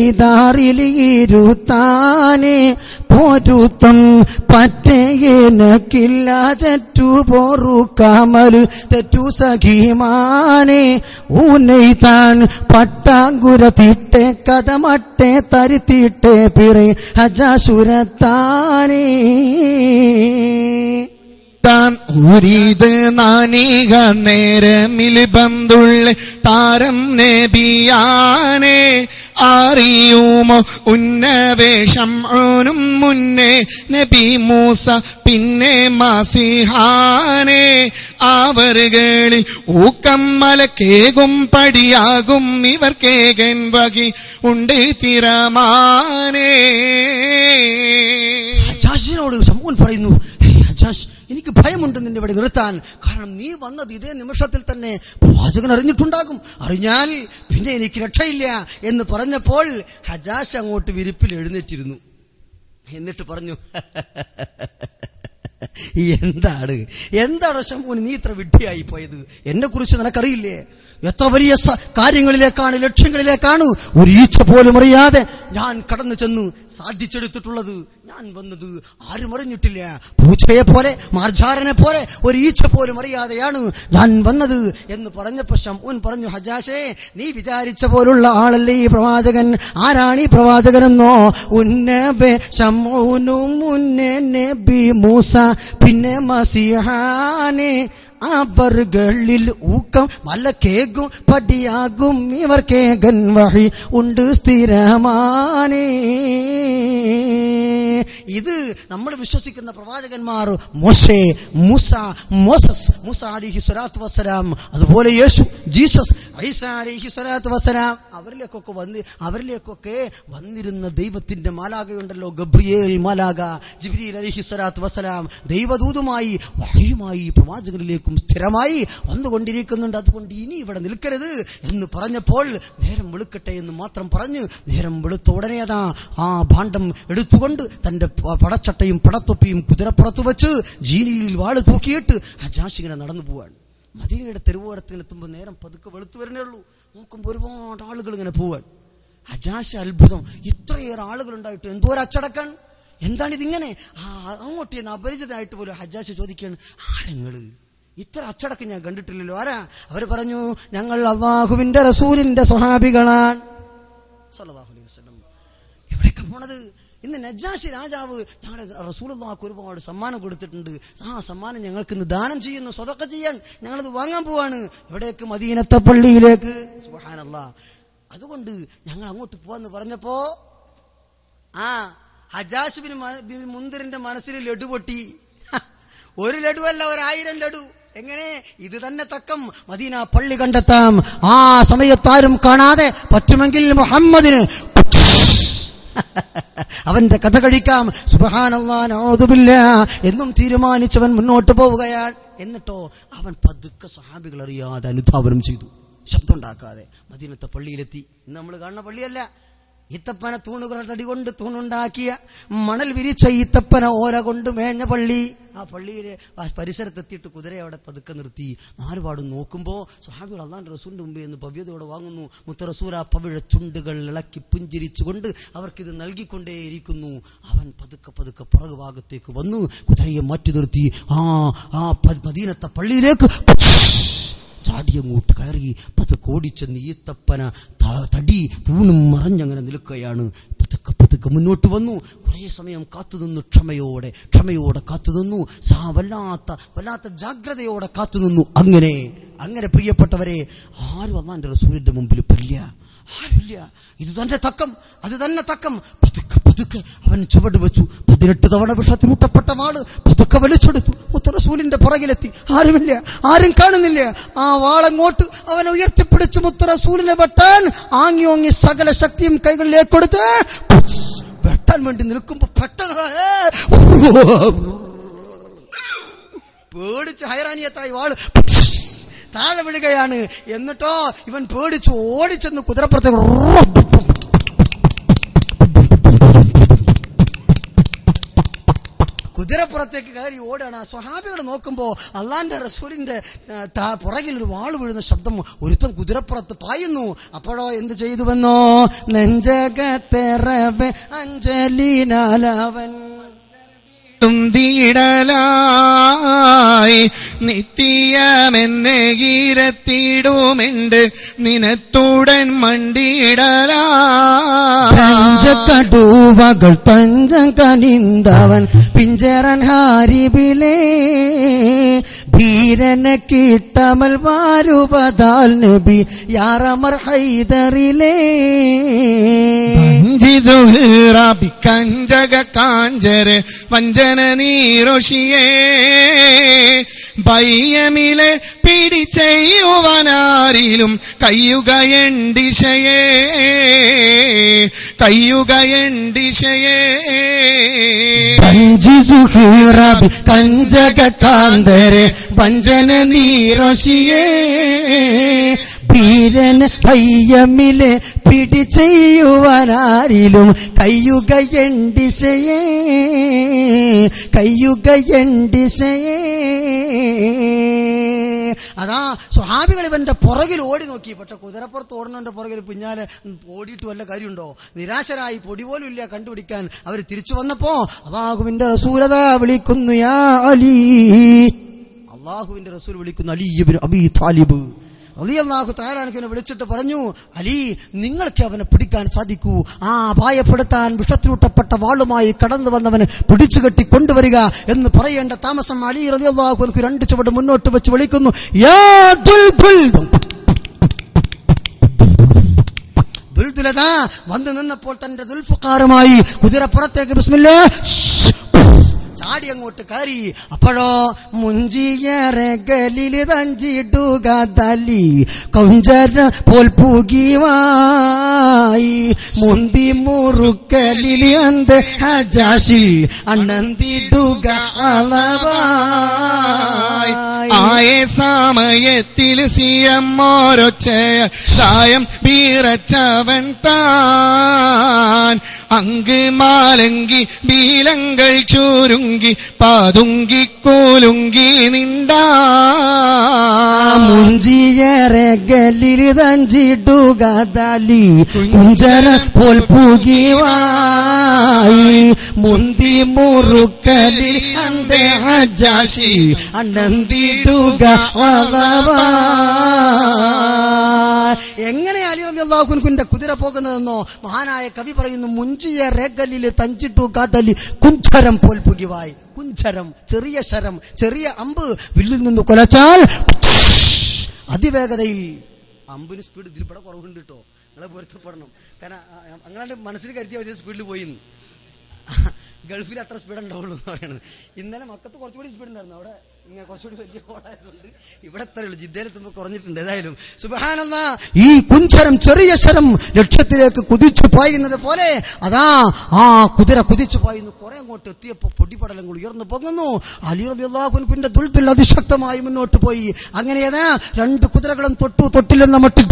ദാറിലിരുത്താനെ പോരുത്തം പറ്റേനക്കില്ല തെറ്റു പോറുക്കാമല് തെറ്റു സഖീമാനെ ഊനൈ താൻ പട്ടാങ്കുര തിട്ടെ കഥമട്ടെ തരിത്തിട്ടെ പിറേ ഹജാസുരത്താനേ താൻ ഉരീത് നാനീക നേരമിൽ ബന്തുള്ള താരം നബിയാനെ അറിയുമോ ഉന്നവേഷം ഓനും മുന്നേ നബി മൂസ പിന്നെ മസിഹാനെ അവറുകളിൽ ഊക്കം മലക്കേകും പടിയാകും ഇവർ കേകൻ വകി ഉണ്ട് തിരമാനേ ഹജാഷിനോട് ശമൂൻ പറയുന്നു "ഹേയ് ഹജാഷ് എനിക്ക് ഭയമുണ്ട് നിന്നെ ഇവിടെ നിർത്താൻ കാരണം നീ വന്നത് ഇതേ നിമിഷത്തിൽ തന്നെ പ്രവാചകൻ അറിഞ്ഞിട്ടുണ്ടാകും അറിഞ്ഞാൽ പിന്നെ എനിക്ക് രക്ഷയില്ല എന്ന് പറഞ്ഞപ്പോൾ ഹജാഷ് അങ്ങോട്ട് വിരിപ്പിൽ എഴുന്നേറ്റിരുന്നു എന്നിട്ട് പറഞ്ഞു എന്താണ് എന്താണ് ശംഭുവിന് നീ ഇത്ര വിഡ്ഢിയായി പോയത് എന്നെ കുറിച്ച് നിനക്കറിയില്ലേ എത്ര വലിയ സ- കാര്യങ്ങളിലേക്കാണ് ലക്ഷ്യങ്ങളിലേക്കാണ് ഒരു ഈച്ച പോലും അറിയാതെ ഞാൻ കടന്നു ചെന്ന് സാധിച്ചെടുത്തിട്ടുള്ളത് ഞാൻ വന്നത് ആരും അറിഞ്ഞിട്ടില്ല പൂച്ചയെ പോലെ മാർജാരനെ പോലെ ഒരു ഈച്ച പോലും അറിയാതെയാണ് ഞാൻ വന്നത് എന്ന് പറഞ്ഞപ്പോ ശംഭുൻ പറഞ്ഞു ഹജാഷേ നീ വിചാരിച്ച പോലുള്ള ആളല്ലേ ഈ പ്രവാചകൻ ആരാണ് ഈ പ്രവാചകനെന്നോ ഉന്നബെ ശമൂനും മുന്നേ നബി മൂസ പിന്നെ മസിഹാനെ അവറുകളിൽ ഊക്കം വല്ല കേകും പടിയാകും ഇവർ കേകൻ വഴി ഉണ്ട് സ്ഥിരമാനേ ഇത് നമ്മൾ വിശ്വസിക്കുന്ന പ്രവാചകന്മാർ മോശെ മൂസ മോസസ് മൂസ അലിഹി സ്വലാത്ത് വസ്സലാം അതുപോലെ യേശു ജീസസ് ഐസ അലിഹി സ്വലാത്ത് വസ്സലാം അവരിലേക്കൊക്കെ വന്ന് അവരിലേക്കൊക്കെ വന്നിരുന്ന ദൈവത്തിന്റെ മാലാകയുണ്ടല്ലോ ഗബ്രിയേൽ മാലാക ജിബ്രീൽ അലിഹി സ്വലാത്ത് വസ്സലാം ദൈവദൂതുമായി വഹയുമായി പ്രവാചകനിലേക്കും സ്ഥിരമായി വന്നുകൊണ്ടിരിക്കുന്നുണ്ട് അതുകൊണ്ട് ഇനി ഇവിടെ നിൽക്കരുത് എന്ന് പറഞ്ഞപ്പോൾ നേരം വെളുക്കട്ടെ എന്ന് മാത്രം പറഞ്ഞ് നേരം വെളുത്ത ഉടനെ അതാ ആ ഭാണ്ഡം എടുത്തുകൊണ്ട് തന്റെ പ- പടച്ചട്ടയും പടത്തൊപ്പിയും കുതിരപ്പുറത്ത് വെച്ച് ജീനിയിൽ വാള് തൂക്കിയിട്ട് ഹജാഷിങ്ങനെ നടന്നു പോവാണ് മദീനയുടെ തെരുവോരത്തിൽ എത്തുമ്പോൾ നേരം പതുക്കെ വെളുത്തു വരുന്നേ ഉള്ളൂ നോക്കുമ്പോൾ ഒരുപാട് ആളുകൾ ഇങ്ങനെ പോവാൻ ഹജാശ അത്ഭുതം ഇത്രയേറെ ആളുകൾ ഉണ്ടായിട്ട് എന്തോ ഒരു അച്ചടക്കാൻ എന്താണ് ഇതിങ്ങനെ ആ അങ്ങോട്ട് ചെന്ന് അപരിചിതനായിട്ട് പോലും ഹജാശ ചോദിക്കുകയാണ് ആരെങ്ങള് ഇത്ര അച്ചടക്കം ഞാൻ കണ്ടിട്ടില്ലല്ലോ ആരാ അവർ പറഞ്ഞു ഞങ്ങൾ അള്ളാഹുവിന്റെ റസൂലിന്റെ സ്വഹാബികളാണ് സല്ലല്ലാഹു അലൈഹി വസല്ലം എവിടേക്ക് പോണത് ഇന്ന് നജാശി രാജാവ് ഞങ്ങളുടെ റസൂലുള്ളാഹ്ക്ക് ഒരുപാട് സമ്മാനം കൊടുത്തിട്ടുണ്ട് ആ സമ്മാനം ഞങ്ങൾക്ക് ഇന്ന് ദാനം ചെയ്യുന്നു സ്വതക്ക ചെയ്യാൻ ഞങ്ങളത് വാങ്ങാൻ പോവാണ് എവിടേക്ക് മദീനത്തെ പള്ളിയിലേക്ക് സുബ്ഹാനല്ലാ അതുകൊണ്ട് ഞങ്ങൾ അങ്ങോട്ട് പോവാന്ന് പറഞ്ഞപ്പോ ആ ഹജാഷിബിന് മുന്തിരിന്റെ മനസ്സിൽ ലഡു പൊട്ടി ഹ, ഒരു ലഡു അല്ല ഒരായിരം ലഡു എങ്ങനെ ഇത് തന്നെ തക്കം മദീന പള്ളി കണ്ടെത്താം ആ സമയത്താരും കാണാതെ പറ്റുമെങ്കിൽ മുഹമ്മദിന് അവന്റെ കഥ കഴിക്കാം സുബഹാനല്ലാനോതുമില്ല എന്നും തീരുമാനിച്ചവൻ മുന്നോട്ട് പോവുകയാണ് എന്നിട്ടോ അവൻ പതുക്കെ സഹാബികൾ അറിയാതെ അനുധാവനം ചെയ്തു ശബ്ദം ഉണ്ടാക്കാതെ മദീനത്തെ പള്ളിയിലെത്തി ഇന്ന് നമ്മൾ കാണുന്ന പള്ളിയല്ല ഈത്തപ്പന തൂണുകൾ തടി കൊണ്ട് തൂണുണ്ടാക്കിയ മണൽ വിരിച്ച ഈത്തപ്പന ഓല കൊണ്ട് മേഞ്ഞ പള്ളി ആ പള്ളിയിലെ ആ പരിസരത്തെത്തിയിട്ട് കുതിരയെ അവിടെ പതുക്കെ നിർത്തി നാലുപാടും നോക്കുമ്പോ സ്വഹാബികൾ അള്ളാന്റെ റസൂലിന്റെ മുമ്പിൽ നിന്ന് ഭവ്യതയോടെ വാങ്ങുന്നു മുത്ത റസൂൽ ആ പവിഴ ചുണ്ടുകൾ ഇളക്കി പുഞ്ചിരിച്ചുകൊണ്ട് അവർക്കിത് നൽകിക്കൊണ്ടേയിരിക്കുന്നു അവൻ പതുക്കെ പതുക്കെ പുറകു ഭാഗത്തേക്ക് വന്നു കുതിരയെ മാറ്റി നിർത്തി ആ ആ പ- മദീനത്തെ പള്ളിയിലേക്ക് ചാടിയങ്ങോട്ട് കയറി പതുക്കെ ഓടിച്ചെന്ന് ഈത്തപ്പന ത- തടി തൂണും മറഞ്ഞങ്ങനെ നിൽക്കുകയാണ് പതുക്കെ പതുക്കെ മുന്നോട്ട് വന്നു കുറേ സമയം കാത്തുനിന്നു ക്ഷമയോടെ ക്ഷമയോടെ കാത്തുനിന്നു സാ വല്ലാത്ത വല്ലാത്ത ജാഗ്രതയോടെ കാത്തുനിന്നു അങ്ങനെ അങ്ങനെ പ്രിയപ്പെട്ടവരെ ആരും അള്ളാന്റെ റസൂലിന്റെ മുമ്പിൽ പല്ല ആരുമില്ല ഇത് തന്നെ തക്കം അത് തന്നെ തക്കം പതുക്കെ പതുക്കെ അവൻ ചുവട് വെച്ചു പതിനെട്ട് തവണ വിഷത്തിലൂട്ടപ്പെട്ട വാള് പതുക്കെ വലിച്ചെടുത്തു മുത്തറസൂലിന്റെ പുറകിലെത്തി ആരുമില്ല ആരും കാണുന്നില്ല ആ വാളങ്ങോട്ട് അവൻ ഉയർത്തിപ്പിടിച്ച് മുത്തറസൂലിനെ വെട്ടാൻ ആങ്ങി ഓങ്ങി സകല ശക്തിയും കൈകളിലേക്ക് കൊടുത്ത് വെട്ടാൻ വേണ്ടി നിൽക്കുമ്പോ പെട്ടെന്ന് പേടിച്ച് ഹൈറാനിയത്തായി വാള് താഴെ വീഴുകയാണ് എന്നിട്ടോ ഇവൻ പേടിച്ച് ഓടിച്ചെന്ന് കുതിരപ്പുറത്തേക്ക് കുതിരപ്പുറത്തേക്ക് കയറി ഓടാണ് ആ സ്വഹാബികൾ നോക്കുമ്പോ അള്ളാന്റെ റസൂലിന്റെ ആ, താ- പുറകിൽ ഒരു വാള് വീഴുന്ന ശബ്ദം ഒരുത്തൻ കുതിരപ്പുറത്ത് പായുന്നു അപ്പോഴോ എന്ത് ചെയ്തുവെന്നോ നെഞ്ചകത്തെറവെ അഞ്ജലിനാലവൻ തുന്തിയിടലായി നിത്യമെന്നെ ഗീരത്തിടുമെണ്ട് നിനത്തുടൻ മണ്ടിയിടലായി പഞ്ചക്കടുവകൾ തഞ്ചം കനിന്തവൻ പിഞ്ചരൻ ഹാരിബിലേ ഭീരനെ കിട്ടമൽ വാരുപതാൽ നബി യാറമർ ഹൈദറിലേ കഞ്ചക കാഞ്ചര് വഞ്ചന നീരോഷിയേ ഭയമിലെ പിടിച്ചെയ്യുവനാരിലും കയ്യുകയണ്ടിശയേ കയ്യുകയണ്ടിശയേ പഞ്ചിസുഹീറബ് കഞ്ചക കാന്തരെ വഞ്ചന നീറോഷിയേ ഭീരൻ ഭയ്യമിലെ പിടിച്ചെയ്യുവാനാരിലും കയ്യുകയണ്ടിശയേ കയ്യുകയണ്ടിശയേ അതാ സ്വഹാബികൾ ഇവന്റെ പുറകിൽ ഓടി നോക്കി പക്ഷെ കുതിരപ്പുറത്ത് ഓടുന്നവന്റെ പുറകിൽ പിന്നാലെ ഓടിയിട്ട് വല്ല കാര്യമുണ്ടോ നിരാശരായി പൊടി പോലും ഇല്ല കണ്ടുപിടിക്കാൻ അവർ തിരിച്ചു വന്നപ്പോ അള്ളാഹുവിന്റെ റസൂലത വിളിക്കുന്നു യാ അലി അള്ളാഹുവിന്റെ റസൂൽ വിളിക്കുന്നു Ali ibn Abi Talib Ali Allah താരാനക്കിനെ വിളിച്ചിട്ട് പറഞ്ഞു അലി നിങ്ങൾക്ക് അവനെ പിടിക്കാൻ സാധിക്കൂ ആ അപായപ്പെടുത്താൻ വിഷത്തിലൂട്ടപ്പെട്ട വാളുമായി കടന്നു വന്നവന് പിടിച്ചു കെട്ടി കൊണ്ടുവരിക എന്ന് പറയേണ്ട താമസം അലി റലി അള്ളാഹുനക്ക് രണ്ട് ചുവട് മുന്നോട്ട് വെച്ച് വിളിക്കുന്നു യാ ദുൽബുൽ ദുൽദുലതാ വന്നു നിന്നപ്പോൾ തന്റെ ദുൽഫുക്കാറുമായി കുതിരപ്പുറത്തേക്ക് ബിസ്മില്ലാ ചാടി അങ്ങോട്ട് കയറി അപ്പോഴോ മുഞ്ചിയറകലില് തഞ്ചിടുക തലി കൊഞ്ചര പോൽ പുകിവായി മുന്തി മുറുക്കലിൽ അന്ത ഹജാശി അണ്ണന്തിടുക അളവായി ആയ സമയത്തിൽ സിയം ഓരൊച്ച സായം വീറച്ചവൻ താൻ അങ്ക് മാലങ്കി ബീലങ്ങൾ ചൂരുങ്കി പാതുങ്കി കോലുങ്കി നിണ്ടാ മുഞ്ചിയേറെ ഗല്ലിൽ തഞ്ചിടുക തലി കുഞ്ചര പോൽ പുകിവായി മുന്തി മുറുക്കലിൽ അന്റെ അജാശി അണ്ണന്തിടുക എങ്ങനെ അലിയാഹുൻകുന്റെ കുതിര പോകുന്നതെന്നോ മഹാനായ കവി പറയുന്നു മുഞ്ചിയ റേഗലില് തഞ്ചിട്ടു കാതലി കുഞ്ചരം പോൽ പുകിവായി കുഞ്ചരം ചെറിയ ശരം ചെറിയ അമ്പ് വില്ലിൽ നിന്ന് കൊലച്ചാൽ അതിവേഗതയിൽ അമ്പിന് സ്പീഡ് ഇതിൽ ഇവിടെ കുറവുണ്ട് കേട്ടോ നിങ്ങളെ പൊരുത്തപ്പെടണം കാരണം അങ്ങനെ മനസ്സിൽ കരുതിയ വലിയ സ്പീഡിൽ പോയി ഗൾഫിൽ അത്ര സ്പീഡ് ഉണ്ടാവുള്ളൂ എന്ന് പറയുന്നത് ഇന്നലെ മക്കത്ത് കുറച്ചുകൂടി സ്പീഡ് ഉണ്ടായിരുന്നു അവിടെ ഇങ്ങനെ കുറച്ചുകൂടി വലിയ ഓടായതുകൊണ്ട് ഇവിടെ എത്ര ഉള്ളൂ ജിദ്ദയിലെത്തുമ്പോൾ കുറഞ്ഞിട്ടുണ്ട് ഏതായാലും സുബഹാനല്ല ഈ കുഞ്ചരം ചെറിയ ശരം ലക്ഷ്യത്തിലേക്ക് കുതിച്ചു പായുന്നത് പോലെ അതാ ആ കുതിര കുതിച്ചു പായുന്നു കുറെ അങ്ങോട്ട് എത്തിയപ്പോ പൊടിപടലങ്ങൾ ഉയർന്നു പോകുന്നു അലിയുള്ളാഹുൻപിന്റെ ദുൽദുൽ അതിശക്തമായി മുന്നോട്ട് പോയി അങ്ങനെയതാ രണ്ട് കുതിരകളും തൊട്ടു തൊട്ടില്ലെന്ന മട്ടിൽ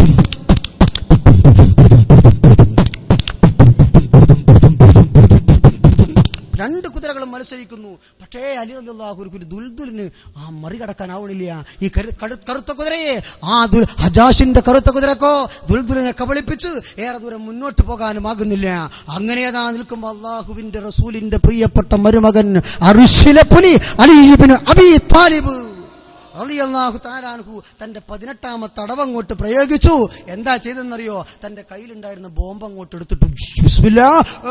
രണ്ട് കുതിരകളും മത്സരിക്കുന്നു പക്ഷേ അലിഹുല്ലാഹുർക്ക് ദുൽദുലിന് ആ മറികടക്കാനാവണില്ല ഈ കരു- കരു- കറുത്ത കുതിരയെ ആ ദുൽ ഹജാഷിന്റെ കറുത്ത കുതിരക്കോ ദുൽദുലിനെ കബളിപ്പിച്ച് ഏറെ ദൂരം മുന്നോട്ട് പോകാനും ആകുന്നില്ല അങ്ങനെ അതാ നിൽക്കുമ്പോൾ അള്ളാഹുവിന്റെ റസൂലിന്റെ പ്രിയപ്പെട്ട മരുമകൻ അറുഷിലെ പുലി അലീബിന് അബി താലിബ് റളിയല്ലാഹു താലാൻഹു തന്റെ പതിനെട്ടാമത്തെ അടവങ്ങോട്ട് പ്രയോഗിച്ചു എന്താ ചെയ്തെന്നറിയോ തന്റെ കയ്യിലുണ്ടായിരുന്ന ബോംബ് അങ്ങോട്ട് എടുത്തിട്ട് ബിസ്മില്ലാ, ആ,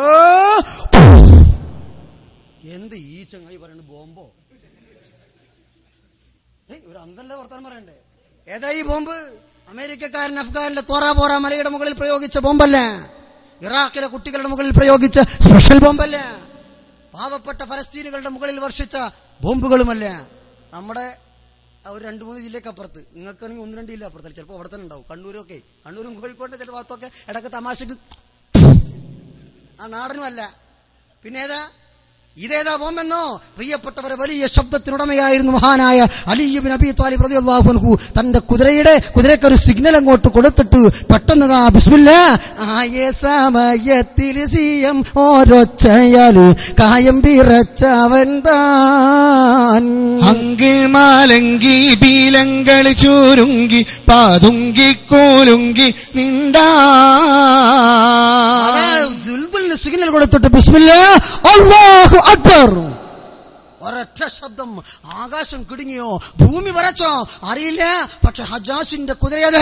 എന്ത് ഈ ചങ്ങായി പറയുന്നത് ബോംബോ ഏയ്, ഒരു അന്തല്ല വർത്താനം പറയണ്ടേ ഏതാ ഈ ബോംബ് അമേരിക്കക്കാരൻ അഫ്ഗാനിലെ തോറ പോറ മലയുടെ മുകളിൽ പ്രയോഗിച്ച ബോംബല്ല ഇറാഖിലെ കുട്ടികളുടെ മുകളിൽ പ്രയോഗിച്ച സ്പെഷ്യൽ ബോംബല്ല പാവപ്പെട്ട ഫലസ്തീനുകളുടെ മുകളിൽ വർഷിച്ച ബോംബുകളുമല്ല നമ്മുടെ ആ ഒരു രണ്ട് മൂന്ന് ജില്ലയ്ക്ക് അപ്പുറത്ത് നിങ്ങൾക്കാണെങ്കിൽ ഒന്ന് രണ്ട് ജില്ല അപ്പുറത്തല്ല ചിലപ്പോൾ അവിടെ തന്നെ ഉണ്ടാവും കണ്ണൂരൊക്കെ കണ്ണൂരും കോഴിക്കോട്ടെ ചില ഭാഗത്തൊക്കെ ഇടയ്ക്ക് തമാശക്ക് ആ നാടനുമല്ല പിന്നെ ഏതാ ഇതേതാ ബോംബെന്നോ പ്രിയപ്പെട്ടവരെ വലിയ ശബ്ദത്തിനുടമയായിരുന്നു മഹാനായ അലിയുബിൻ അബി താലിബ് റളിയല്ലാഹു അൻഹു തന്റെ കുതിരയുടെ കുതിരയ്ക്ക് ഒരു സിഗ്നൽ അങ്ങോട്ട് കൊടുത്തിട്ട് പെട്ടെന്നതാ ബിസ്മില്ല ആയ സമയത്തിൽ സിയം ഓരൊച്ചയാല് കായം പിറച്ചവൻ താൻ അങ്ക് മാലങ്കി ബീലങ്ങൾ ചൂരുങ്കി പാതുങ്കി കോലുങ്കി നിണ്ടാ അതാ ദുൽദുലിന് സിഗ്നൽ കൊടുത്തിട്ട് ബിസ്മില്ല അല്ലാഹു അക്ബർ ഒരൊറ്റ ശബ്ദം ആകാശം കിടുങ്ങിയോ ഭൂമി വരച്ചോ അറിയില്ല പക്ഷെ ഹജാസിന്റെ കുതിരയത്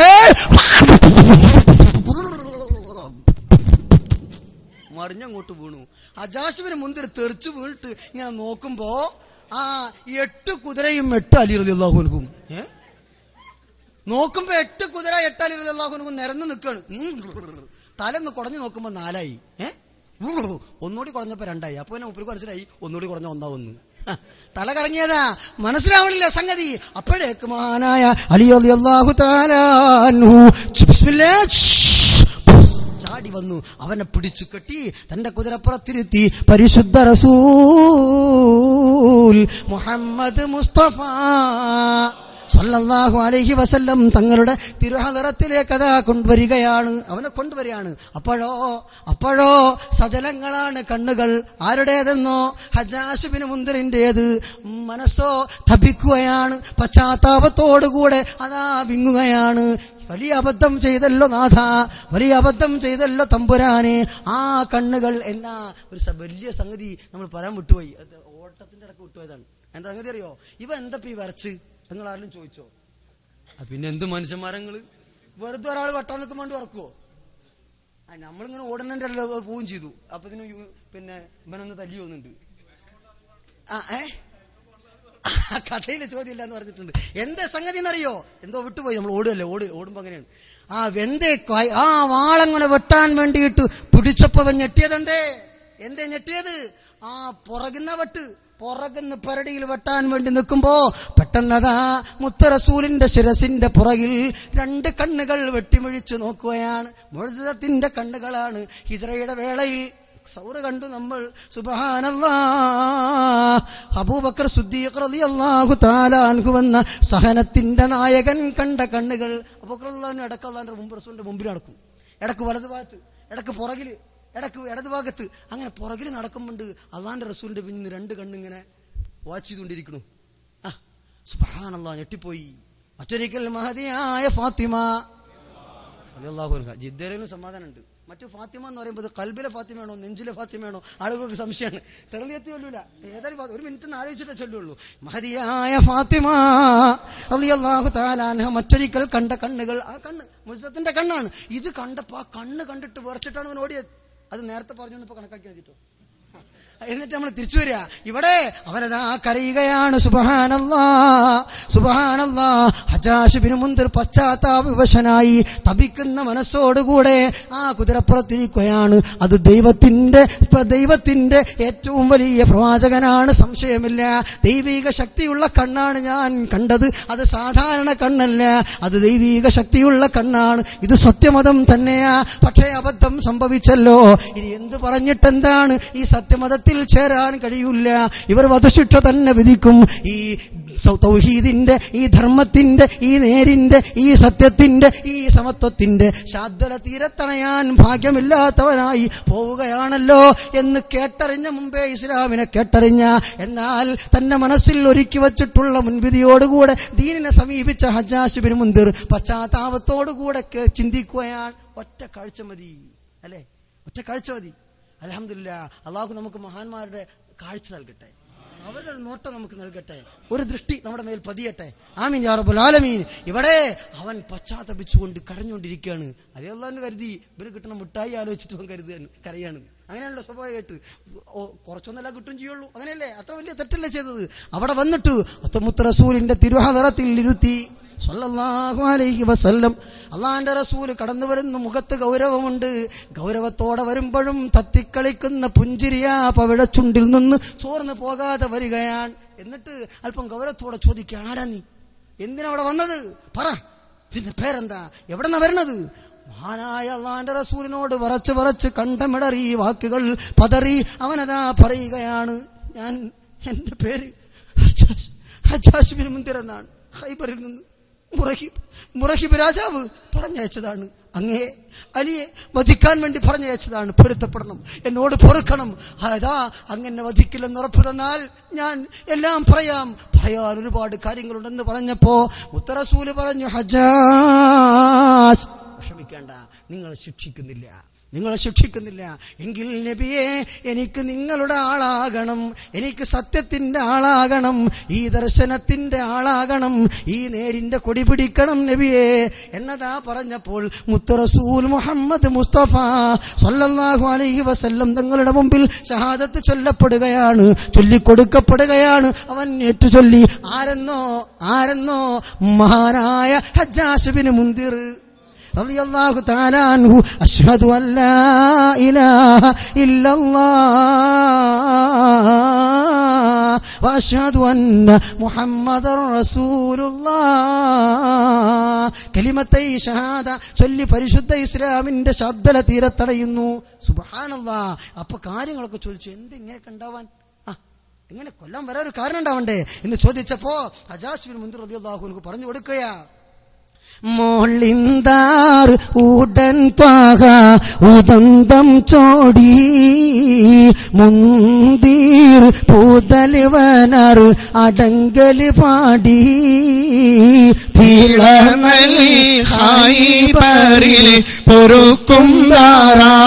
മറിഞ്ഞങ്ങോട്ട് വീണു ഹജാസിന് മുന്തിരി തെറിച്ചു വീണിട്ട് ഇങ്ങനെ നോക്കുമ്പോ ആ എട്ട് കുതിരയും എട്ട് അലി അള്ളാഹുനക്കും ഏ നോക്കുമ്പോ എട്ട് കുതിര എട്ട് അലി അള്ളാഹുനക്കും നിരന്ന് നിൽക്കാണ് തലന്ന് കുടഞ്ഞു നോക്കുമ്പോ നാലായി ഏ ഒന്നുകൂടി കുറഞ്ഞപ്പോ രണ്ടായി അപ്പൊ എന്നെ മുപ്പർക്ക് മനസ്സിലായി ഒന്നുകൂടി കുറഞ്ഞ ഒന്നാവുന്നു ഹ, തല കറങ്ങിയതാ മനസ്സിലാവണില്ല സംഗതി അപ്പോഴേക്ക് മഹാനായ അലി അള്ളാഹു താലാൻഹു ബിസ്മില്ലാ, ചാടി വന്നു അവനെ പിടിച്ചു കെട്ടി തന്റെ കുതിരപ്പുറത്തിരുത്തി പരിശുദ്ധ റസൂൽ മുഹമ്മദ് മുസ്തഫ സല്ലല്ലാഹു അലൈഹി വസല്ലം തങ്ങളുടെ തിരുഹദറത്തിലേക്ക് അതാ കൊണ്ടുവരികയാണ് അവനെ കൊണ്ടുവരികയാണ് അപ്പോഴോ അപ്പോഴോ സജലങ്ങളാണ് കണ്ണുകൾ ആരുടേതെന്നോ ഹജാഷിബിന് മുന്തിരിന്റേത് മനസ്സോ തപിക്കുകയാണ് പശ്ചാത്താപത്തോടുകൂടെ അതാ വിങ്ങുകയാണ് വലിയ അബദ്ധം ചെയ്തല്ലോ നാഥ വലിയ അബദ്ധം ചെയ്തല്ലോ തമ്പുരാനെ ആ കണ്ണുകൾ എന്നാ ഒരു സ- വലിയ സംഗതി നമ്മൾ പറയാൻ വിട്ടുപോയി അത് ഓട്ടത്തിന്റെ ഇടക്ക് വിട്ടുപോയതാണ് എന്താ സംഗതി അറിയോ ഇവ എന്തപ്പ ഈ വരച്ച് നിങ്ങൾ ആരെങ്കിലും ചോദിച്ചോ ആ, പിന്നെ എന്ത് മനുഷ്യന്മാരങ്ങള് വെറുതെ ഒരാൾ വെട്ടാൻ നിൽക്കാൻ വേണ്ടി ഉറക്കുവോ ആ നമ്മളിങ്ങനെ ഓടുന്നതിന്റെ ഇടയിൽ അത് പോവുകയും ചെയ്തു അപ്പൊ ഇതിന് യു- പിന്നെ ഇവനൊന്ന് തല്ലി പോകുന്നുണ്ട് ആ ഏ കഥയിൽ ചോദ്യമില്ല എന്ന് പറഞ്ഞിട്ടുണ്ട് എന്താ സംഗതി എന്നറിയോ എന്തോ വിട്ടുപോയി നമ്മൾ ഓടുകയല്ലേ ഓട് ഓടുമ്പോ അങ്ങനെയാണ് ആ വെന്തേ കായ്- ആ വാളങ്ങനെ വെട്ടാൻ വേണ്ടിയിട്ട് പിടിച്ചപ്പോ അവൻ ഞെട്ടിയതെന്തേ എന്തേ ഞെട്ടിയത് ആ പുറകുന്ന വെട്ട് പുറകുന്ന പരടിയിൽ വെട്ടാൻ വേണ്ടി നിൽക്കുമ്പോ പെട്ടെന്നതാ മുത്തറസൂലിന്റെ ശിരസിന്റെ പുറകിൽ രണ്ട് കണ്ണുകൾ വെട്ടിമിഴിച്ചു നോക്കുകയാണ് മുഴുസത്തിന്റെ കണ്ണുകളാണ് ഹിജറയുടെ വേളയിൽ സൗറ് കണ്ടു നമ്മൾ സുബഹാനല്ലാ അബൂബക്കർ സുദ്ദീഖ് റളിയല്ലാഹു തആല അൻഹു എന്ന സഹനത്തിന്റെ നായകൻ കണ്ട കണ്ണുകൾ അബൂബക്കർ റളിയല്ലാഹു ഇടക്ക് അള്ളാന്റെ മുമ്പ് റസൂലിന്റെ മുമ്പിൽ നടക്കും ഇടക്ക് വലതു ഭാഗത്ത് ഇടക്ക് പുറകില് ഇടക്ക് ഇടത് ഭാഗത്ത് അങ്ങനെ പുറകിൽ നടക്കുമ്പോണ്ട് അള്ളാന്റെ റസൂലിന്റെ പിന്നിൽ രണ്ട് കണ്ണിങ്ങനെ വാച്ച് ചെയ്തുകൊണ്ടിരിക്കണു ആ സുബാനല്ലാ ഞെട്ടിപ്പോയി മറ്റൊരിക്കൽ മഹതിയായ ഫാത്തിമ ജിദ്ദയിലും സമാധാനമുണ്ട് മറ്റു ഫാത്തിമ എന്ന് പറയുമ്പോൾ കൽബിലെ ഫാത്തിമയാണോ നെഞ്ചിലെ ഫാത്തിമയാണോ ആളുകൾക്ക് സംശയമാണ് തെളിഞ്ഞെത്തി കൊല്ലൂല ഏതായാലും ഒരു മിനിറ്റ് ഒന്ന് ആലോചിച്ചിട്ടേ ചൊല്ലുള്ളൂ മഹതിയായ ഫാത്തിമ അള്ളാഹു താലാൻഹ മറ്റൊരിക്കൽ കണ്ട കണ്ണുകൾ ആ കണ്ണ് മുസത്തിന്റെ കണ്ണാണ് ഇത് കണ്ടപ്പോ ആ കണ്ണ് കണ്ടിട്ട് വേർച്ചിട്ടാണ് അവൻ ഓടിയത് അത് നേരത്തെ പറഞ്ഞു ഇപ്പൊ കണക്കാക്കി വെച്ചിട്ടോ എന്നിട്ട് നമ്മൾ തിരിച്ചു വരിക ഇവിടെ അവനതാ കരയുകയാണ് സുബഹാനല്ലാ സുബഹാനല്ലാ ഹജാഷിബിന് മുന്തിർ പശ്ചാത്താപവശനായി തപിക്കുന്ന മനസ്സോടുകൂടെ ആ കുതിരപ്പുറത്തിരിക്കുകയാണ് അത് ദൈവത്തിന്റെ ദൈവത്തിന്റെ ഏറ്റവും വലിയ പ്രവാചകനാണ് സംശയമില്ല ദൈവിക ശക്തിയുള്ള കണ്ണാണ് ഞാൻ കണ്ടത് അത് സാധാരണ കണ്ണല്ല അത് ദൈവിക ശക്തിയുള്ള കണ്ണാണ് ഇത് സത്യമതം തന്നെയാ പക്ഷേ അബദ്ധം സംഭവിച്ചല്ലോ ഇനി എന്ത് പറഞ്ഞിട്ടെന്താണ് ഈ സത്യമതത്തിൽ ചേരാൻ കഴിയില്ല ഇവർ വധശിക്ഷ തന്നെ വിധിക്കും ഈ സൗ- തൗഹീദിന്റെ ഈ ധർമ്മത്തിന്റെ ഈ നേരിന്റെ ഈ സത്യത്തിന്റെ ഈ സമത്വത്തിന്റെ ശാദ്വല തീരത്തണയാൻ ഭാഗ്യമില്ലാത്തവനായി പോവുകയാണല്ലോ എന്ന് കേട്ടറിഞ്ഞ മുമ്പേ ഇസ്ലാമിനെ കേട്ടറിഞ്ഞ എന്നാൽ തന്റെ മനസ്സിൽ ഒരുക്കി വച്ചിട്ടുള്ള മുൻവിധിയോടുകൂടെ ദീനിനെ സമീപിച്ച ഹജ്ജാശിബിന് മുന്തിർ പശ്ചാത്താപത്തോടുകൂടെ കേ- ചിന്തിക്കുകയാണ് ഒറ്റ കാഴ്ച മതി അല്ലേ ഒറ്റ കാഴ്ച മതി അലഹമില്ല അള്ളാഹു നമുക്ക് മഹാന്മാരുടെ കാഴ്ച നൽകട്ടെ അവരുടെ ഒരു നോട്ടം നമുക്ക് നൽകട്ടെ ഒരു ദൃഷ്ടി നമ്മുടെ മേൽ പതിയട്ടെ ആമീൻ യാ റബ്ബുൽ ആലമീൻ ഇവിടെ അവൻ പശ്ചാത്തപിച്ചുകൊണ്ട് കരഞ്ഞുകൊണ്ടിരിക്കുകയാണ് അറിയാന്ന് കരുതി ഇവര് കിട്ടണ മിഠായി ആലോചിച്ചിട്ട് അവൻ കരുതുകയാണ് കരയാണ് അങ്ങനെയാണല്ലോ സ്വാഭാവികമായിട്ട് ഓ, കുറച്ചൊന്നല്ല കിട്ടും ചെയ്യുള്ളൂ അങ്ങനെയല്ലേ അത്ര വലിയ തെറ്റല്ലേ ചെയ്തത് അവിടെ വന്നിട്ട് അത്തമുത്ത റസൂലിന്റെ തിരുഹദറത്തിൽ ഇരുത്തി സല്ലല്ലാഹു അലൈഹി വസല്ലം അള്ളാന്റെ റസൂല് കടന്നു വരുന്ന മുഖത്ത് ഗൗരവമുണ്ട് ഗൗരവത്തോടെ വരുമ്പോഴും തത്തിക്കളിക്കുന്ന പുഞ്ചിരിയാ പവിഴ ചുണ്ടിൽ നിന്ന് ചോർന്ന് പോകാതെ വരികയാണ് എന്നിട്ട് അല്പം ഗൗരവത്തോടെ ചോദിക്കുക ആരാ നീ എന്തിനാ അവിടെ വന്നത് പറ നിന്റെ പേരെന്താ എവിടെന്നാ വരണത് മഹാനായ അള്ളാന്റെ റസൂലിനോട് വറച്ച് വറച്ച് കണ്ടമിടറി ഈ വാക്കുകൾ പതറി അവനതാ പറയുകയാണ് ഞാൻ എന്റെ പേര് ഹജ്ജാജ് ഹജ്ജാജ് ബിൻ മുന്തിർ എന്നാണ് ഹൈബറിൽ നിന്ന് മുറഹിബ് മുറഹിബ് രാജാവ് പറഞ്ഞയച്ചതാണ് അങ്ങേ അലിയെ വധിക്കാൻ വേണ്ടി പറഞ്ഞയച്ചതാണ് പൊരുത്തപ്പെടണം എന്നോട് പൊറുക്കണം അതാ അങ്ങനെ വധിക്കില്ലെന്ന് ഉറപ്പ് തന്നാൽ ഞാൻ എല്ലാം പറയാം പറയാൻ ഒരുപാട് കാര്യങ്ങളുണ്ടെന്ന് പറഞ്ഞപ്പോ മുത്തറസൂല് പറഞ്ഞു ഹജാസ് വിഷമിക്കേണ്ട നിങ്ങൾ ശിക്ഷിക്കുന്നില്ല നിങ്ങളെ ശിക്ഷിക്കുന്നില്ല എങ്കിൽ നബിയെ എനിക്ക് നിങ്ങളുടെ ആളാകണം എനിക്ക് സത്യത്തിന്റെ ആളാകണം ഈ ദർശനത്തിന്റെ ആളാകണം ഈ നേരിന്റെ കൊടി പിടിക്കണം നബിയെ എന്നതാ പറഞ്ഞപ്പോൾ മുത്തറസൂൽ മുഹമ്മദ് മുസ്തഫ സല്ലല്ലാഹു അലൈഹി വസല്ലം തങ്ങളുടെ മുമ്പിൽ ഷഹാദത്ത് ചൊല്ലപ്പെടുകയാണ് ചൊല്ലിക്കൊടുക്കപ്പെടുകയാണ് അവൻ ഏറ്റു ചൊല്ലി ആരെന്നോ ആരെന്നോ മഹാനായ ഹജ്ജാസിബിന് മുന്തിർ رضي الله تعالى عنه أشهد أن لا إله إلا الله وأشهد أن محمد رسول الله كلمتي شهادة ചൊല്ലി പരിശുദ്ധ ഇസ്ലാമിന്റെ ശബ്ദല തീരത്തടയുന്നു സുബഹാനല്ല അപ്പൊ കാര്യങ്ങളൊക്കെ ചോദിച്ചു എന്ത് ഇങ്ങനെയൊക്കെ ഉണ്ടാവാൻ ആ എങ്ങനെ കൊല്ലാൻ വരാൻ ഒരു കാരണം ഉണ്ടാവണ്ടേ എന്ന് ചോദിച്ചപ്പോ അജാസ്ബിൻ മുന്തിർ റളിയല്ലാഹു പറഞ്ഞു കൊടുക്കുകയാ മോളിന്താർ ഉടൻ പാക ഉദന്തം ചോടി മുന്തീർ പൂതലിവനർ അടങ്കല് പാടി തിളനൽ ഹായിബറിലെ പൊറുക്കും ദാറാ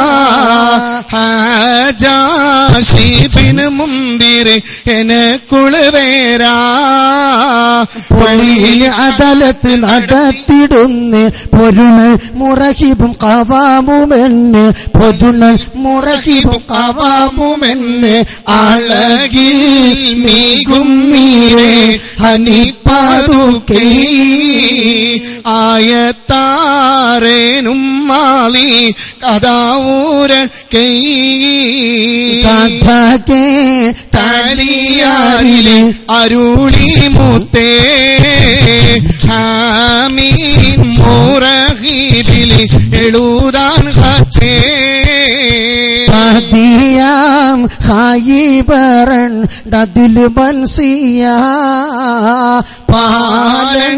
ഹാജാശിബിന് മുന്തിര് എനക്കുള് വേരാ പൊളിയിൽ അദലത്ത് നടത്തിടുന്ന് പൊരുണൽ മുറഹിബും കവാമുമെന്ന് പൊരുണൽ മുറഹിബും കവാമുമെന്ന് അളകിൽ മീകും നീരെ ഹനിപ്പാതുക്കൈ ആയത്താരേനും മാലി കഥാവൂര കൈ കഥകേ തലിയാറിലെ അരുളി മുത്തേ ഹാമീൻ മുറഹീബിലി എഴുതാൻ ഹത്തേ പതിയാം ഹായിബറൻ ഡതില് ബൻസിയ പാലൻ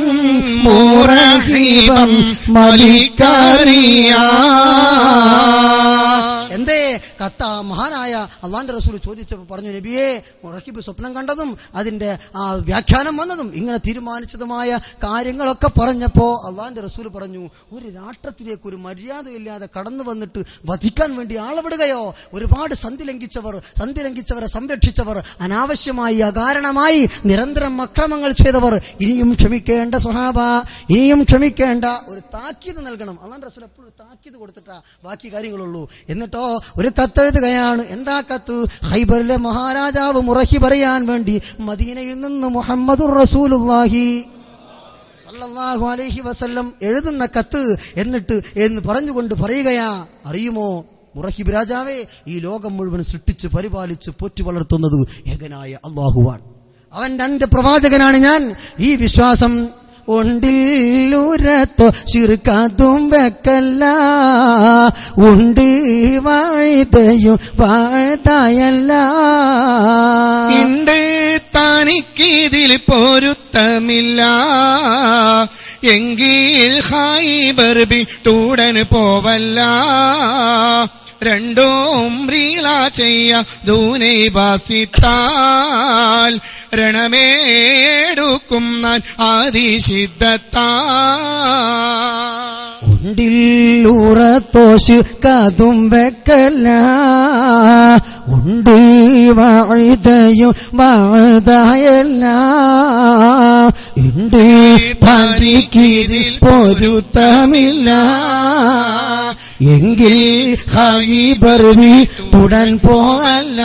മുറഹീബം മലിക്കറിയ എന്തേ കത്ത മഹാനായ അള്ളാന്റെ റസൂൽ ചോദിച്ചപ്പോൾ പറഞ്ഞു നബിയെ മുറഹിബ് സ്വപ്നം കണ്ടതും അതിന്റെ ആ വ്യാഖ്യാനം വന്നതും ഇങ്ങനെ തീരുമാനിച്ചതുമായ കാര്യങ്ങളൊക്കെ പറഞ്ഞപ്പോ അള്ളാന്റെ റസൂൽ പറഞ്ഞു ഒരു രാഷ്ട്രത്തിലേക്ക് ഒരു മര്യാദയില്ലാതെ കടന്നു വന്നിട്ട് വധിക്കാൻ വേണ്ടി ആളവിടുകയോ ഒരുപാട് സന്ധി ലംഘിച്ചവർ സന്ധി ലംഘിച്ചവരെ സംരക്ഷിച്ചവർ അനാവശ്യമായി അകാരണമായി നിരന്തരം അക്രമങ്ങൾ ചെയ്തവർ ഇനിയും ക്ഷമിക്കേണ്ട സ്വഹാബ ഇനിയും ക്ഷമിക്കേണ്ട ഒരു താക്കീത് നൽകണം അള്ളാന്റെ റസൂൽ എപ്പോഴും താക്കീത് കൊടുത്തിട്ടാ ബാക്കി കാര്യങ്ങളുള്ളൂ എന്നിട്ടോ ഒരു കത്തെഴുതുകയാണ് എന്താ കത്ത് ഹൈബറിലെ മഹാരാജാവ് മുറഹി പറയാൻ വേണ്ടി മദീനയിൽ നിന്ന് മുഹമ്മദുർ റസൂലുള്ളാഹി സല്ലല്ലാഹു അലൈഹി വസല്ലം എഴുതുന്ന കത്ത് എന്നിട്ട് എന്ന് പറഞ്ഞുകൊണ്ട് പറയുകയാ അറിയുമോ മുറഹിബ് രാജാവേ ഈ ലോകം മുഴുവൻ സൃഷ്ടിച്ച് പരിപാലിച്ച് പോറ്റി വളർത്തുന്നത് ഏകനായ അള്ളാഹുവാണ് അവന്റെ അന്റെ പ്രവാചകനാണ് ഞാൻ ഈ വിശ്വാസം ഉണ്ടില്ലൂരത്തോ ശിർക്കാതും വെക്കല്ല ഉണ്ട് വാഴ്തയും വാഴ്ത്തായല്ല ഉണ്ട് തനിക്കിതിൽ പൊരുത്തമില്ല എങ്കിൽ ഹൈബർ വിട്ടൂടൻ പോവല്ല രണ്ടും റീള ചെയ്യ ദൂനെ ബാസിത്താൽ രണമേടുക്കും ഞാൻ ആദിശിദ്ധത്താ ഉണ്ടില്ലൂറത്തോശ് കതും വെക്കല്ല ഉണ്ട് വാഴ്തയും വാഴ്തായല്ല ഉണ്ട് തനിക്കിതിൽ പൊരുത്തമില്ല എങ്കിൽ ഹൈബർവി ഉടൻ പോകല്ല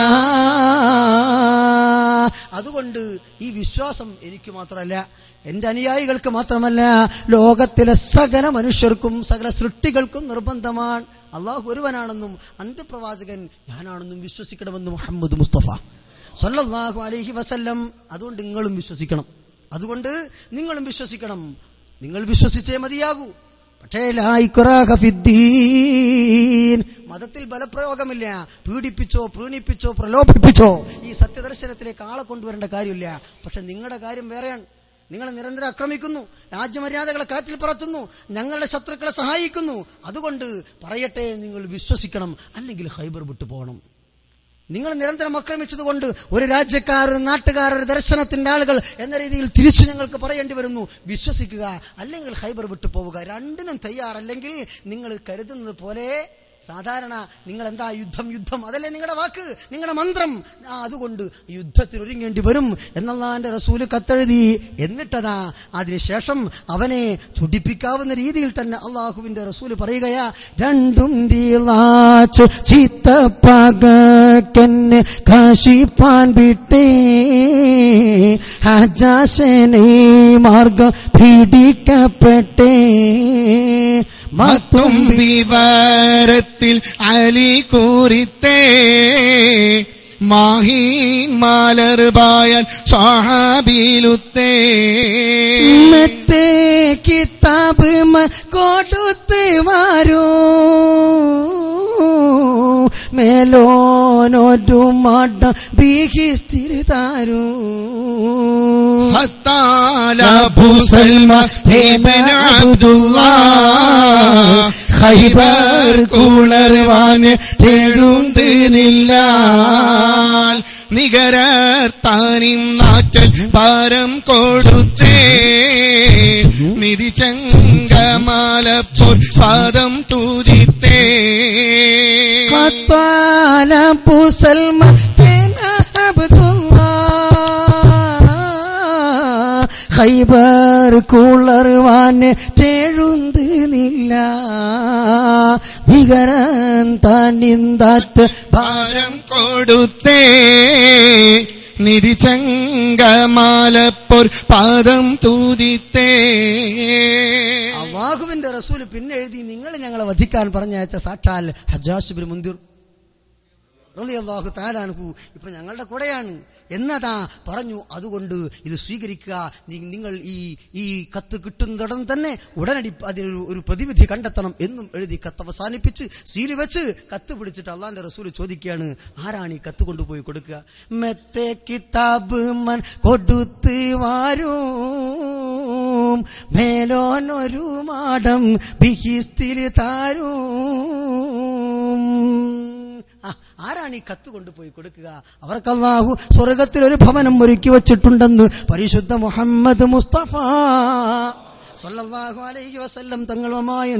അതുകൊണ്ട് ഈ വിശ്വാസം എനിക്ക് മാത്രമല്ല എന്റെ അനുയായികൾക്ക് മാത്രമല്ല ലോകത്തിലെ സകല മനുഷ്യർക്കും സകല സൃഷ്ടികൾക്കും നിർബന്ധമാണ് അള്ളാഹു ഒരുവനാണെന്നും അന്ത്യപ്രവാചകൻ ഞാനാണെന്നും വിശ്വസിക്കണമെന്ന് മുഹമ്മദ് മുസ്തഫ സല്ലല്ലാഹു അലൈഹി വസല്ലം അതുകൊണ്ട് നിങ്ങളും വിശ്വസിക്കണം അതുകൊണ്ട് നിങ്ങളും വിശ്വസിക്കണം നിങ്ങൾ വിശ്വസിച്ചേ മതിയാകൂ പക്ഷേ ലാ ഇക്റാഹ ഫിദ്ദീൻ മതത്തിൽ ബലപ്രയോഗമില്ല പീഡിപ്പിച്ചോ പ്രീണിപ്പിച്ചോ പ്രലോഭിപ്പിച്ചോ ഈ സത്യദർശനത്തിലേക്ക് ആളെ കൊണ്ടുവരേണ്ട കാര്യമില്ല പക്ഷെ നിങ്ങളുടെ കാര്യം വേറെയാണ് നിങ്ങളെ നിരന്തരം ആക്രമിക്കുന്നു രാജ്യമര്യാദകളെ കാറ്റിൽ പറത്തുന്നു ഞങ്ങളുടെ ശത്രുക്കളെ സഹായിക്കുന്നു അതുകൊണ്ട് പറയട്ടെ നിങ്ങൾ വിശ്വസിക്കണം അല്ലെങ്കിൽ ഹൈബർ വിട്ടു പോകണം നിങ്ങൾ നിരന്തരം ആക്രമിച്ചതുകൊണ്ട് ഒരു രാജ്യക്കാർ ഒരു നാട്ടുകാർ ഒരു ദർശനത്തിന്റെ ആളുകൾ എന്ന രീതിയിൽ തിരിച്ചു ഞങ്ങൾക്ക് പറയേണ്ടി വരുന്നു വിശ്വസിക്കുക അല്ലെങ്കിൽ ഹൈബർ വിട്ടു പോവുക രണ്ടിനും തയ്യാറല്ലെങ്കിൽ നിങ്ങൾ കരുതുന്നത് പോലെ സാധാരണ നിങ്ങൾ എന്താ യുദ്ധം യുദ്ധം അതല്ലേ നിങ്ങളുടെ വാക്ക് നിങ്ങളുടെ മന്ത്രം ആ അതുകൊണ്ട് യുദ്ധത്തിൽ ഒരുങ്ങേണ്ടി വരും എന്നുള്ളതിന്റെ റസൂല് കത്തെഴുതി എന്നിട്ടതാ അതിനുശേഷം അവനെ ചുടിപ്പിക്കാവുന്ന രീതിയിൽ തന്നെ അള്ളാഹുവിന്റെ റസൂല് പറയുകയാ രണ്ടും രീളാച്ച് ചിത്തപ്പകക്കെന്നെ കാശിപ്പാൻ വിട്ടേ ഹജാസനെ മാർഗം പീഡിക്കപ്പെട്ടേ മത്തും വിവരത്തിൽ അലി കൂറിത്തേ മാഹീൻ മാലർബായൻ സഹാബിലുത്തേ മെത്തേ കിതാബ് മ കൊടുത്ത് മാരൂ മേലോനൊരു മട ബീഹിസ്ഥിരി താരൂ ഹത്താല ഭൂസൽമ ധേബൻ അബ്ദുല്ലാ ഹൈബർ കുളർവാന് എഴുந்து നില്ലാൽ നികരർ താനിം നാറ്റൽ പാരം കൊടുത്തേ നിധി ചങ്കമാലപ്പോൾ പാദം തൂജിത്തേ قال ابو سلمى بن عبد الله ഖൈബർ കുളർവാന് തെഴുന്ത് നില്ല ധികരൻ താനിന്താറ്റ് ഭാരം കൊടുത്തേ നിധി ചങ്കമാലപ്പോൾ പാദം തൂതിത്തേ അള്ളാഹുവിന്റെ റസൂല് പിന്നെ എഴുതി നിങ്ങൾ ഞങ്ങളെ വധിക്കാൻ പറഞ്ഞയച്ച സാക്ഷാൽ ഹജാഷിബിൻ മുന്തിർ അള്ളാഹു താലാൻഹു ഇപ്പൊ ഞങ്ങളുടെ കൂടെയാണ് എന്നതാ പറഞ്ഞു അതുകൊണ്ട് ഇത് സ്വീകരിക്കുക നി- നിങ്ങൾ ഈ ഈ കത്ത് കിട്ടുന്നിടം തന്നെ ഉടനടി അതിനൊരു ഒരു പ്രതിവിധി കണ്ടെത്തണം എന്നും എഴുതി കത്ത് അവസാനിപ്പിച്ച് സീല് വെച്ച് കത്ത് പിടിച്ചിട്ട് അള്ളാന്റെ റസൂല് ചോദിക്കുകയാണ് ആരാണ് ഈ കത്ത് കൊണ്ടുപോയി കൊടുക്കുക മെത്തെ കിതാബ് മൻ കൊടുത്ത് വാരും മേലോനൊരു മാടം ബിഹിസ്തിൽ താരും ആ, ആരാണ് ഈ കത്ത് കൊണ്ടുപോയി കൊടുക്കുക അവർക്ക് അള്ളാഹു സ്വർഗത്തിൽ ഒരു ഭവനം ഒരുക്കി വച്ചിട്ടുണ്ടെന്ന് പരിശുദ്ധ മുഹമ്മദ് മുസ്തഫ സല്ലല്ലാഹു അലൈഹി വസല്ലം തങ്ങളുമായി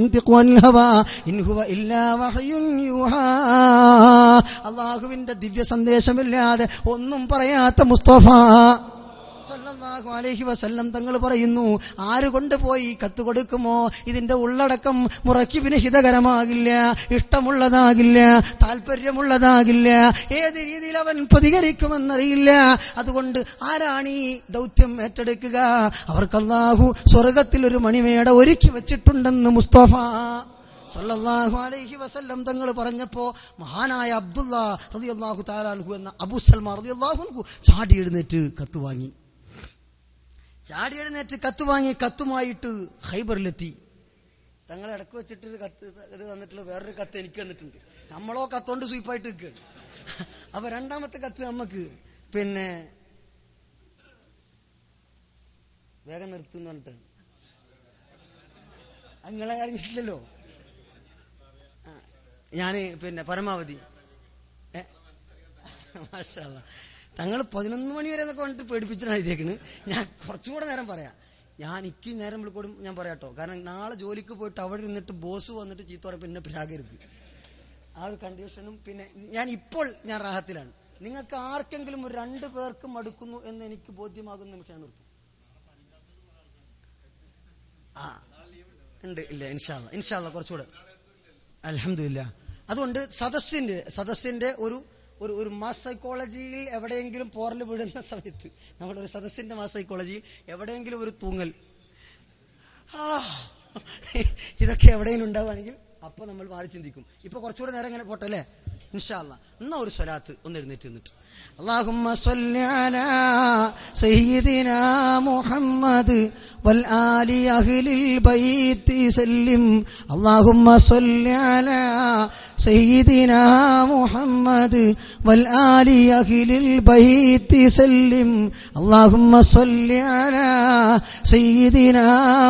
അള്ളാഹുവിന്റെ ദിവ്യ സന്ദേശമില്ലാതെ ഒന്നും പറയാത്ത മുസ്തഫ സല്ലല്ലാഹു അലൈഹി വസല്ലം തങ്ങൾ പറയുന്നു ആര് കൊണ്ടുപോയി കത്ത് കൊടുക്കുമോ ഇതിന്റെ ഉള്ളടക്കം മുറക്കിവിന് ഹിതകരമാകില്ല ഇഷ്ടമുള്ളതാകില്ല താല്പര്യമുള്ളതാകില്ല ഏത് രീതിയിൽ അവൻ പ്രതികരിക്കുമെന്നറിയില്ല അതുകൊണ്ട് ആരാണ് ഈ ദൗത്യം ഏറ്റെടുക്കുക അവർക്ക് അല്ലാഹു സ്വർഗത്തിൽ ഒരു മണിമേട ഒരുക്കി വെച്ചിട്ടുണ്ടെന്ന് മുസ്തഫ സല്ലല്ലാഹു അലൈഹി വസല്ലം തങ്ങൾ പറഞ്ഞപ്പോ മഹാനായ അബ്ദുള്ള റളിയല്ലാഹു താലാൻഹു എന്ന അബു സൽമാ റളിയല്ലാഹു അൻഹു ചാടി എഴുന്നേറ്റ് കത്ത് വാങ്ങി ചാടി എഴുന്നേറ്റ് കത്ത് വാങ്ങി കത്തുമായിട്ട് ഹൈബറിലെത്തി തങ്ങൾ ഇടക്ക് വെച്ചിട്ട് ഒരു കത്ത് ഇത് തന്നിട്ടുള്ള വേറൊരു കത്ത് എനിക്ക് തന്നിട്ടുണ്ട് നമ്മളോ കത്തോണ്ട് സ്വീപ്പായിട്ട് നിൽക്കുകയാണ് അപ്പൊ രണ്ടാമത്തെ കത്ത് നമുക്ക് പിന്നെ വേഗം നിർത്തുന്ന പറഞ്ഞിട്ടാണ് നിങ്ങളെ അറിഞ്ഞിട്ടില്ലല്ലോ ആ, ഞാന് പിന്നെ പരമാവധി ഏ? മാഷാ അല്ലാ. തങ്ങൾ പതിനൊന്ന് മണി വരെ എന്നൊക്കെ വന്നിട്ട് പേടിപ്പിച്ചിട്ടാണ് എഴുതിയേക്കണ് ഞാൻ കുറച്ചും കൂടെ നേരം പറയാം ഞാൻ എനിക്ക് നേരം വിളിക്കോടും ഞാൻ പറയാട്ടോ കാരണം നാളെ ജോലിക്ക് പോയിട്ട് അവിടെ ഇരുന്നിട്ട് ബോസ് വന്നിട്ട് ചീത്ത പറയും പിന്നെ പ്രാകരുത് ആ ഒരു കണ്ടീഷനും പിന്നെ ഞാൻ ഇപ്പോൾ ഞാൻ റാഹത്തിലാണ് നിങ്ങൾക്ക് ആർക്കെങ്കിലും ഒരു രണ്ട് പേർക്ക് മടുക്കുന്നു എന്ന് എനിക്ക് ബോധ്യമാകുന്ന നിമിഷമാണ് നിർത്തും ആ ഉണ്ട് ഇല്ല ഇൻഷാല്ല ഇൻഷാല്ല കുറച്ചുകൂടെ അലഹമില്ല അതുകൊണ്ട് സദസ്സിന്റെ സദസ്സിന്റെ ഒരു ഒരു ഒരു മാസ് സൈക്കോളജിയിൽ എവിടെയെങ്കിലും പോറൽ വീഴുന്ന സമയത്ത് നമ്മുടെ ഒരു സദസ്സിന്റെ മാസ് സൈക്കോളജിയിൽ എവിടെയെങ്കിലും ഒരു തൂങ്ങൽ ആ, ഇതൊക്കെ എവിടെയെങ്കിലും ഉണ്ടാവുകയാണെങ്കിൽ അപ്പൊ നമ്മൾ മാറി ചിന്തിക്കും ഇപ്പൊ കുറച്ചുകൂടെ നേരം ഇങ്ങനെ പോട്ടെ അല്ലേ ഇൻഷാല്ല എന്നാ ഒരു സ്വലാത്ത് ഒന്ന് എഴുന്നേറ്റ് നിന്നിട്ട് اللهم صل على سيدنا محمد والآل أهل البيت سلم اللهم صل على سيدنا محمد والآل أهل البيت سلم اللهم صل على سيدنا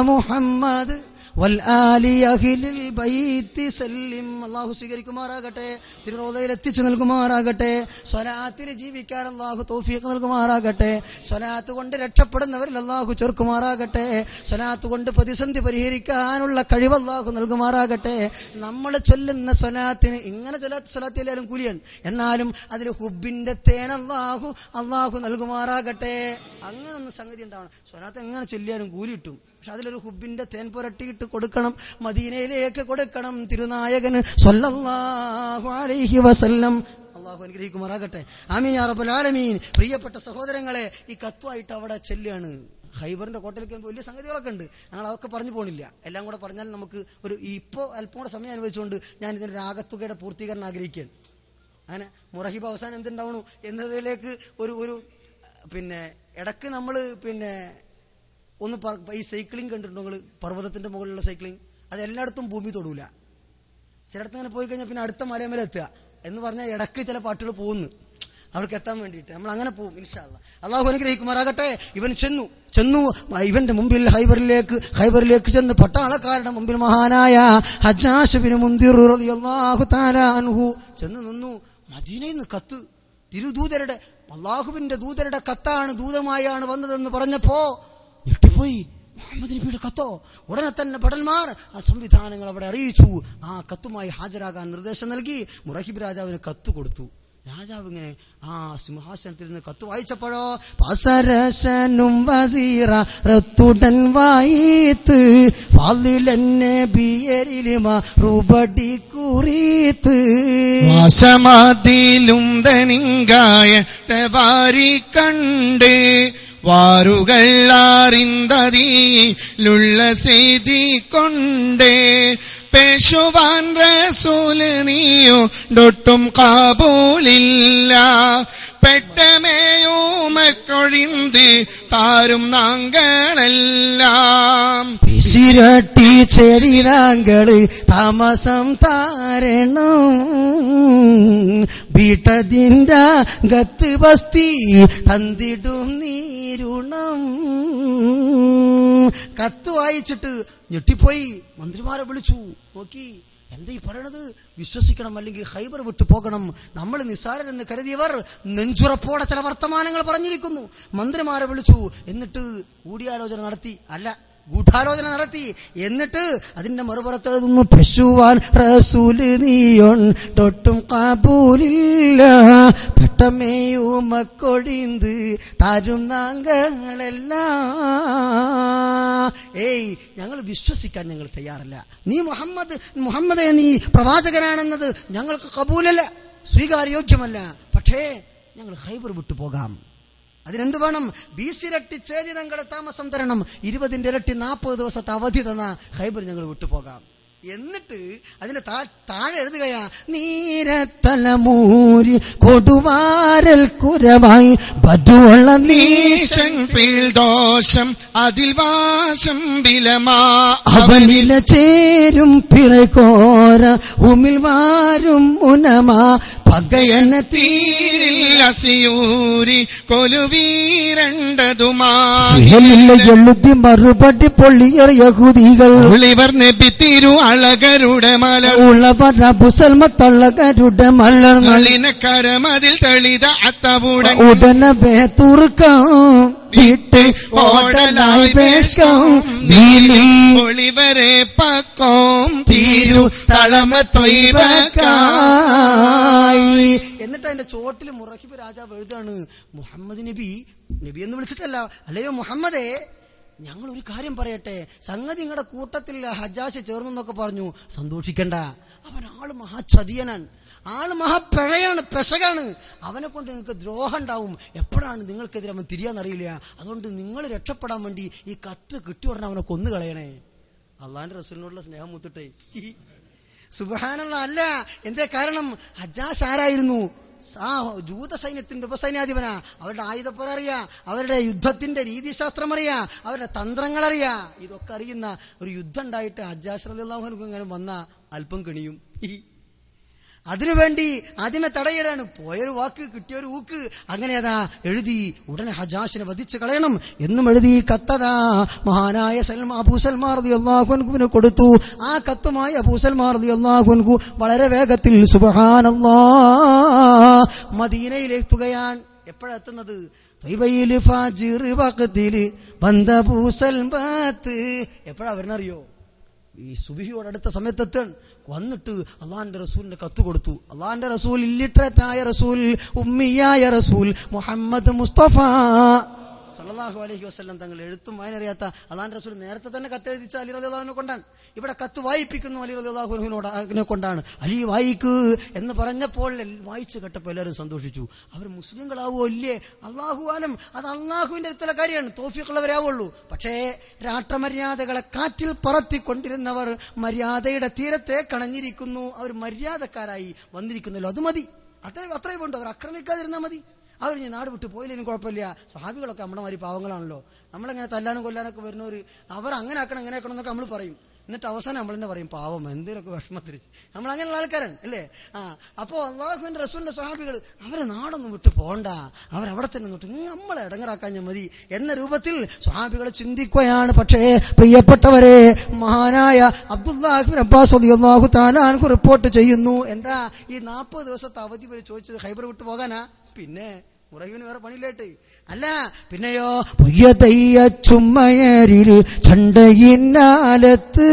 محمد വൽആലി അഖിലിൽ ബൈത്തി സല്ലിം അള്ളാഹു സ്വീകരിക്കുമാറാകട്ടെ തിരുറോദയിൽ എത്തിച്ചു നൽകുമാറാകട്ടെ സ്വലാത്തിൽ ജീവിക്കാൻ അള്ളാഹു തൗഫീഖ് നൽകുമാറാകട്ടെ സ്വലാത്ത് കൊണ്ട് രക്ഷപ്പെടുന്നവരിൽ അള്ളാഹു ചേർക്കുമാറാകട്ടെ സ്വലാത്ത് കൊണ്ട് പ്രതിസന്ധി പരിഹരിക്കാനുള്ള കഴിവ് അള്ളാഹു നൽകുമാറാകട്ടെ നമ്മൾ ചൊല്ലുന്ന സ്വലാത്തിന് ഇങ്ങനെ ചൊല്ലാത്ത സ്വലാത്ത് എല്ലാവരും കൂലിയാണ് എന്നാലും അതിൽ ഹുബിന്റെ തേൻ അള്ളാഹു അള്ളാഹു നൽകുമാറാകട്ടെ അങ്ങനെ ഒന്ന് സംഗതി ഉണ്ടാവണം സ്വലാത്ത് എങ്ങനെ ചൊല്ലിയാലും കൂലി കിട്ടും പക്ഷെ അതിലൊരു ഹുബിന്റെ തേൻ പുരട്ടിയിട്ട് കൊടുക്കണം മദീനയിലേക്ക് കൊടുക്കണം തിരുനായകന് സ്വല്ലല്ലാഹു അലൈഹി വസല്ലം അള്ളാഹു അനുഗ്രഹിക്കുമാറാകട്ടെ ആമീൻ യാ റബ്ബൽ ആലമീൻ പ്രിയപ്പെട്ട സഹോദരങ്ങളെ ഈ കത്തുമായിട്ട് അവിടെ ചെല്ലുകയാണ് ഹൈബറിന്റെ കോട്ടയിലേക്ക് വരുമ്പോൾ വലിയ സംഗതികളൊക്കെ ഉണ്ട് ഞങ്ങൾ അതൊക്കെ പറഞ്ഞു പോണില്ല എല്ലാം കൂടെ പറഞ്ഞാൽ നമുക്ക് ഒരു ഇപ്പോ അല്പം കൂടെ സമയം അനുവദിച്ചുകൊണ്ട് ഞാൻ ഇതിന്റെ രാഗത്തുകയുടെ പൂർത്തീകരണം ആഗ്രഹിക്കുകയാണ് അങ്ങനെ മുറഹിബ് അവസാനം എന്തുണ്ടാവണു എന്നതിലേക്ക് ഒരു ഒരു പിന്നെ ഇടക്ക് നമ്മൾ പിന്നെ ഒന്ന് പ- ഈ സൈക്ലിംഗ് കണ്ടിട്ടുണ്ടോ നിങ്ങൾ പർവ്വതത്തിന്റെ മുകളിലുള്ള സൈക്ലിംഗ് അത് എല്ലായിടത്തും ഭൂമി തൊടൂല ചിലയിടത്ത് ഇങ്ങനെ പോയി കഴിഞ്ഞാൽ പിന്നെ അടുത്ത മലയമേലെ എത്തുക എന്ന് പറഞ്ഞാൽ ഇടക്ക് ചില പാട്ടുകൾ പോകുന്നു അവർക്ക് എത്താൻ വേണ്ടിയിട്ട് നമ്മൾ അങ്ങനെ പോകും ഇൻഷാല്ല അള്ളാഹു അനുഗ്രഹിക്കുമാറാകട്ടെ ഇവൻ ചെന്നു ചെന്നു ഇവന്റെ മുമ്പിൽ ഹൈബറിലേക്ക് ഹൈബറിലേക്ക് ചെന്ന് പട്ടാളക്കാരുടെ മുമ്പിൽ മഹാനായ ഹജ്ജാഷുബിന് മുന്തിർ അള്ളാഹു അൻഹു ചെന്ന് നിന്നു മദീനയിൽ നിന്ന് കത്ത് തിരുദൂതരുടെ അള്ളാഹുവിന്റെ ദൂതരുടെ കത്താണ് ദൂതമായാണ് വന്നതെന്ന് പറഞ്ഞപ്പോ ഞെട്ടിപ്പോയി മുഹമ്മദ് നബിയുടെ കത്തോ ഉടനെ തന്നെ ഭടന്മാർ ആ സംവിധാനങ്ങൾ അവിടെ അറിയിച്ചു ആ കത്തുമായി ഹാജരാകാൻ നിർദ്ദേശം നൽകി മുറഹിബ് രാജാവിന് കത്ത് കൊടുത്തു രാജാവ് ഇങ്ങനെ ആ സിംഹാസനത്തിൽ നിന്ന് കത്ത് വായിച്ചപ്പോഴോ പസരസനും വസീറ റത്തുടൻ വായിത്ത് ഫാലിലെന്നെ ബിയരിലിമ റുബടി കുറിത്ത് വാശമതിലും ധനിങ്കായ തെവാരി കണ്ട് വാറുകൾ അറിന്തതിലുള്ള ചെയ്തി കൊണ്ട് പേശുവാൻ റസൂല് നീയോ ഡൊട്ടും കാബൂലില്ല പെട്ടമേയോമക്കൊഴിന്ത് താരും നാങ്കളെല്ലാം പിസിരട്ടി ചെടിനാങ്കള് താമസം താരണം വീട്ടതിൻ്റെ ഗത്ത് ബസ്തി തന്തിടും നീരുണം കത്ത് വായിച്ചിട്ട് ഞെട്ടിപ്പോയി മന്ത്രിമാരെ വിളിച്ചു നോക്കി എന്താ ഈ പറയണത് വിശ്വസിക്കണം അല്ലെങ്കിൽ ഹൈബർ വിട്ടു പോകണം നമ്മൾ നിസ്സാരരെന്ന് കരുതിയവർ നെഞ്ചുറപ്പോടെ ചില വർത്തമാനങ്ങൾ പറഞ്ഞിരിക്കുന്നു മന്ത്രിമാരെ വിളിച്ചു എന്നിട്ട് കൂടിയാലോചന നടത്തി അല്ല ഗൂഢാലോചന നടത്തി എന്നിട്ട് അതിന്റെ മറുപുറത്ത് എഴുതുന്നു പശുവാൻ റസൂല് നീയൊണ്ടൊട്ടും കാബൂലില്ല പെട്ടമേയുമക്കൊഴിന്ത് തരും നാങ്ങളെല്ലാം ഏയ് ഞങ്ങൾ വിശ്വസിക്കാൻ ഞങ്ങൾ തയ്യാറല്ല നീ മുഹമ്മദ് മുഹമ്മദെ നീ പ്രവാചകനാണെന്നത് ഞങ്ങൾക്ക് കബൂലല്ല സ്വീകാര്യോഗ്യമല്ല പക്ഷേ ഞങ്ങൾ ഹൈബർ വിട്ടു പോകാം അതിനെന്ത് വേണം ബീസിരട്ടി ചേരിതങ്ങളുടെ താമസം തരണം ഇരുപതിന്റെ ഇരട്ടി നാൽപ്പത് ദിവസത്തെ അവധി തന്ന ഹൈബർ ഞങ്ങൾ വിട്ടുപോകാം എന്നിട്ട് അതിന്റെ താ- താഴെ എഴുതുകയാ നീരത്തലമൂരി കൊടുവാരൽ കുരവായി ബതുവള്ള നീശൻ ഫീൽ ദോഷം അതിൽ വാശം വിലമാ അവനില ചേരും പിറകോര ഉമിൽ വാരും ഉനമാ പകയന തീരിൽ അസിയൂരി കൊലുവീരണ്ടതുമാ എഴുതി മറുപടി പൊള്ളിയർ യഹൂദികൾ ഒളിവർ നബി തിരു അളകരുടെ മലർ ഉള്ളവർ അബുസൽമ തള്ളകരുടെ മലർന്നളി നളിനക്കരമതിൽ തെളിത അത്തവുടൻ ഉടനെ വേത്തുറുക്കം വിട്ട് ഓടലായി വേഷം നീലി ഒളിവരെ പക്കോം തീരു തളമ തൊയ്വക്കായി എന്നിട്ട് അതിന്റെ ചോട്ടിൽ മുറക്കിബ് രാജാവ് എഴുതാണ് മുഹമ്മദ് നബി നബി എന്ന് വിളിച്ചിട്ടല്ല അല്ലയോ മുഹമ്മദേ ഞങ്ങൾ ഒരു കാര്യം പറയട്ടെ സംഗതി നിങ്ങളുടെ കൂട്ടത്തിൽ ഹജ്ജാസ് ചേർന്നു എന്നൊക്കെ പറഞ്ഞു സന്തോഷിക്കണ്ട അവൻ ആള് മഹാചതിയനാൻ ആള് മഹാപ്പിഴയാണ് പെശകാണ് അവനെ കൊണ്ട് നിങ്ങൾക്ക് ദ്രോഹം ഉണ്ടാവും എപ്പോഴാണ് നിങ്ങൾക്കെതിരെ അവൻ തിരിയാന്നറിയില്ല അതുകൊണ്ട് നിങ്ങൾ രക്ഷപ്പെടാൻ വേണ്ടി ഈ കത്ത് കിട്ടിയുടനെ അവനെ കൊന്നു കളയണേ അള്ളാന്റെ റസൂലിനോടുള്ള സ്നേഹം മുത്തിട്ടെ സുബഹാനല്ല അല്ല എന്തേ കാരണം ഹജ്ജാസ് ആരായിരുന്നു ആ ജൂത സൈന്യത്തിന്റെ ഉപസൈന്യാധിപനാ അവരുടെ ആയുധപ്പുറ അറിയാ അവരുടെ യുദ്ധത്തിന്റെ രീതിശാസ്ത്രം അറിയാ അവരുടെ തന്ത്രങ്ങൾ അറിയാ ഇതൊക്കെ അറിയുന്ന ഒരു യുദ്ധം ഉണ്ടായിട്ട് ഹജ്ജാസ് അള്ളാഹുനക്ക് ഇങ്ങനെ വന്ന അല്പം കണിയും അതിനുവേണ്ടി ആദ്യമേ തടയിടാണ് പോയൊരു വാക്ക് കിട്ടിയൊരു ഊക്ക് അങ്ങനെ അതാ എഴുതി ഉടനെ ഹജാസിനെ വധിച്ചു കളയണം എന്നും എഴുതി കത്തതാ മഹാനായ സൽമാ അബൂ സൽമാർ അള്ളാഹുൻകുവിന് കൊടുത്തു ആ കത്തുമായി അബൂ സൽമാർ അള്ളാഹുൻകു വളരെ വേഗത്തിൽ സുബഹാനല്ലാ മദീനയിലെത്തുകയാണ് എപ്പോഴെത്തുന്നത് ത്വയ്ബയില് ഫാജിർ വഖത്തില് വந்த പൂസൽമാത്ത് എപ്പോഴാ വരുന്നറിയോ ഈ സുബിഹിയോട് അടുത്ത സമയത്തെത്താൻ വന്നിട്ട് അള്ളാന്റെ റസൂലിന്റെ കത്ത് കൊടുത്തു അള്ളാന്റെ റസൂൽ ഇല്ലിട്രേറ്റ് ആയ റസൂൽ ഉമ്മിയായ റസൂൽ മുഹമ്മദ് മുസ്തഫ സല്ലല്ലാഹു അലൈഹി വസല്ലം തങ്ങൾ എഴുത്തും വായനറിയാത്ത അള്ളാന്റെ റസൂൽ നേരത്തെ തന്നെ കത്ത് എഴുതിച്ച അലി റളിയല്ലാഹുവിനെ കൊണ്ടാണ് ഇവിടെ കത്ത് വായിപ്പിക്കുന്നു അലി റളിയല്ലാഹുവിനോട് അതിനെ കൊണ്ടാണ് അലി വായിക്ക് എന്ന് പറഞ്ഞപ്പോൾ വായിച്ചു കേട്ടപ്പോൾ എല്ലാവരും സന്തോഷിച്ചു അവർ മുസ്ലിങ്ങളാവോ ഇല്ലേ അള്ളാഹു ആലം അത് അള്ളാഹുവിന്റെ അടുത്തുള്ള കാര്യമാണ് തോഫിക്കുള്ളവരാവുള്ളൂ പക്ഷേ രാഷ്ട്രമര്യാദകളെ കാറ്റിൽ പറത്തിക്കൊണ്ടിരുന്നവർ മര്യാദയുടെ തീരത്തെ കണഞ്ഞിരിക്കുന്നു അവർ മര്യാദക്കാരായി വന്നിരിക്കുന്നല്ലോ അത് മതി അത്രേ അത്രേ വേണ്ടു അവർ ആക്രമിക്കാതിരുന്നാൽ മതി അവർ ഞാൻ നാട് വിട്ട് പോയില്ലേനും കുഴപ്പമില്ല സ്വഹാബികളൊക്കെ നമ്മുടെ മാതിരി പാവങ്ങളാണല്ലോ നമ്മളെങ്ങനെ തല്ലാനും കൊല്ലാനൊക്കെ വരുന്നവർ അവർ അങ്ങനെ ആക്കണം ഇങ്ങനെ ആക്കണം എന്നൊക്കെ നമ്മൾ പറയും എന്നിട്ട് അവസാനം നമ്മൾ തന്നെ പറയും പാവം എന്തിനൊക്കെ വിഷമത്തിൽ നമ്മൾ അങ്ങനെയുള്ള ആൾക്കാരൻ അല്ലേ ആ അപ്പോ അള്ളാഹുവിന്റെ റസൂലിന്റെ സ്വഹാബികൾ അവരെ നാടൊന്നും വിട്ട് പോണ്ട അവരവിടെ തന്നെ നിന്നിട്ട് നമ്മളെ ഇടങ്ങറാക്കാൻ മതി എന്ന രൂപത്തിൽ സ്വഹാബികൾ ചിന്തിക്കുകയാണ് പക്ഷേ പ്രിയപ്പെട്ടവരെ മഹാനായ അബ്ദുല്ലാഹിബിൻ അബ്ബാസ് അള്ളാഹു താലാൻകു റിപ്പോർട്ട് ചെയ്യുന്നു എന്താ ഈ നാൽപ്പത് ദിവസത്തെ അവധി വരെ ചോദിച്ചത് ഹൈബർ വിട്ടു പോകാനാ പിന്നെ മുറഹിവിന് വേറെ പണിയില്ലേട്ട് അല്ല പിന്നെയോ പൊയ്യതയ്യ ചുമ്മയരില് ചണ്ടയിന്നാലത്ത്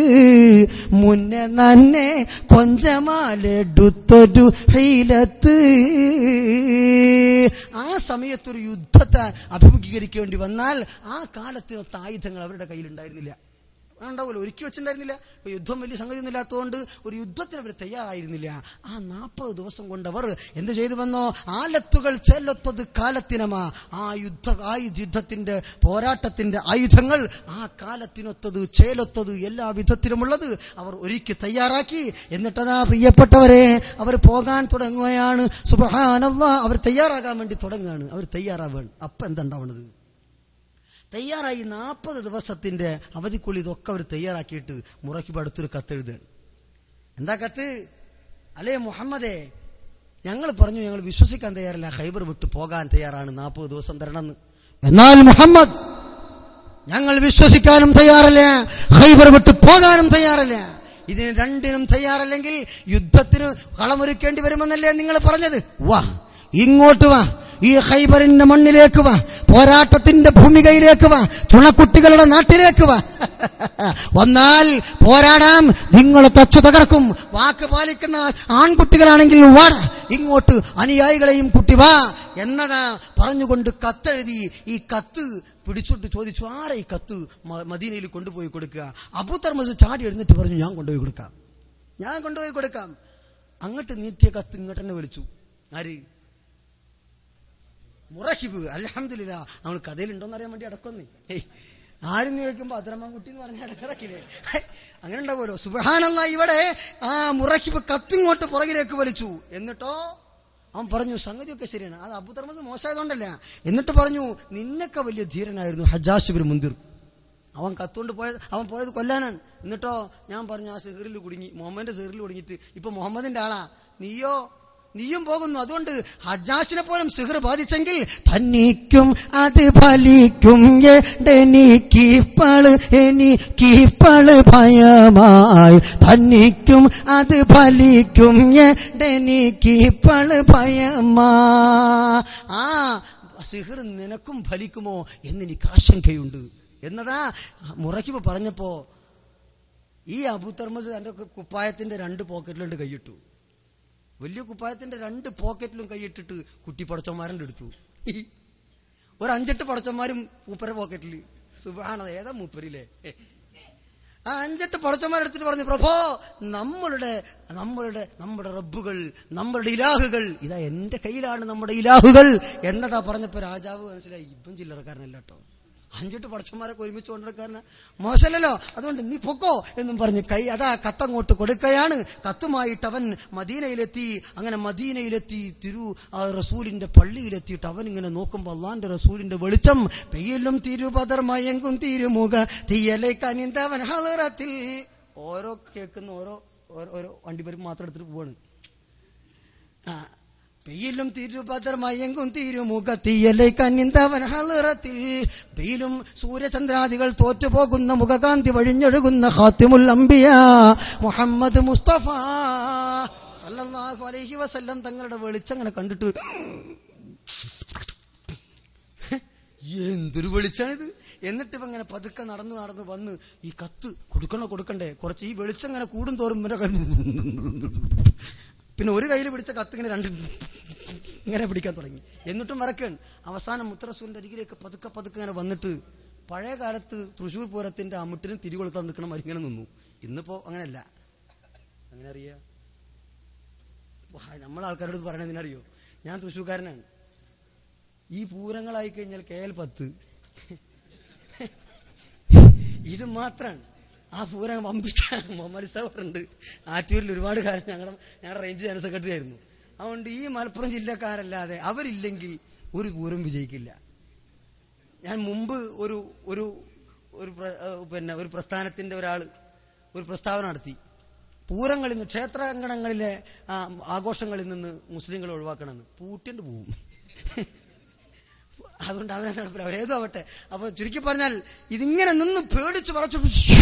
മുന്നേ നന്നെ കൊഞ്ചമാലെടുത്തൊരു ഹൈലത്ത് ആ സമയത്തൊരു യുദ്ധത്തെ അഭിമുഖീകരിക്കേണ്ടി വന്നാൽ ആ കാലത്തിനൊത്ത ആയുധങ്ങൾ അവരുടെ കയ്യിലുണ്ടായിരുന്നില്ല ഉണ്ടാവുമല്ലോ ഒരുക്കി വെച്ചിട്ടുണ്ടായിരുന്നില്ല ഇപ്പൊ യുദ്ധം വലിയ സംഗതിയൊന്നും ഇല്ലാത്തതുകൊണ്ട് ഒരു യുദ്ധത്തിന് അവർ തയ്യാറായിരുന്നില്ല ആ നാൽപ്പത് ദിവസം കൊണ്ട് അവർ എന്ത് ചെയ്തു വന്നോ ആലത്തുകൾ ചെല്ലൊത്തത് കാലത്തിനമാ ആ യുദ്ധ ആ യുദ്ധത്തിന്റെ പോരാട്ടത്തിന്റെ ആയുധങ്ങൾ ആ കാലത്തിനൊത്തത് ചേലൊത്തത് എല്ലാ വിധത്തിലുമുള്ളത് അവർ ഒരുക്കി തയ്യാറാക്കി എന്നിട്ടതാ പ്രിയപ്പെട്ടവരെ അവർ പോകാൻ തുടങ്ങുകയാണ് സുബഹാനല്ല അവർ തയ്യാറാകാൻ വേണ്ടി തുടങ്ങുകയാണ് അവർ തയ്യാറാവുകയാണ് അപ്പൊ എന്താ ഉണ്ടാവുന്നത് തയ്യാറായി നാൽപ്പത് ദിവസത്തിന്റെ അവധിക്കുള്ളിൽ ഇതൊക്കെ അവർ തയ്യാറാക്കിയിട്ട് മുറയ്ക്ക് അടുത്തൊരു കത്ത് എഴുതുകയാണ് എന്താ കത്ത് അല്ലേ മുഹമ്മദേ ഞങ്ങൾ പറഞ്ഞു ഞങ്ങൾ വിശ്വസിക്കാൻ തയ്യാറല്ല ഹൈബർ വിട്ടു പോകാൻ തയ്യാറാണ് നാൽപ്പത് ദിവസം തരണമെന്ന് എന്നാൽ മുഹമ്മദ് ഞങ്ങൾ വിശ്വസിക്കാനും തയ്യാറല്ല ഹൈബർ വിട്ട് പോകാനും തയ്യാറല്ല ഇതിന് രണ്ടിനും തയ്യാറല്ലെങ്കിൽ യുദ്ധത്തിന് കളമൊരുക്കേണ്ടി വരുമെന്നല്ലേ നിങ്ങൾ പറഞ്ഞത് വാ ഇങ്ങോട്ട് വാ ഈ ഹൈബറിന്റെ മണ്ണിലേക്ക് വാ പോരാട്ടത്തിന്റെ ഭൂമികയിലേക്ക് വാ ചുണക്കുട്ടികളുടെ നാട്ടിലേക്ക് വാ വന്നാൽ പോരാടാം നിങ്ങളെ തച്ചു തകർക്കും വാക്ക് പാലിക്കുന്ന ആൺകുട്ടികളാണെങ്കിൽ വാട ഇങ്ങോട്ട് അനുയായികളെയും കുട്ടി വാ എന്നതാ പറഞ്ഞുകൊണ്ട് കത്തെഴുതി ഈ കത്ത് പിടിച്ചോട്ട് ചോദിച്ചു ആരാ ഈ കത്ത് മ- മദീനയിൽ കൊണ്ടുപോയി കൊടുക്കുക അബൂത്തർമസ് ചാടി എഴുന്നിട്ട് പറഞ്ഞു ഞാൻ കൊണ്ടുപോയി കൊടുക്കാം ഞാൻ കൊണ്ടുപോയി കൊടുക്കാം അങ്ങോട്ട് നീട്ടിയ കത്ത് ഇങ്ങോട്ട് തന്നെ വിളിച്ചു ആര് മുറഹിബ് അലഹമില്ല നമ്മൾ കഥയിലുണ്ടോന്ന് അറിയാൻ വേണ്ടി അടക്കൊന്നേ ഏയ് ആരും നീ വെക്കുമ്പോ അദ്രമാൻ കുട്ടി എന്ന് പറഞ്ഞാൽ ഇടക്കില്ലേ അങ്ങനെ ഉണ്ടാവുമല്ലോ സുബഹാനല്ല ഇവിടെ ആ മുറഹിബ് കത്തിങ്ങോട്ട് പുറകിലേക്ക് വലിച്ചു എന്നിട്ടോ അവൻ പറഞ്ഞു സംഗതിയൊക്കെ ശരിയാണ് അത് അബുദർമത് മോശമായതുകൊണ്ടല്ല എന്നിട്ട് പറഞ്ഞു നിന്നൊക്കെ വലിയ ധീരനായിരുന്നു ഹജാഷിബിൻ മുന്തിർ അവൻ കത്തുകൊണ്ട് പോയത് അവൻ പോയത് കൊല്ലാനാണ് എന്നിട്ടോ ഞാൻ പറഞ്ഞു ആ സിഹറിൽ കുടുങ്ങി മുഹമ്മദിന്റെ സിഹറിൽ കുടുങ്ങിയിട്ട് ഇപ്പൊ മുഹമ്മദിന്റെ ആളാ നീയോ നീയും പോകുന്നു അതുകൊണ്ട് ഹജ്ജാസിനെ പോലും സിഹർ ബാധിച്ചെങ്കിൽ തന്നിക്കും അത് ഫലിക്കും എനിക്കിപ്പള് എനിക്കിപ്പള് ഭയമായി തന്നിക്കും അത് ഫലിക്കും എനിക്കിപ്പള് ഭയമാ ആ സിഹർ നിനക്കും ഫലിക്കുമോ എന്നെനിക്ക് ആശങ്കയുണ്ട് എന്നതാ മുറയ്ക്ക് പറഞ്ഞപ്പോ ഈ അബുത്തർമസ് തന്റെ കുപ്പായത്തിന്റെ രണ്ട് പോക്കറ്റിലുണ്ട് കൈയിട്ടു വലിയ കുപ്പായത്തിന്റെ രണ്ട് പോക്കറ്റിലും കൈയിട്ടിട്ട് കുട്ടി പടച്ചന്മാരൻ്റെ എടുത്തു ഒരു അഞ്ചെട്ട് പടച്ചന്മാരും മൂപ്പര പോക്കറ്റിൽ സുബാണത് ഏതാ മൂപ്പരില്ലേ ആ അഞ്ചെട്ട് പടച്ചന്മാരെടുത്തിട്ട് പറഞ്ഞു പ്രഭോ നമ്മളുടെ നമ്മളുടെ നമ്മുടെ റബ്ബുകൾ നമ്മുടെ ഇലാഹുകൾ ഇതാ എന്റെ കയ്യിലാണ് നമ്മുടെ ഇലാഹുകൾ എന്നതാ പറഞ്ഞപ്പോ രാജാവ് മനസ്സിലായി ഇപ്പം ചില്ലറക്കാരനല്ല കേട്ടോ അഞ്ചെട്ട് പടച്ചന്മാരൊക്കെ ഒരുമിച്ച് കൊണ്ടെടുക്കാരന മോശമല്ലല്ലോ അതുകൊണ്ട് നീ പൊക്കോ എന്നും പറഞ്ഞ് കൈ അതാ കത്തങ്ങോട്ട് കൊടുക്കുകയാണ് കത്തുമായിട്ട് അവൻ മദീനയിലെത്തി അങ്ങനെ മദീനയിലെത്തി തിരു ആ റസൂലിന്റെ പള്ളിയിലെത്തിയിട്ട് അവൻ ഇങ്ങനെ നോക്കുമ്പോൾ അള്ളാന്റെ റസൂലിന്റെ വെളിച്ചം പെയ്യലും തിരുപതർ മയങ്കും തിരുമുഖ തീയലെ കനിന്തവൻ ഹളറത്തിൽ ഓരോ കേൾക്കുന്ന ഓരോ ഓരോ- ഓരോ വണ്ടിപ്പേരും മാത്രം എടുത്തിട്ട് പോവാണ് ആ പെയ്യിലും തിരുപതർ മയങ്കും തിരുമുഖത്തിയലെ കന്നിന്തവൻ ഹളിറത്തിൽ വെയിലും സൂര്യചന്ദ്രാദികൾ തോറ്റുപോകുന്ന മുഖകാന്തി വഴിഞ്ഞൊഴുകുന്ന ഹാത്തിമുൽ അംബിയ മുഹമ്മദ് മുസ്തഫ സല്ലല്ലാഹു അലൈഹി വസല്ലം തങ്ങളുടെ വെളിച്ചങ്ങനെ കണ്ടിട്ട് എന്തൊരു വെളിച്ചാണിത് എന്നിട്ട് ഇവ ഇങ്ങനെ പതുക്കെ നടന്ന് നടന്ന് വന്ന് ഈ കത്ത് കൊടുക്കണോ കൊടുക്കണ്ടേ കുറച്ച് ഈ വെളിച്ചം ഇങ്ങനെ കൂടും തോറും ഇവന്റെ കൈ പിന്നെ ഒരു കയ്യിൽ പിടിച്ച കത്ത് ഇങ്ങനെ രണ്ട് ഇങ്ങനെ പിടിക്കാൻ തുടങ്ങി എന്നിട്ടും മറക്കാൻ അവസാനം മുത്തറസൂരിന്റെ അരികിലേക്ക് പതുക്കെ പതുക്കെ ഇങ്ങനെ വന്നിട്ട് പഴയ കാലത്ത് തൃശൂർ പൂരത്തിന്റെ അമുട്ടിനും തിരികൊളുത്താൻ നിൽക്കണം ഇങ്ങനെ നിന്നു ഇന്നിപ്പോ അങ്ങനെയല്ല അങ്ങനെ അറിയാ നമ്മളെ ആൾക്കാരോട് പറയണതിനറിയോ ഞാൻ തൃശ്ശൂർക്കാരനാണ് ഈ പൂരങ്ങളായി കഴിഞ്ഞാൽ കെ എൽ പത്ത് ഇത് മാത്രാണ് ആ പൂരം വമ്പിച്ച മുഹമ്മദ് സാറുണ്ട് ആറ്റൂരിൽ ഒരുപാട് കാലം ഞങ്ങളുടെ ഞങ്ങളുടെ റേഞ്ച് ജനറൽ സെക്രട്ടറി ആയിരുന്നു അതുകൊണ്ട് ഈ മലപ്പുറം ജില്ലക്കാരല്ലാതെ അവരില്ലെങ്കിൽ ഒരു പൂരം വിജയിക്കില്ല ഞാൻ മുമ്പ് ഒരു ഒരു ഒരു പ്ര- ഏഹ് പിന്നെ ഒരു പ്രസ്ഥാനത്തിന്റെ ഒരാൾ ഒരു പ്രസ്താവന നടത്തി പൂരങ്ങളിൽ നിന്ന് ക്ഷേത്രാങ്കണങ്ങളിലെ ആ, ആഘോഷങ്ങളിൽ നിന്ന് മുസ്ലിങ്ങളെ ഒഴിവാക്കണമെന്ന് പൂട്ടിണ്ട് പോവും അതുകൊണ്ട് അവനെ നടപ്പില്ല അവരേതോ ആവട്ടെ അപ്പൊ ചുരുക്കി പറഞ്ഞാൽ ഇതിങ്ങനെ നിന്ന് പേടിച്ച് പറച്ചു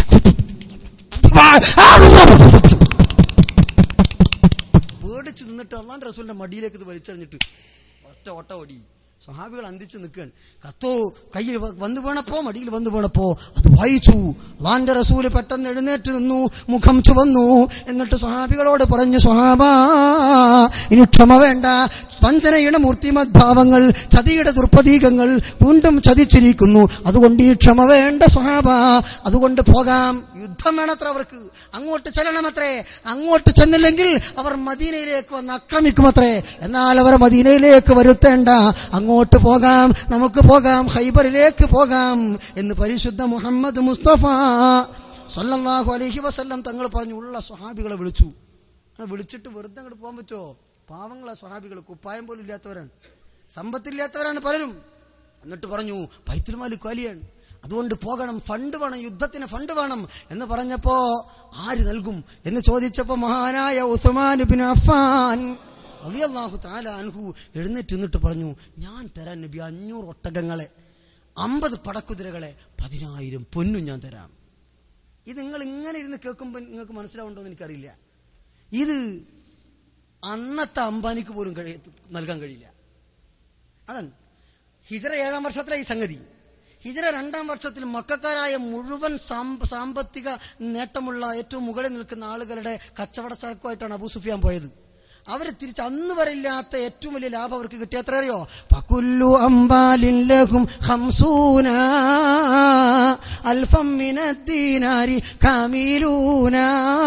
പേടിച്ച് നിന്നിട്ട് അള്ളാന്റെ റസൂലിന്റെ മടിയിലേക്ക് ഇത് വലിച്ചെറിഞ്ഞിട്ട് ഒറ്റ ഒട്ട ഓടി സ്വഹാബികൾ അന്തിച്ച് നിൽക്കുകയാണ് കത്തോ കയ്യിൽ വ- വന്നു വീണപ്പോ മടിയിൽ വന്നു വീണപ്പോ അത് വായിച്ചു അള്ളാന്റെ റസൂല് പെട്ടെന്ന് എഴുന്നേറ്റ് നിന്നു മുഖം ചുവന്നു എന്നിട്ട് സ്വഹാബികളോട് പറഞ്ഞു സ്വഹാബാ ഇനി ക്ഷമ വേണ്ട വഞ്ചനയുടെ മൂർത്തിമദ്ഭാവങ്ങൾ ചതിയുടെ ദുർപ്രതീകങ്ങൾ വീണ്ടും ചതിച്ചിരിക്കുന്നു അതുകൊണ്ട് ഇനി ക്ഷമ വേണ്ട സ്വഹാബ അതുകൊണ്ട് പോകാം യുദ്ധം വേണത്ര അവർക്ക് അങ്ങോട്ട് ചെല്ലണമത്രേ അങ്ങോട്ട് ചെന്നില്ലെങ്കിൽ അവർ മദീനയിലേക്ക് വന്ന് ആക്രമിക്കുമത്രേ എന്നാൽ അവർ മദീനയിലേക്ക് വരുത്തേണ്ട അങ്ങോട്ട് പോകാം നമുക്ക് പോകാം ഹൈബറിലേക്ക് പോകാം എന്ന് പരിശുദ്ധ മുഹമ്മദ് മുസ്തഫ സല്ലല്ലാഹു അലൈഹി വസല്ലം തങ്ങൾ പറഞ്ഞു ഉള്ള സ്വഹാബികളെ വിളിച്ചു അങ്ങനെ വിളിച്ചിട്ട് വെറുതെ അങ്ങോട്ട് പോകാൻ പറ്റുമോ പാവങ്ങളെ സ്വഹാബികൾ കുപ്പായം പോലും ഇല്ലാത്തവരാണ് സമ്പത്തില്ലാത്തവരാണ് പലരും എന്നിട്ട് പറഞ്ഞു പൈത്തുൽമാലി കാലിയാണ് അതുകൊണ്ട് പോകണം ഫണ്ട് വേണം യുദ്ധത്തിന് ഫണ്ട് വേണം എന്ന് പറഞ്ഞപ്പോ ആര് നൽകും എന്ന് ചോദിച്ചപ്പോ മഹാനായ ഉസ്മാൻ ബിൻ അഫാൻ അലിയല്ലാഹു താല അൻഹു എഴുന്നേറ്റ് നിന്നിട്ട് പറഞ്ഞു ഞാൻ തരാൻ നബി അഞ്ഞൂറ് ഒട്ടകങ്ങളെ അമ്പത് പടക്കുതിരകളെ പതിനായിരം പൊന്നും ഞാൻ തരാം ഇത് നിങ്ങൾ ഇങ്ങനെ ഇരുന്ന് കേൾക്കുമ്പോൾ നിങ്ങൾക്ക് മനസ്സിലാവുണ്ടോ എന്ന് എനിക്കറിയില്ല ഇത് അന്നത്തെ അംബാനിക്ക് പോലും കഴി- നൽകാൻ കഴിയില്ല അതാണ് ഹിജറ ഏഴാം വർഷത്തിലെ ഈ സംഗതി ഹിജറ രണ്ടാം വർഷത്തിൽ മക്കാരായ മുഴുവൻ സാമ്പ- സാമ്പത്തിക നേട്ടമുള്ള ഏറ്റവും മുകളിൽ നിൽക്കുന്ന ആളുകളുടെ കച്ചവട സരക്കുമായിട്ടാണ് അബൂ സുഫിയാൻ പോയത് അവര് തിരിച്ച് അന്ന് വരെ ഇല്ലാത്ത ഏറ്റവും വലിയ ലാഭം അവർക്ക് കിട്ടിയ എത്ര അറിയോ പകുല്ലു അംബാലിൻ ലഹും ഹംസൂന അൽഫം മിനദ്ദീനാരി കാമീലൂന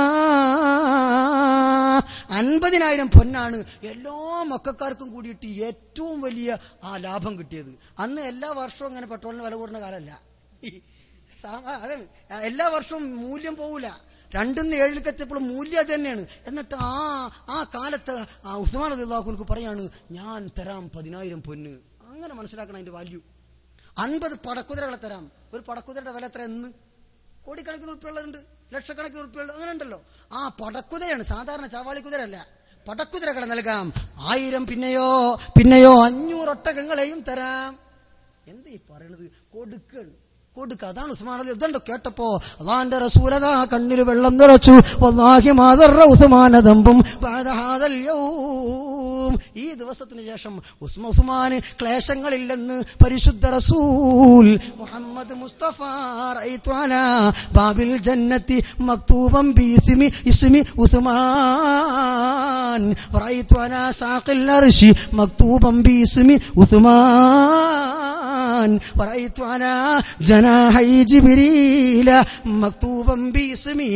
അൻപതിനായിരം പൊന്നാണ് എല്ലാ മക്കാർക്കും കൂടിയിട്ട് ഏറ്റവും വലിയ ആ ലാഭം കിട്ടിയത് അന്ന് എല്ലാ വർഷവും അങ്ങനെ പെട്രോളിന് വില കൂടുന്ന കാലമല്ല ഈ സാ- ആ, അതാണ് ആ, എല്ലാ വർഷവും മൂല്യം പോവില്ല രണ്ടിന്ന് ഏഴിലേക്ക് എത്തിയപ്പോൾ മൂല്യം അത് തന്നെയാണ് എന്നിട്ട് ആ ആ കാലത്ത് ആ ഉസ്മാൻ അള്ളാഹുനക്ക് പറയാണ് ഞാൻ തരാം പതിനായിരം പൊന്ന് അങ്ങനെ മനസ്സിലാക്കണം അതിന്റെ വാല്യൂ അൻപത് പടക്കുതിരകളെ തരാം ഒരു പടക്കുതിരയുടെ വില എത്ര എന്ന് കോടിക്കണക്കിന് ഉറുപ്പിയുള്ളതുണ്ട് ലക്ഷക്കണക്കിന് ഉറുപ്പിയുള്ള അങ്ങനെ ഉണ്ടല്ലോ ആ പടക്കുതിരയാണ് സാധാരണ ചാവാളി കുതിരല്ല പടക്കുതിരകളെ നൽകാം ആയിരം പിന്നെയോ പിന്നെയോ അഞ്ഞൂറ് ഒട്ടകങ്ങളെയും തരാം എന്താ ഈ പറയണത് കൊടുക്കണം കൊടുക്ക അതാണ് ഉസ്മാൻ അലി ഇതുണ്ടോ കേട്ടപ്പോ അള്ളാന്റെ റസൂലതാ കണ്ണിൽ വെള്ളം നിറച്ചു വല്ലാഹി മാതറ ഉസ്മാനദമ്പും ബാദഹാദൽ യൗം. ഈ ദിവസത്തിന് ശേഷം ഉസ്മ ഉസ്മാന് ക്ലേശങ്ങളില്ലെന്ന് പരിശുദ്ധ റസൂൽ മുഹമ്മദ് മുസ്തഫ റഅയ്തു അലാ ബാബിൽ ജന്നത്തി മക്തൂബം ബിസ്മി ഇസ്മി ഉസ്മാൻ റഅയ്തു അലാ സാഖിൽ അർശി മക്തൂബം ബിസ്മി ഉസ്മാൻ ورأيت على جناحي جبريل مكتوبا باسمي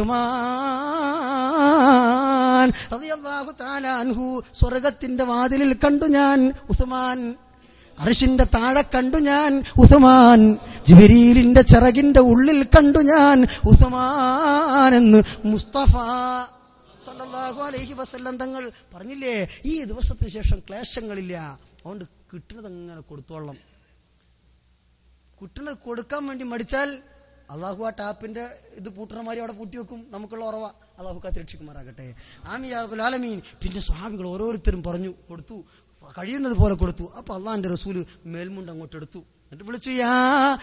ഉസ്മാൻ റളിയല്ലാഹു തആല അൻഹു സ്വർഗത്തിന്റെ വാതിലിൽ കണ്ടു ഞാൻ ഉസ്മാൻ അർഷിന്റെ താഴെ കണ്ടു ഞാൻ ഉസ്മാൻ ജിബിരീലിന്റെ ചിറകിന്റെ ഉള്ളിൽ കണ്ടു ഞാൻ ഉസ്മാൻ എന്ന് മുസ്തഫ സല്ലല്ലാഹു അലൈഹി വസല്ലം തങ്ങൾ പറഞ്ഞില്ലേ ഈ ദിവസത്തിന് ശേഷം ക്ലേശങ്ങളില്ല അതുകൊണ്ട് കിട്ടുന്നത് അങ്ങനെ കൊടുത്തോളണം കുട്ടിനെ കൊടുക്കാൻ വേണ്ടി മടിച്ചാൽ അള്ളാഹു ആ ടാപ്പിന്റെ ഇത് പൂട്ടണമാരി അവിടെ പൂട്ടി വെക്കും നമുക്കുള്ള ഉറവ അള്ളാഹു കാത്ത് രക്ഷിക്കുമാറാകട്ടെ ആമിയാകുൽ ആലമീൻ പിന്നെ സ്വാമികൾ ഓരോരുത്തരും പറഞ്ഞു കൊടുത്തു കഴിയുന്നത് പോലെ കൊടുത്തു അപ്പൊ അള്ളാഹിന്റെ റസൂല് മേൽമുണ്ട് അങ്ങോട്ട് എടുത്തു എന്നിട്ട് വിളിച്ചു യാ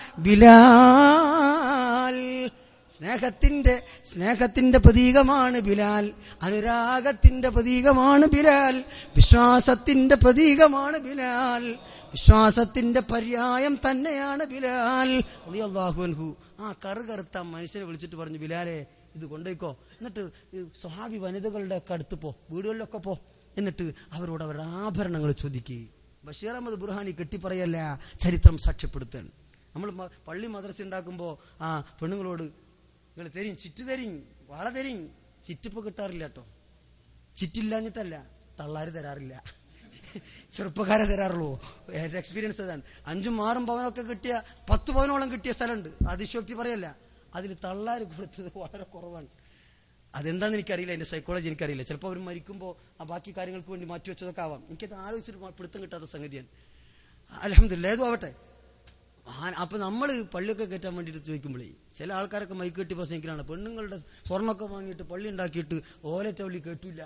ബിലാൽ സ്നേഹത്തിന്റെ സ്നേഹത്തിന്റെ പ്രതീകമാണ് ബിലാൽ അനുരാഗത്തിന്റെ പ്രതീകമാണ് ബിലാൽ വിശ്വാസത്തിന്റെ പ്രതീകമാണ് ബിലാൽ വിശ്വാസത്തിന്റെ പര്യായം തന്നെയാണ് ബിലാൽ അള്ളാഹു അൻഹു ആ കറു കറുത്ത മനുഷ്യനെ വിളിച്ചിട്ട് പറഞ്ഞു ബിലാലെ ഇത് കൊണ്ടുപോയിക്കോ എന്നിട്ട് ഈ സ്വഹാബി വനിതകളുടെ ഒക്കെ അടുത്ത് പോ വീടുകളിലൊക്കെ പോ എന്നിട്ട് അവരോട് അവരുടെ ആഭരണങ്ങൾ ചോദിക്കുക ബഷീർ അഹമ്മദ് ബുർഹാനി കെട്ടിപ്പറയല്ല ചരിത്രം സാക്ഷ്യപ്പെടുത്താണ് നമ്മൾ മ- പള്ളി മദ്രസ ഉണ്ടാക്കുമ്പോ ആ പെണ്ണുങ്ങളോട് നിങ്ങൾ തരും ചിറ്റ് തരും വള തരും ചിറ്റിപ്പോ കിട്ടാറില്ല കേട്ടോ ചിറ്റില്ലാഞ്ഞിട്ടല്ല തള്ളാര് തരാറില്ല ചെറുപ്പക്കാരെ തരാറുള്ളൂ എന്റെ എക്സ്പീരിയൻസ് അതാണ് അഞ്ചും ആറും പവനൊക്കെ കിട്ടിയ പത്ത് പവനോളം കിട്ടിയ സ്ഥലമുണ്ട് അതിശോക്തി പറയല്ല അതിൽ തള്ളാര് കൊടുത്തത് വളരെ കുറവാണ് അതെന്താന്ന് എനിക്കറിയില്ല എന്റെ സൈക്കോളജി എനിക്കറിയില്ല ചിലപ്പോൾ അവർ മരിക്കുമ്പോൾ ആ ബാക്കി കാര്യങ്ങൾക്ക് വേണ്ടി മാറ്റിവെച്ചതൊക്കെ ആവാം എനിക്കത് ആലോചിച്ചിട്ട് മ- പിടുത്തം കിട്ടാത്ത സംഗതിയാണ് അലഹമില്ല ഏതും ആവട്ടെ ആ- അപ്പൊ നമ്മൾ പള്ളിയൊക്കെ കയറ്റാൻ വേണ്ടിയിട്ട് ചോദിക്കുമ്പോഴേ ചില ആൾക്കാരൊക്കെ മൈക്ക് കെട്ടി പ്രസംഗിക്കലാണ് പെണ്ണുങ്ങളുടെ സ്വർണ്ണമൊക്കെ വാങ്ങിയിട്ട് പള്ളി ഉണ്ടാക്കിയിട്ട് ഓലറ്റ പള്ളി കേട്ടൂല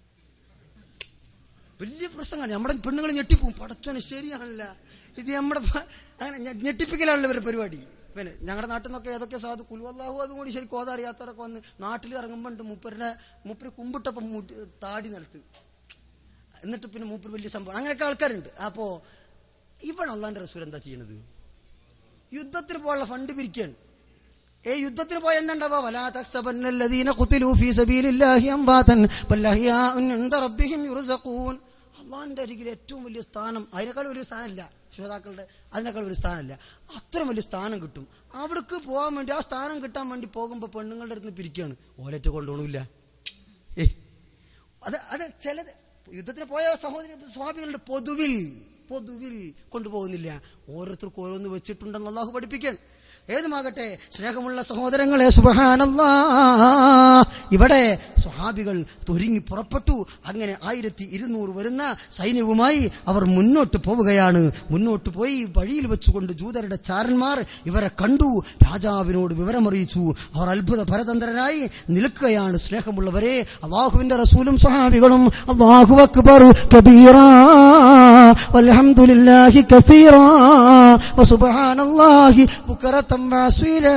വലിയ പ്രസംഗമാണ് നമ്മുടെ പെണ്ണുങ്ങൾ ഞെട്ടിപ്പോവും പടച്ചോനെ ശരിയാണല്ല ഇത് നമ്മുടെ പ- അങ്ങനെ ഞെ- ഞെട്ടിപ്പിക്കലാണല്ലോ ഇവരുടെ പരിപാടി പിന്നെ ഞങ്ങളുടെ നാട്ടിൽ നിന്നൊക്കെ ഏതൊക്കെ സാധു കുൽവല്ലാഹു അതും കൂടി ശരി കോതറിയാത്തവരൊക്കെ വന്ന് നാട്ടിൽ ഇറങ്ങുമ്പോണ്ട് മൂപ്പരുടെ മൂപ്പര് കുമ്പിട്ടപ്പം മുടി- താടി നിലത്ത് എന്നിട്ട് പിന്നെ മൂപ്പര് വലിയ സംഭവം അങ്ങനെയൊക്കെ ആൾക്കാരുണ്ട് അപ്പോ ഇവിടെ അള്ളാന്റെ റസൂൽ എന്താ ചെയ്യണത് യുദ്ധത്തിന് പോയുള്ള ഫണ്ട് പിരിക്കുകയാണ് ഏ യുദ്ധത്തിന് പോയ എന്താണ്ടാവാ വലാ തഹ്സബന്നല്ലദീന ഖുതിലൂ ഫീ സബീലില്ലാഹി അംവാതൻ ബൽ അഹ്യാഉൻ ഇൻദ റബ്ബിഹിം യുർസഖൂൻ അള്ളാഹിന്റെ അരികിൽ ഏറ്റവും വലിയ സ്ഥാനം അതിനേക്കാൾ ഒരു സ്ഥാനമില്ല ശ്രോതാക്കളുടെ അതിനേക്കാൾ ഒരു സ്ഥാനമില്ല അത്ര വലിയ സ്ഥാനം കിട്ടും അവിടേക്ക് പോകാൻ വേണ്ടി ആ സ്ഥാനം കിട്ടാൻ വേണ്ടി പോകുമ്പോ പെണ്ണുങ്ങളുടെ അടുത്ത് പിരിക്കുകയാണ് ഓലറ്റ് കൊണ്ടുപോകണില്ല ഏയ് അത് അത് ചിലത് യുദ്ധത്തിന് പോയ സഹോദരി സ്വാമികളുടെ പൊതുവിൽ പൊതുവിൽ കൊണ്ടുപോകുന്നില്ല ഓരോരുത്തർക്കും ഓരോന്ന് വെച്ചിട്ടുണ്ടെന്ന് അള്ളാഹു പഠിപ്പിക്കാൻ ഏതുമാകട്ടെ സ്നേഹമുള്ള സഹോദരങ്ങളെ സുബഹാനല്ലാ ഇവിടെ സ്വഹാബികൾ തൊരുങ്ങി പുറപ്പെട്ടു അങ്ങനെ ആയിരത്തി ഇരുന്നൂറ് വരുന്ന സൈന്യവുമായി അവർ മുന്നോട്ട് പോവുകയാണ് മുന്നോട്ട് പോയി വഴിയിൽ വെച്ചുകൊണ്ട് ജൂതരുടെ ചാരന്മാർ ഇവരെ കണ്ടു രാജാവിനോട് വിവരമറിയിച്ചു അവർ അത്ഭുത പരതന്ത്രരായി നിൽക്കുകയാണ് സ്നേഹമുള്ളവരെ അള്ളാഹുവിന്റെ റസൂലും സ്വഹാബികളും അള്ളാഹു അക്ബർ കബീറാ വൽഹംദുലില്ലാഹി കസീറാ വസുബ്ഹാനല്ലാഹി ബുക്റത വറബ്ബകം വഅസീലാ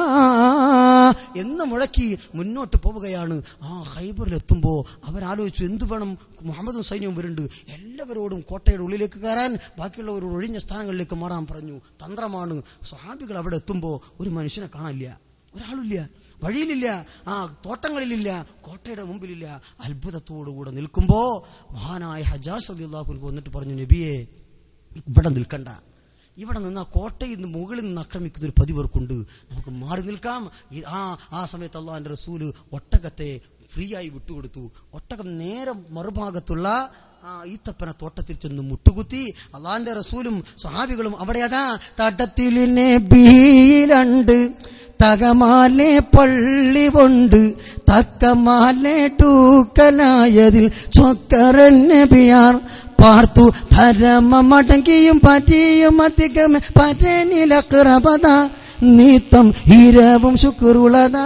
എന്ന് മുഴക്കി മുന്നോട്ട് പോവുകയാണ് ആ ഹൈബറിൽ എത്തുമ്പോ അവരാലോചിച്ചു എന്ത് വേണം മുഹമ്മദും സൈന്യവും വരുന്നുണ്ട് എല്ലാവരോടും കോട്ടയുടെ ഉള്ളിലേക്ക് കയറാൻ ബാക്കിയുള്ളവരോട് ഒഴിഞ്ഞ സ്ഥാനങ്ങളിലേക്ക് മാറാൻ പറഞ്ഞു തന്ത്രമാണ് സ്വഹാബികൾ അവിടെ എത്തുമ്പോ ഒരു മനുഷ്യനെ കാണില്ല ഒരാളില്ല വഴിയിലില്ല ആ തോട്ടങ്ങളിലില്ല കോട്ടയുടെ മുമ്പിലില്ല അത്ഭുതത്തോടുകൂടെ നിൽക്കുമ്പോ മഹാനായ ഹജാസ് അള്ളാഹു വന്നിട്ട് പറഞ്ഞു നബിയെ ഇവിടെ നിൽക്കണ്ട ഇവിടെ നിന്ന് ആ കോട്ടയിൽ നിന്ന് മുകളിൽ നിന്ന് ആക്രമിക്കുന്ന ഒരു പതിവർക്കുണ്ട് നമുക്ക് മാറി നിൽക്കാം ഈ- ആ ആ സമയത്ത് അള്ളാഹിന്റെ റസൂല് ഒട്ടകത്തെ ഫ്രീ ആയി വിട്ടുകൊടുത്തു ഒട്ടകം നേരെ മറുഭാഗത്തുള്ള ആ ഈത്തപ്പന തോട്ടത്തിൽ ചെന്ന് മുട്ടുകുത്തി അള്ളാഹിന്റെ റസൂലും സ്വഹാബികളും അവിടെ അതാ തട്ടത്തിലിനെ ബീലണ്ട് തകമാലെ പള്ളി കൊണ്ട് തക്കമാലെ ടൂക്കനായതിൽ ചൊക്കറന്നെ ബിയാർ പാർത്തു ധരമടങ്ങിയും പറ്റിയും അധികം പറ്റനിലക്രപത നീത്തം ഇരവും ശുക്രുളതാ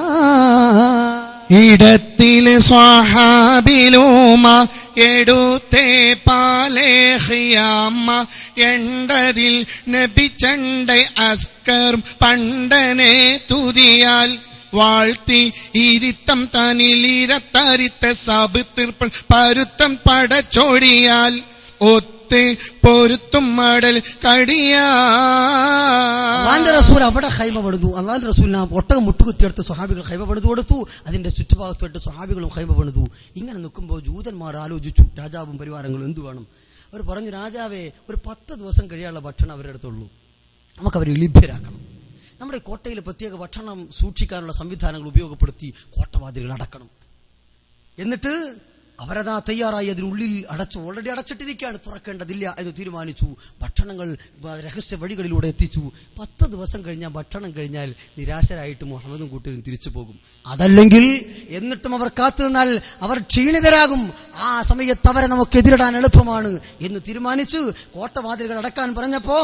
ഇടത്തിലെ സ്വാഹാബിലൂമ എടുത്തേ പാലേഹിയാമ്മ എണ്ടതിൽ നബിച്ചണ്ടൈ അസ്കറും പണ്ടനെ തുതിയാൽ വാഴ്ത്തി ഇരുത്തം തനിലിരത്തരിത്ത സബ് തീർപ്പൾ പരുത്തം പടച്ചോടിയാൽ ഒത്ത് പൊരുത്തും മടൽ കടിയാ അള്ളാന്റെ റസൂൽ അവിടെ ഹൈമ പണിതു അള്ളാന്റെ റസൂലിന് ആ ഒട്ടകം മുട്ടുകുത്തിയെടുത്ത് സ്വഹാബികൾ ഹൈമ പണിതു കൊടുത്തു അതിന്റെ ചുറ്റുഭാഗത്തോട്ട് സ്വഹാബികളും ഹൈമ പണിതു ഇങ്ങനെ നിൽക്കുമ്പോൾ ജൂതന്മാർ ആലോചിച്ചു രാജാവും പരിവാരങ്ങളും എന്ത് വേണം അവർ പറഞ്ഞു രാജാവേ ഒരു പത്ത് ദിവസം കഴിയാനുള്ള ഭക്ഷണം അവരുടെ അടുത്തുള്ളൂ നമുക്ക് അവരെ ലഭ്യരാക്കണം നമ്മുടെ ഈ കോട്ടയിൽ പ്രത്യേക ഭക്ഷണം സൂക്ഷിക്കാനുള്ള സംവിധാനങ്ങൾ ഉപയോഗപ്പെടുത്തി കോട്ടവാതിലുകൾ അടക്കണം എന്നിട്ട് അവരതാ തയ്യാറായി അതിനുള്ളിൽ അടച്ചു ഓൾറെഡി അടച്ചിട്ടിരിക്കുകയാണ് തുറക്കേണ്ടതില്ല എന്ന് തീരുമാനിച്ചു ഭക്ഷണങ്ങൾ വ- രഹസ്യ വഴികളിലൂടെ എത്തിച്ചു പത്ത് ദിവസം കഴിഞ്ഞാൽ ഭക്ഷണം കഴിഞ്ഞാൽ നിരാശരായിട്ട് മുഹമ്മദും കൂട്ടരും തിരിച്ചു പോകും അതല്ലെങ്കിൽ എന്നിട്ടും അവർ കാത്തു നിന്നാൽ അവർ ക്ഷീണിതരാകും ആ സമയത്ത് അവരെ നമുക്ക് എതിരിടാൻ എളുപ്പമാണ് എന്ന് തീരുമാനിച്ചു കോട്ടവാതിലുകൾ അടക്കാൻ പറഞ്ഞപ്പോ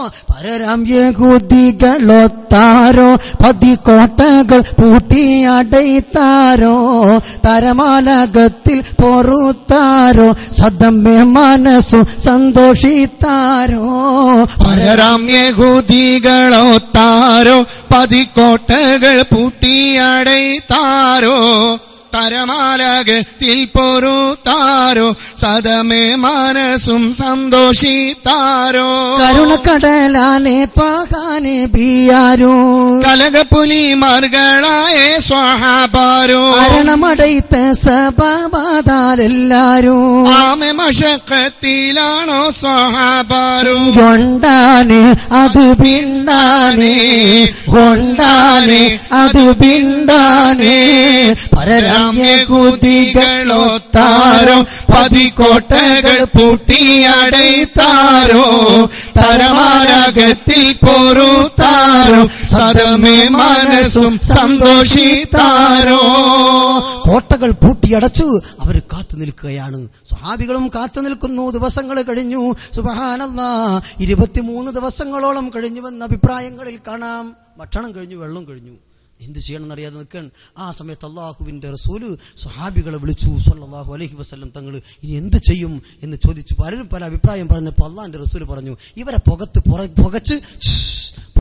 പരരാമ്യകുതികളൊത്താരോ പതിക്കോട്ടകൾ പൂട്ടിയടൈത്താരോ തരമാലകത്തിൽ പൊറുത്താരോ സദമ്മെ മനസ്സു സന്തോഷിത്താരോ പരരാമ്യഹൂതികളോ താരോ പതിക്കോട്ടകൾ പൂട്ടിയടൈത്താരോ തരമാലകത്തിൽ പൊറുത്താരോ സദമേ മനസ്സും സന്തോഷിത്താരോ കരുണക്കടലാനെ ത്വാഹാനെ ബിയാരോ കലകപ്പുലി മറുകളായ സ്വഹാബാരോ മരണമടൈത്ത സഭാതാരെല്ലാരും ആമെ മഷക്കത്തിലാണോ സ്വഹാബാരോ കൊണ്ടാനെ അത് പിണ്ടാനെ കൊണ്ടാനെ അത് പിണ്ടാനെ പരരാമ്യകുതികളോ താരോ പതിക്കോട്ടകൾ പൂട്ടിയടൈത്താരോ തരമാരകത്തിൽ പൊറുത്താരോ സദമേ മനസ്സും സന്തോഷിത്താരോ കോട്ടകൾ പൂട്ടിയടച്ചു അവർ കാത്തു നിൽക്കുകയാണ് സ്വഹാബികളും കാത്തു നിൽക്കുന്നു ദിവസങ്ങൾ കഴിഞ്ഞു സുബഹാനല്ലാ ഇരുപത്തിമൂന്ന് ദിവസങ്ങളോളം കഴിഞ്ഞുവെന്ന അഭിപ്രായങ്ങളിൽ കാണാം ഭക്ഷണം കഴിഞ്ഞു വെള്ളം കഴിഞ്ഞു എന്ത് ചെയ്യണമെന്നറിയാതെ നിൽക്കാൻ ആ സമയത്ത് അള്ളാഹുവിന്റെ റസൂല് സ്വഹാബികളെ വിളിച്ചു സല്ലല്ലാഹു അലൈഹി വസല്ലം തങ്ങൾ ഇനി എന്ത് ചെയ്യും എന്ന് ചോദിച്ചു പലരും പല അഭിപ്രായം പറഞ്ഞപ്പോൾ അള്ളാഹിന്റെ റസൂല് പറഞ്ഞു ഇവരെ പുകത്ത് പുറ- പുകച്ച്